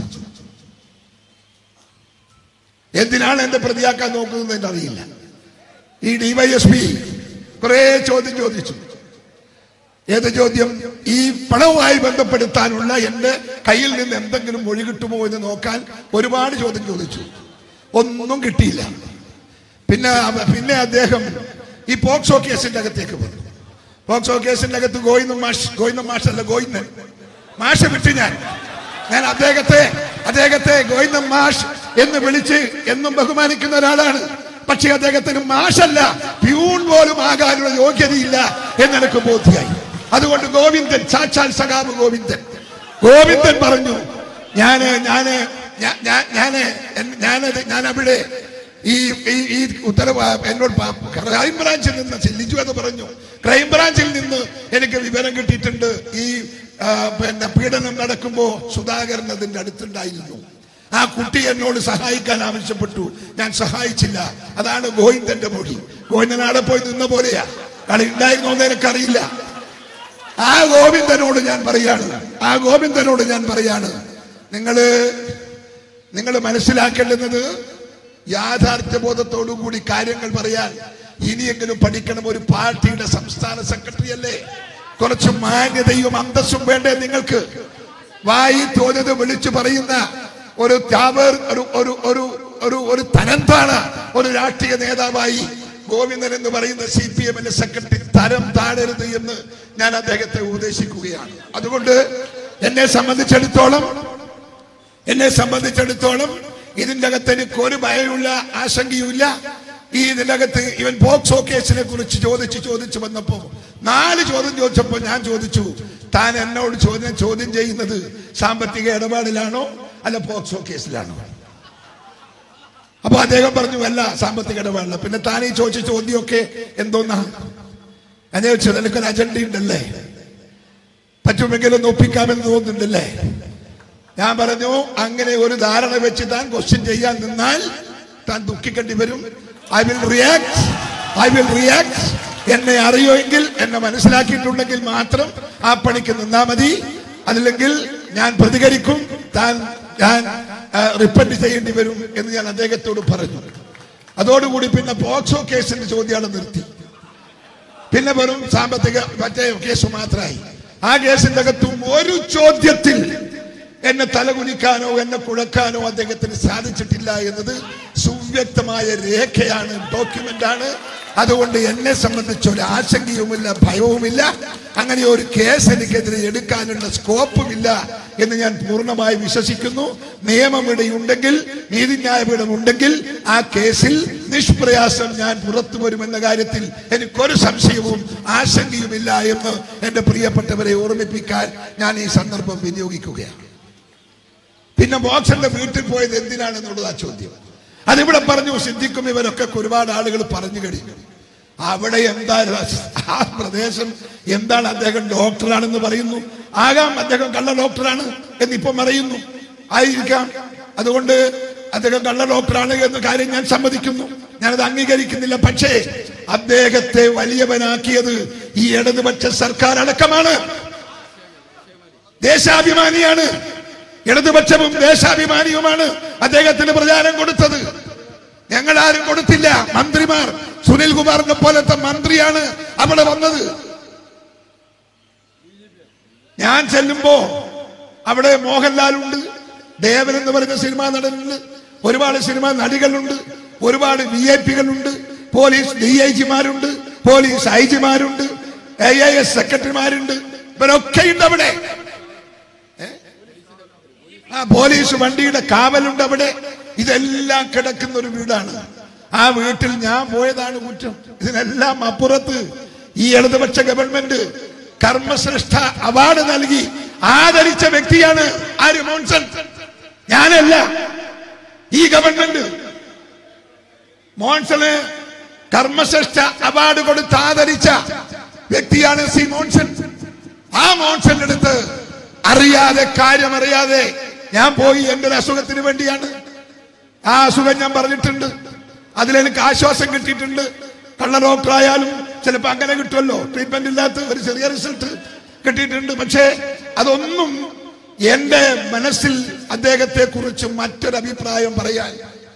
എന്തിനാണ് എന്റെ പ്രതിയാക്കാൻ നോക്കുന്നത് എന്ന് അറിയില്ല ഈ ഡിവൈഎസ്പി കുറെ ചോദ്യം ചോദിച്ചു ഏത് ചോദ്യം ഈ പണവുമായി ബന്ധപ്പെടുത്താനുള്ള എന്റെ കയ്യിൽ നിന്ന് എന്തെങ്കിലും മൊഴി കിട്ടുമോ എന്ന് നോക്കാൻ ഒരുപാട് ചോദ്യം ചോദിച്ചു ഒന്നും കിട്ടിയില്ല പിന്നെ അവ- പിന്നെ അദ്ദേഹം ഈ പോക്സോ കേസിന്റെ അകത്തേക്ക് വന്നു പോക്സോ കേസിന്റെ അകത്ത് ഗോയിന്ദ മാഷ് ഗോയിന്ദ മാഷ് അല്ല ഗോയിന്ദൻ മാഷ് വിട്ടു ഞാൻ ഞാൻ അദ്ദേഹത്തെ അദ്ദേഹത്തെ ഗോയിന്ദ മാഷ് എന്ന് വിളിച്ച് എന്നും ബഹുമാനിക്കുന്ന ഒരാളാണ് പക്ഷെ അദ്ദേഹത്തിന് മാഷല്ല പ്യൂൺ പോലും ആകാനുള്ള യോഗ്യതയില്ല എന്നെനിക്ക് ബോധ്യായി അതുകൊണ്ട് ഗോവിന്ദൻ സാക്ഷാൽ സഖാബ് ഗോവിന്ദൻ ഗോവിന്ദൻ പറഞ്ഞു ഞാന് ഞാന് ഞാ- ഞാ- ഞാന് എൻ- ഞാനത് ഞാൻ അവിടെ ഈ ഈ- ഈ ഉത്തരവ് എന്നോട് പ- ക്രൈംബ്രാഞ്ചിൽ നിന്ന് ലിജു എന്ന് പറഞ്ഞു ക്രൈംബ്രാഞ്ചിൽ നിന്ന് എനിക്ക് വിവരം കിട്ടിയിട്ടുണ്ട് ഈ ആ, പിന്നെ പീഡനം നടക്കുമ്പോ സുധാകരൻ അതിന്റെ അടുത്തുണ്ടായിരുന്നു ആ കുട്ടി എന്നോട് സഹായിക്കാൻ ആവശ്യപ്പെട്ടു ഞാൻ സഹായിച്ചില്ല അതാണ് ഗോവിന്ദന്റെ മൊഴി ഗോവിന്ദൻ ആടെ പോയി നിന്ന പോലെയാ കളി ഉണ്ടായിരുന്നോ എന്ന് എനിക്കറിയില്ല ആ ഗോവിന്ദനോട് ഞാൻ പറയാണ് ആ ഗോവിന്ദനോട് ഞാൻ പറയാണ് നിങ്ങള് നിങ്ങൾ മനസ്സിലാക്കേണ്ടുന്നത് യാഥാർത്ഥ്യബോധത്തോടു കൂടി കാര്യങ്ങൾ പറയാൻ ഇനിയെങ്കിലും പഠിക്കണം ഒരു പാർട്ടിയുടെ സംസ്ഥാന സെക്രട്ടറി അല്ലേ കുറച്ച് മാന്യതയും അന്തസ്സും വേണ്ടേ നിങ്ങൾക്ക് വായി തോന്നത് വിളിച്ചു പറയുന്ന ഒരു ത്യാവർ ഒരു ഒരു ഒരു ഒരു ഒരു തനന്താണ് ഒരു രാഷ്ട്രീയ നേതാവായി ഗോവിന്ദൻ എന്ന് പറയുന്ന സി പി എമ്മിന്റെ സെക്രട്ടറി തരം താഴരുത് എന്ന് ഞാൻ അദ്ദേഹത്തെ ഉപദേശിക്കുകയാണ് അതുകൊണ്ട് എന്നെ സംബന്ധിച്ചിടത്തോളം എന്നെ സംബന്ധിച്ചിടത്തോളം ഇതിന്റെ അകത്ത് എനിക്ക് ഒരു ഭയമുള്ള ആശങ്കയുമില്ല ഈ ഇതിന്റെ അകത്ത് ഇവൻ പോക്സോ കേസിനെ കുറിച്ച് ചോദിച്ച് ചോദിച്ച് വന്നപ്പോ നാല് ചോദ്യം ചോദിച്ചപ്പോൾ ഞാൻ ചോദിച്ചു താൻ എന്നോട് ചോദ്യം ചോദ്യം ചെയ്യുന്നത് സാമ്പത്തിക ഇടപാടിലാണോ അല്ല പോക്സോ കേസിലാണോ അപ്പൊ അദ്ദേഹം പറഞ്ഞു അല്ല സാമ്പത്തിക ഇടപാടില്ല പിന്നെ താൻ ഈ ചോദിച്ച ചോദ്യമൊക്കെ എന്തോന്നാ ഞാൻ ചോദിച്ചു നിനക്കൊരു അജണ്ട ഉണ്ടല്ലേ പറ്റുമെങ്കിൽ ഒന്ന് ഒപ്പിക്കാമെന്ന് തോന്നുന്നുണ്ടല്ലേ ഞാൻ പറഞ്ഞു അങ്ങനെ ഒരു ധാരണ വെച്ച് താൻ ക്വസ്റ്റ്യൻ ചെയ്യാൻ നിന്നാൽ താൻ ദുഃഖിക്കേണ്ടി വരും I will react I will react എന്നെ അറിയുമെങ്കിൽ എന്നെ മനസ്സിലാക്കിയിട്ടുണ്ടെങ്കിൽ മാത്രം ആ പണിക്ക് നിന്നാ മതി അതില്ലെങ്കിൽ ഞാൻ പ്രതികരിക്കും താൻ ഞാൻ റിപ്പൻഡ് ചെയ്യേണ്ടി വരും എന്ന് ഞാൻ അദ്ദേഹത്തോട് പറഞ്ഞു അതോടുകൂടി പിന്നെ പോക്സോ കേസിന്റെ ചോദ്യം നിർത്തി പിന്നെ വെറും സാമ്പത്തിക മറ്റേ കേസ് മാത്രമായി ആ കേസിന്റെ അകത്തും ഒരു ചോദ്യത്തിൽ എന്നെ തലകുനിക്കാനോ എന്നെ കുഴക്കാനോ അദ്ദേഹത്തിന് സാധിച്ചിട്ടില്ല എന്നത് സുവ്യക്തമായ രേഖയാണ് ഡോക്യുമെന്റ് ആണ് അതുകൊണ്ട് എന്നെ സംബന്ധിച്ച് ഒരു ആശങ്കയുമില്ല ഭയവുമില്ല അങ്ങനെ ഒരു കേസ് എനിക്കെതിരെ എടുക്കാനുള്ള സ്കോപ്പുമില്ല എന്ന് ഞാൻ പൂർണ്ണമായി വിശ്വസിക്കുന്നു നിയമം ഇവിടെയുണ്ടെങ്കിൽ നീതിന്യായപീഠം ഉണ്ടെങ്കിൽ ആ കേസിൽ നിഷ്പ്രയാസം ഞാൻ പുറത്തു വരുമെന്ന കാര്യത്തിൽ എനിക്കൊരു സംശയവും ആശങ്കയുമില്ല എന്ന് എന്റെ പ്രിയപ്പെട്ടവരെ ഓർമ്മിപ്പിക്കാൻ ഞാൻ ഈ സന്ദർഭം വിനിയോഗിക്കുകയാണ് പിന്നെ ബോക്സന്റെ വീട്ടിൽ പോയത് എന്തിനാണെന്നുള്ളത് ആ ചോദ്യം അതിവിടെ പറഞ്ഞു സിദ്ധിക്കും ഇവരൊക്കെ ഒരുപാട് ആളുകൾ പറഞ്ഞു കഴിഞ്ഞു അവിടെ എന്താ രസ- ആ പ്രദേശം എന്താണ് അദ്ദേഹം ഡോക്ടറാണെന്ന് പറയുന്നു ആകാം അദ്ദേഹം കള്ള ഡോക്ടറാണ് എന്നിപ്പം അറിയുന്നു ആയിരിക്കാം അതുകൊണ്ട് അദ്ദേഹം കള്ള ഡോക്ടറാണ് എന്ന കാര്യം ഞാൻ സമ്മതിക്കുന്നു ഞാനത് അംഗീകരിക്കുന്നില്ല പക്ഷേ അദ്ദേഹത്തെ വലിയവനാക്കിയത് ഈ ഇടതുപക്ഷ സർക്കാർ അടക്കമാണ് ദേശാഭിമാനിയാണ് ഇടതുപക്ഷവും ദേശാഭിമാനിയുമാണ് അദ്ദേഹത്തിന് പ്രചാരം കൊടുത്തത് ഞങ്ങൾ ആരും കൊടുത്തില്ല മന്ത്രിമാർ സുനിൽ കുമാറിനെ പോലത്തെ മന്ത്രിയാണ് അവിടെ വന്നത് ഞാൻ ചെല്ലുമ്പോ അവിടെ മോഹൻലാൽ ഉണ്ട് ദേവൻ എന്ന് പറയുന്ന സിനിമാ നടനുണ്ട് ഒരുപാട് സിനിമാ നടികളുണ്ട് ഒരുപാട് വി ഐ പികളുണ്ട് പോലീസ് ഡി ഐ ജിമാരുണ്ട് പോലീസ് ഐ ജിമാരുണ്ട് എ ഐ എസ് സെക്രട്ടറിമാരുണ്ട് ഇവരൊക്കെ ഉണ്ട് അവിടെ ആ പോലീസ് വണ്ടിയുടെ കാവലുണ്ട് അവിടെ ഇതെല്ലാം കിടക്കുന്ന ഒരു വീടാണ് ആ വീട്ടിൽ ഞാൻ പോയതാണ് കുറ്റം ഇതിനെല്ലാം അപ്പുറത്ത് ഈ ഇടതുപക്ഷ ഗവൺമെന്റ് കർമ്മശ്രേഷ്ഠ അവാർഡ് നൽകി ആദരിച്ച വ്യക്തിയാണ് ആര് മോൺസൺ ഞാനല്ല ഈ ഗവൺമെന്റ് മോൺസണ് കർമ്മശ്രേഷ്ഠ അവാർഡ് കൊടുത്ത് ആദരിച്ച വ്യക്തിയാണ് സി മോൺസൺ ആ മോൺസന്റെ അടുത്ത് അറിയാതെ കാര്യം അറിയാതെ ഞാൻ പോയി എന്റെ ഒരു അസുഖത്തിന് വേണ്ടിയാണ് ആ അസുഖം ഞാൻ പറഞ്ഞിട്ടുണ്ട് അതിലെനിക്ക് ആശ്വാസം കിട്ടിയിട്ടുണ്ട് കള്ള ഡോക്ടറായാലും ചിലപ്പോ അങ്ങനെ കിട്ടുമല്ലോ ട്രീറ്റ്മെന്റ് ഇല്ലാത്ത ഒരു ചെറിയ റിസൾട്ട് കിട്ടിയിട്ടുണ്ട് പക്ഷേ അതൊന്നും എന്റെ മനസ്സിൽ അദ്ദേഹത്തെ കുറിച്ച് മറ്റൊരു അഭിപ്രായം പറയാൻ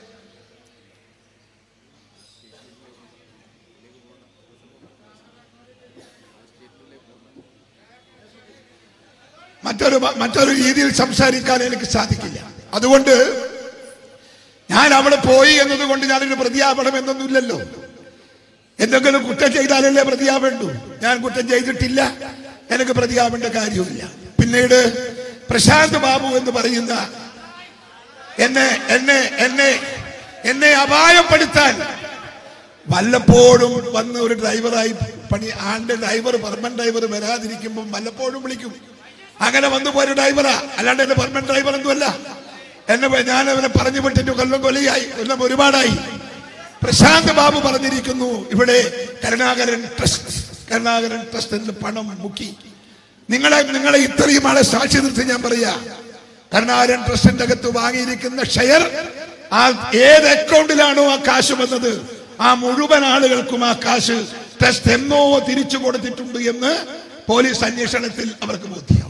മറ്റൊരു മറ്റൊരു രീതിയിൽ സംസാരിക്കാൻ എനിക്ക് സാധിക്കില്ല അതുകൊണ്ട് ഞാൻ അവിടെ പോയി എന്നതുകൊണ്ട് ഞാനൊരു പ്രതിയാപണം എന്നൊന്നുമില്ലല്ലോ എന്തെങ്കിലും കുറ്റം ചെയ്താലല്ലേ പ്രതിയാവേണ്ടു ഞാൻ കുറ്റം ചെയ്തിട്ടില്ല എനിക്ക് പ്രതിയാവേണ്ട കാര്യമില്ല പിന്നീട് പ്രശാന്ത് ബാബു എന്ന് പറയുന്ന എന്നെ എന്നെ എന്നെ എന്നെ അപായപ്പെടുത്താൻ വല്ലപ്പോഴും വന്ന് ഒരു ഡ്രൈവറായി പണി ആണ്ട് ഡ്രൈവർ പെർമനന്റ് ഡ്രൈവർ വരാതിരിക്കുമ്പോൾ വല്ലപ്പോഴും വിളിക്കും അങ്ങനെ വന്നു പോയ ഡ്രൈവറാ അല്ലാണ്ട് എന്റെ പെർമനന്റ് ഡ്രൈവർ ഒന്നുമല്ല എന്നെ വ- ഞാൻ അവനെ പറഞ്ഞു വിട്ടിട്ട് കൊല്ലം കൊലയായി കൊല്ലം ഒരുപാടായി പ്രശാന്ത് ബാബു പറഞ്ഞിരിക്കുന്നു ഇവിടെ കരുണാകരൻ ട്രസ്റ്റ് കരുണാകരൻ ട്രസ്റ്റിന്റെ പണം മുക്കി നിങ്ങളെ നിങ്ങളെ ഇത്രയും ആളെ സാക്ഷി നിർത്തി ഞാൻ പറയാ കരുണാകരൻ ട്രസ്റ്റിന്റെ അകത്ത് വാങ്ങിയിരിക്കുന്ന ഷെയർ ആ ഏത് അക്കൗണ്ടിലാണോ ആ കാശ് വന്നത് ആ മുഴുവൻ ആളുകൾക്കും ആ കാശ് ട്രസ്റ്റ് എന്നോ തിരിച്ചു കൊടുത്തിട്ടുണ്ട് എന്ന് പോലീസ് അന്വേഷണത്തിൽ അവർക്ക് ബോധ്യമാവും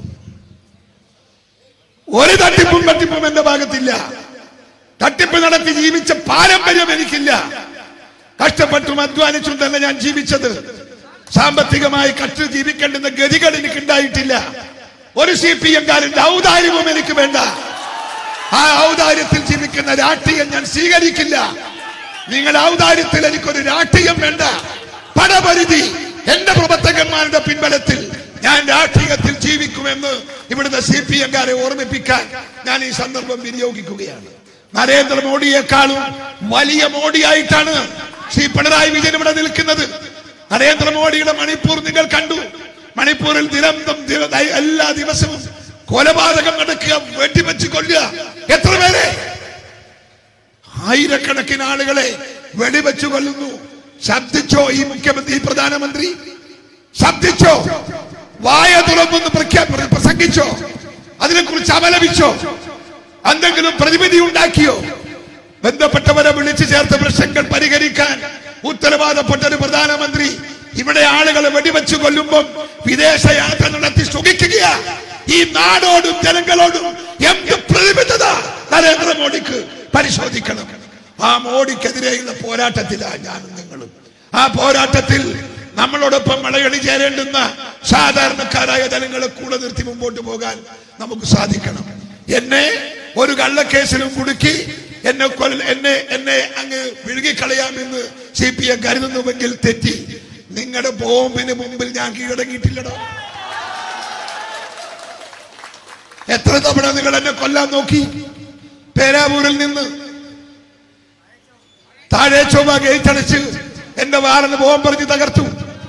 ഒരു തട്ടിപ്പും തട്ടിപ്പും എന്റെ ഭാഗത്തില്ല തട്ടിപ്പ് നടത്തി ജീവിച്ച പാരമ്പര്യം എനിക്കില്ല കഷ്ടപ്പെട്ടും അധ്വാനിച്ചും തന്നെ ഞാൻ ജീവിച്ചത് സാമ്പത്തികമായി കഷ്ട ജീവിക്കേണ്ടുന്ന ഗതികൾ എനിക്ക് ഉണ്ടായിട്ടില്ല ഒരു സി പി എംകാരന്റെ ഔദാര്യവും എനിക്ക് വേണ്ട ആ ഔദാര്യത്തിൽ ജീവിക്കുന്ന രാഷ്ട്രീയം ഞാൻ സ്വീകരിക്കില്ല നിങ്ങൾ ഔദാര്യത്തിൽ എനിക്കൊരു രാഷ്ട്രീയം വേണ്ട പടപരിധി എന്റെ പ്രവർത്തകന്മാരുടെ പിൻബലത്തിൽ ഞാൻ രാഷ്ട്രീയത്തിൽ ജീവിക്കുമെന്ന് ഇവിടുത്തെ സി പി എംകാരെ ഓർമ്മിപ്പിക്കാൻ ഞാൻ ഈ സന്ദർഭം വിനിയോഗിക്കുകയാണ് നരേന്ദ്രമോദിയെക്കാളും വലിയ മോഡിയായിട്ടാണ് ശ്രീ പിണറായി വിജയൻ ഇവിടെ നിൽക്കുന്നത് നരേന്ദ്രമോദിയുടെ മണിപ്പൂർ നിങ്ങൾ കണ്ടു മണിപ്പൂരിൽ ദിനന്തം ദിന- ദൈ- എല്ലാ ദിവസവും കൊലപാതകം നടക്കുക വെട്ടിവെച്ച് കൊല്ലുക എത്ര പേരെ ആയിരക്കണക്കിന് ആളുകളെ വെടിവെച്ചു കൊല്ലുന്നു ശബ്ദിച്ചോ ഈ മുഖ്യമന്ത്രി ഈ പ്രധാനമന്ത്രി ശബ്ദിച്ചോ വായ തുറന്നൊന്ന് പ്രഖ്യാ- പ്ര- പ്രസംഗിച്ചോ അതിനെക്കുറിച്ച് അപലപിച്ചോ എന്തെങ്കിലും പ്രതിവിധി ഉണ്ടാക്കിയോ ബന്ധപ്പെട്ടവരെ വിളിച്ചു ചേർത്ത പ്രശ്നങ്ങൾ പരിഹരിക്കാൻ ഉത്തരവാദപ്പെട്ട ഒരു പ്രധാനമന്ത്രി ഇവിടെ ആളുകളെ വെടിവെച്ചു കൊല്ലുമ്പോൾ വിദേശ യാത്ര നടത്തി സുഖിക്കുക ഈ നാടോടും ജനങ്ങളോടും എന്ത് പ്രതിബദ്ധത നരേന്ദ്രമോദിക്ക് പരിശോധിക്കണം ആ മോഡിക്കെതിരെയുള്ള പോരാട്ടത്തിലാണ് ഞാനും നിങ്ങളും ആ പോരാട്ടത്തിൽ നമ്മളോടൊപ്പം മലയടി ചേരേണ്ടുന്ന സാധാരണക്കാരായ ജനങ്ങളെ കൂടെ നിർത്തി മുമ്പോട്ട് പോകാൻ നമുക്ക് സാധിക്കണം എന്നെ ഒരു കള്ളക്കേസിലും കുടുക്കി എന്നെ കൊല്ല എന്നെ എന്നെ അങ്ങ് വിഴുകിക്കളയാമെന്ന് സി പി എം കരുതുന്നുവെങ്കിൽ തെറ്റി നിങ്ങളുടെ ബോംബിന് മുമ്പിൽ ഞാൻ കീഴടങ്ങിയിട്ടില്ലടോ എത്ര തവണ നിങ്ങൾ എന്നെ കൊല്ലാൻ നോക്കി പേരാവൂരിൽ നിന്ന് താഴെ ചൊവ്വ ഗേറ്റ് അടച്ച് എന്റെ വാറിന് ബോംബെറിഞ്ഞ് തകർത്തു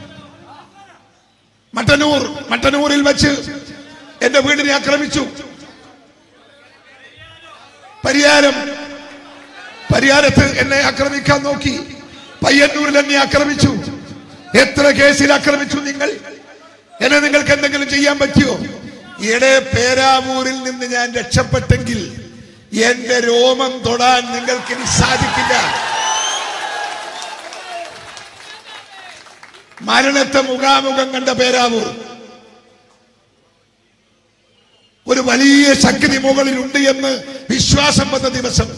മട്ടന്നൂർ മട്ടന്നൂരിൽ വെച്ച് എന്റെ വീടിനെ ആക്രമിച്ചു പരിയാരം പരിയാരത്ത് എന്നെ ആക്രമിക്കാൻ നോക്കി പയ്യന്നൂരിൽ എന്നെ ആക്രമിച്ചു എത്ര കേസിൽ ആക്രമിച്ചു നിങ്ങൾ എന്നെ നിങ്ങൾക്ക് എന്തെങ്കിലും ചെയ്യാൻ പറ്റിയോ ഈയിടെ പേരാവൂരിൽ നിന്ന് ഞാൻ രക്ഷപ്പെട്ടെങ്കിൽ എന്റെ രോമം തൊടാൻ നിങ്ങൾക്ക് ഇനി സാധിക്കില്ല മരണത്തെ മുഖാമുഖം കണ്ട പേരാവൂർ ഒരു വലിയ ശക്തി മുകളിലുണ്ട് എന്ന് വിശ്വാസം വന്ന ദിവസം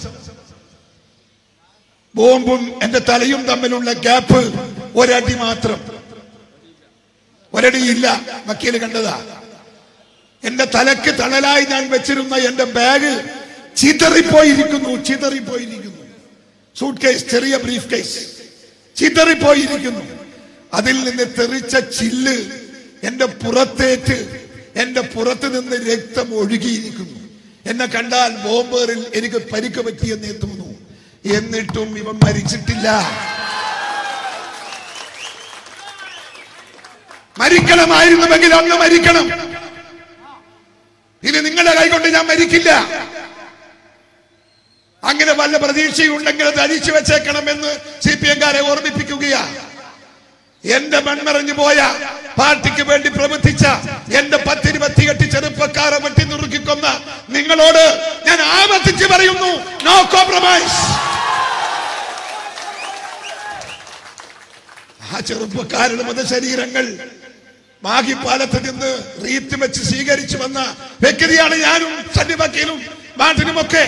ബോംബും എന്റെ തലയും തമ്മിലുള്ള ഗ്യാപ്പ് ഒരടി മാത്രം ഒരടിയില്ല വക്കീല് കണ്ടതാ എന്റെ തലക്ക് തണലായി ഞാൻ വെച്ചിരുന്ന എന്റെ ബാഗ് ചിതറിപ്പോയിരിക്കുന്നു ചിതറിപ്പോയിരിക്കുന്നു സൂട്ട് കേസ് ചെറിയ ബ്രീഫ് കേസ് ചിതറിപ്പോയിരിക്കുന്നു അതിൽ നിന്ന് തെറിച്ച ചില്ല് എന്റെ പുറത്തേറ്റ് എന്റെ പുറത്ത് നിന്ന് രക്തം ഒഴുകിയിരിക്കുന്നു എന്നെ കണ്ടാൽ ബോംബേറിൽ എനിക്ക് പരിക്ക് പറ്റിയെന്നേ തോന്നുന്നു എന്നിട്ടും ഇവൻ മരിച്ചിട്ടില്ല മരിക്കണമായിരുന്നുവെങ്കിൽ അന്ന് മരിക്കണം ഇനി നിങ്ങളുടെ കൈകൊണ്ട് ഞാൻ മരിക്കില്ല അങ്ങനെ വല്ല പ്രതീക്ഷയുണ്ടെങ്കിൽ അത് അഴിച്ചു വെച്ചേക്കണമെന്ന് സി പി എംകാരെ ഓർമ്മിപ്പിക്കുകയാ എന്റെ മൺമറഞ്ഞു പോയ പാർട്ടിക്ക് വേണ്ടി പ്രവർത്തിച്ച എന്റെ പത്തിരുപത്തിയെട്ട് ചെറുപ്പക്കാരെ വെട്ടി നുറുക്കിക്കൊന്ന നിങ്ങളോട് ഞാൻ ആവർത്തിച്ച് പറയുന്നു നോ കോംപ്രമൈസ് ആ ചെറുപ്പക്കാരുടെ മതശരീരങ്ങൾ മാഹിപ്പാലത്ത് നിന്ന് റീത്ത് വെച്ച് സ്വീകരിച്ചു വന്ന വ്യക്തിയാണ് ഞാനും സന്നിവക്കീലും മാർട്ടിനുമൊക്കെ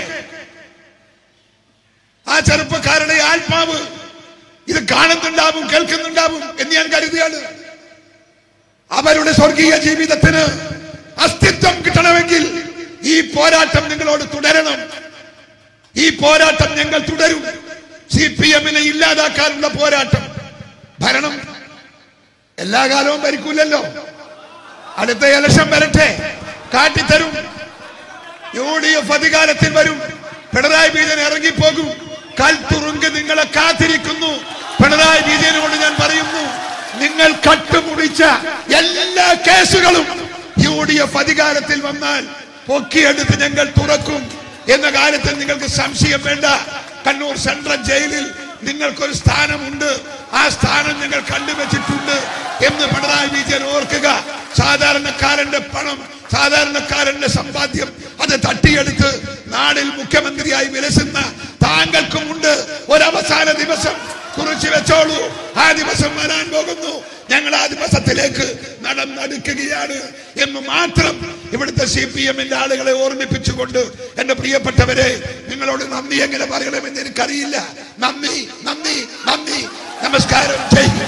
ആ ചെറുപ്പക്കാരുടെ ആത്മാവ് ഇത് കാണുന്നുണ്ടാവും കേൾക്കുന്നുണ്ടാവും എന്ന് ഞാൻ കരുതിയാണ് അവരുടെ സ്വർഗീയ ജീവിതത്തിന് അസ്തിത്വം കിട്ടണമെങ്കിൽ ഈ പോരാട്ടം നിങ്ങളോട് തുടരണം ഈ പോരാട്ടം ഞങ്ങൾ തുടരും സി പി എമ്മിനെ ഇല്ലാതാക്കാനുള്ള പോരാട്ടം ഭരണം എല്ലാ കാലവും ഭരിക്കൂലല്ലോ അടുത്ത ഇലക്ഷൻ വരട്ടെ കാട്ടിത്തരും യു ഡി എഫ് അധികാരത്തിൽ വരും പിണറായി വിജയൻ ഇറങ്ങിപ്പോകും കൽത്തുറുങ്ക് നിങ്ങളെ കാത്തിരിക്കുന്നു പിണറായി വിജയനോട് ഞാൻ പറയുന്നു നിങ്ങൾ കട്ടുമുടിച്ച എല്ലാ കേസുകളും യു ഡി എഫ് അധികാരത്തിൽ വന്നാൽ പൊക്കിയെടുത്ത് ഞങ്ങൾ തുറക്കും എന്ന കാര്യത്തിൽ നിങ്ങൾക്ക് സംശയം വേണ്ട കണ്ണൂർ സെൻട്രൽ ജയിലിൽ നിങ്ങൾക്കൊരു സ്ഥാനമുണ്ട് ആ സ്ഥാനം നിങ്ങൾ കണ്ടുവച്ചിട്ടുണ്ട് എന്ന് പിണറായി വിജയൻ ഓർക്കുക സാധാരണക്കാരന്റെ പണം സാധാരണക്കാരന്റെ സമ്പാദ്യം അത് തട്ടിയെടുത്ത് നാടിൽ മുഖ്യമന്ത്രിയായി വിലസുന്ന താങ്കൾക്കുമുണ്ട് ഒരവസാന ദിവസം കുറിച്ച് വെച്ചോളൂ ആ ദിവസം വരാൻ പോകുന്നു ഞങ്ങൾ ആ ദിവസത്തിലേക്ക് നടന്നെടുക്കുകയാണ് എന്ന് മാത്രം ഇവിടുത്തെ സി പി എമ്മിന്റെ ആളുകളെ ഓർമ്മിപ്പിച്ചുകൊണ്ട് എന്റെ പ്രിയപ്പെട്ടവരെ നിങ്ങളോട് നന്ദി എങ്ങനെ പറയണമെന്ന് എനിക്കറിയില്ല നന്ദി നന്ദി നന്ദി നമസ്കാരം ചെയ്യും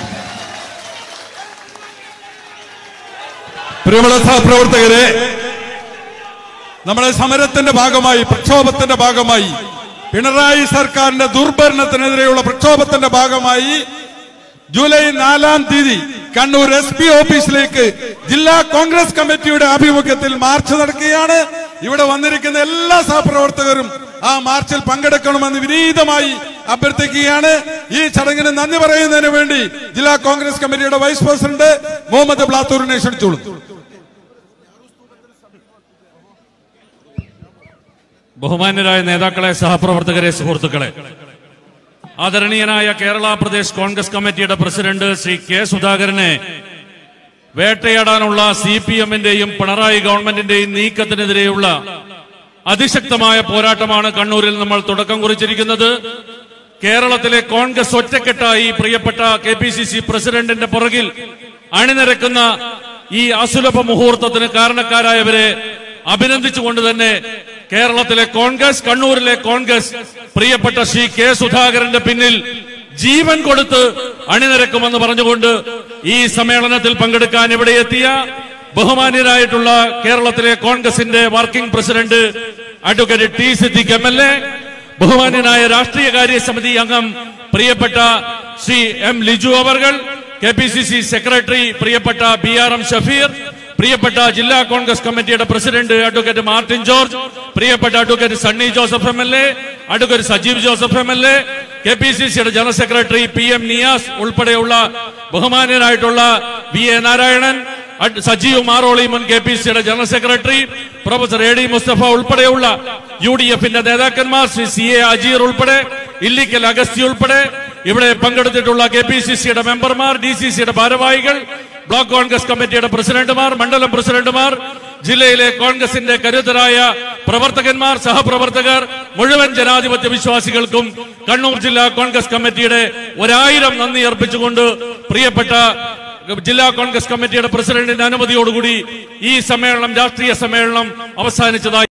പ്രിയമുള്ള സഹപ്രവർത്തകരെ നമ്മുടെ സമരത്തിന്റെ ഭാഗമായി പ്രക്ഷോഭത്തിന്റെ ഭാഗമായി പിണറായി സർക്കാരിന്റെ ദുർഭരണത്തിനെതിരെയുള്ള പ്രക്ഷോഭത്തിന്റെ ഭാഗമായി ജൂലൈ നാലാം തീയതി കണ്ണൂർ എസ് പി ഓഫീസിലേക്ക് ജില്ലാ കോൺഗ്രസ് കമ്മിറ്റിയുടെ ആഭിമുഖ്യത്തിൽ മാർച്ച് നടക്കുകയാണ് ഇവിടെ വന്നിരിക്കുന്ന എല്ലാ സഹപ്രവർത്തകരും ആ മാർച്ചിൽ പങ്കെടുക്കണമെന്ന് വിനീതമായി അഭ്യർത്ഥിക്കുകയാണ് ഈ ചടങ്ങിന് നന്ദി പറയുന്നതിന് വേണ്ടി ജില്ലാ കോൺഗ്രസ് കമ്മിറ്റിയുടെ വൈസ് പ്രസിഡന്റ് മുഹമ്മദ് ബ്ലാത്തൂരിനെ ക്ഷണിച്ചോളൂ ബഹുമാന്യരായ നേതാക്കളെ സഹപ്രവർത്തകരെ സുഹൃത്തുക്കളെ ആദരണീയനായ കേരള പ്രദേശ് കോൺഗ്രസ് കമ്മിറ്റിയുടെ പ്രസിഡന്റ് ശ്രീ കെ സുധാകരനെ വേട്ടയാടാനുള്ള സി പി എമ്മിന്റെയും പിണറായി ഗവൺമെന്റിന്റെയും നീക്കത്തിനെതിരെയുള്ള അതിശക്തമായ പോരാട്ടമാണ് കണ്ണൂരിൽ നമ്മൾ തുടക്കം കുറിച്ചിരിക്കുന്നത് കേരളത്തിലെ കോൺഗ്രസ് ഒറ്റക്കെട്ടായി പ്രിയപ്പെട്ട കെ പി സി സി പ്രസിഡന്റിന്റെ പുറകിൽ അണിനിരക്കുന്ന ഈ അസുലഭ മുഹൂർത്തത്തിന് കാരണക്കാരായവരെ അഭിനന്ദിച്ചുകൊണ്ട് തന്നെ കേരളത്തിലെ കോൺഗ്രസ് കണ്ണൂരിലെ കോൺഗ്രസ് പ്രിയപ്പെട്ട ശ്രീ കെ സുധാകരന്റെ പിന്നിൽ ജീവൻ കൊടുത്ത് അണിനിരക്കുമെന്ന് പറഞ്ഞുകൊണ്ട് ഈ സമ്മേളനത്തിൽ പങ്കെടുക്കാൻ ഇവിടെ എത്തിയ ബഹുമാന്യരായിട്ടുള്ള കേരളത്തിലെ കോൺഗ്രസിന്റെ working president advocate T Siddique M L A ബഹുമാന്യനായ രാഷ്ട്രീയകാര്യ സമിതി അംഗം പ്രിയപ്പെട്ട ശ്രീ എം ലിജു അവർകൾ K P C C secretary പ്രിയപ്പെട്ട ബി ആർ എം ഷഫീർ പ്രിയപ്പെട്ട ജില്ലാ കോൺഗ്രസ് കമ്മിറ്റിയുടെ പ്രസിഡന്റ് അഡ്വക്കേറ്റ് മാർട്ടിൻ ജോർജ് പ്രിയപ്പെട്ട advocate Sunny Joseph M L A advocate Sajeev Joseph M L A K P C സിയുടെ general secretary P M Niyas ഉൾപ്പെടെയുള്ള ബഹുമാന്യനായിട്ടുള്ള V A Narayanan adv Sajeev Maroli മുൻ കെ പി സിയുടെ general secretary professor A D Mustafa ഉൾപ്പെടെയുള്ള യു ഡി എഫിന്റെ നേതാക്കന്മാർ ശ്രീ സി എ അജീർ ഉൾപ്പെടെ ഇല്ലിക്കൽ അഗസ്തി ഉൾപ്പെടെ ഇവിടെ പങ്കെടുത്തിട്ടുള്ള കെ പി സി സിയുടെ മെമ്പർമാർ ഡി സി സിയുടെ ഭാരവാഹികൾ ബ്ലോക്ക് കോൺഗ്രസ് കമ്മിറ്റിയുടെ പ്രസിഡന്റുമാർ മണ്ഡലം പ്രസിഡന്റുമാർ ജില്ലയിലെ കോൺഗ്രസിന്റെ കരുതരായ പ്രവർത്തകന്മാർ സഹപ്രവർത്തകർ മുഴുവൻ ജനാധിപത്യ വിശ്വാസികൾക്കും കണ്ണൂർ ജില്ലാ കോൺഗ്രസ് കമ്മിറ്റിയുടെ ഒരായിരം നന്ദി അർപ്പിച്ചുകൊണ്ട് പ്രിയപ്പെട്ട ജില്ലാ കോൺഗ്രസ് കമ്മിറ്റിയുടെ പ്രസിഡന്റിന്റെ അനുമതിയോടുകൂടി ഈ സമ്മേളനം രാഷ്ട്രീയ സമ്മേളനം അവസാനിച്ചതായി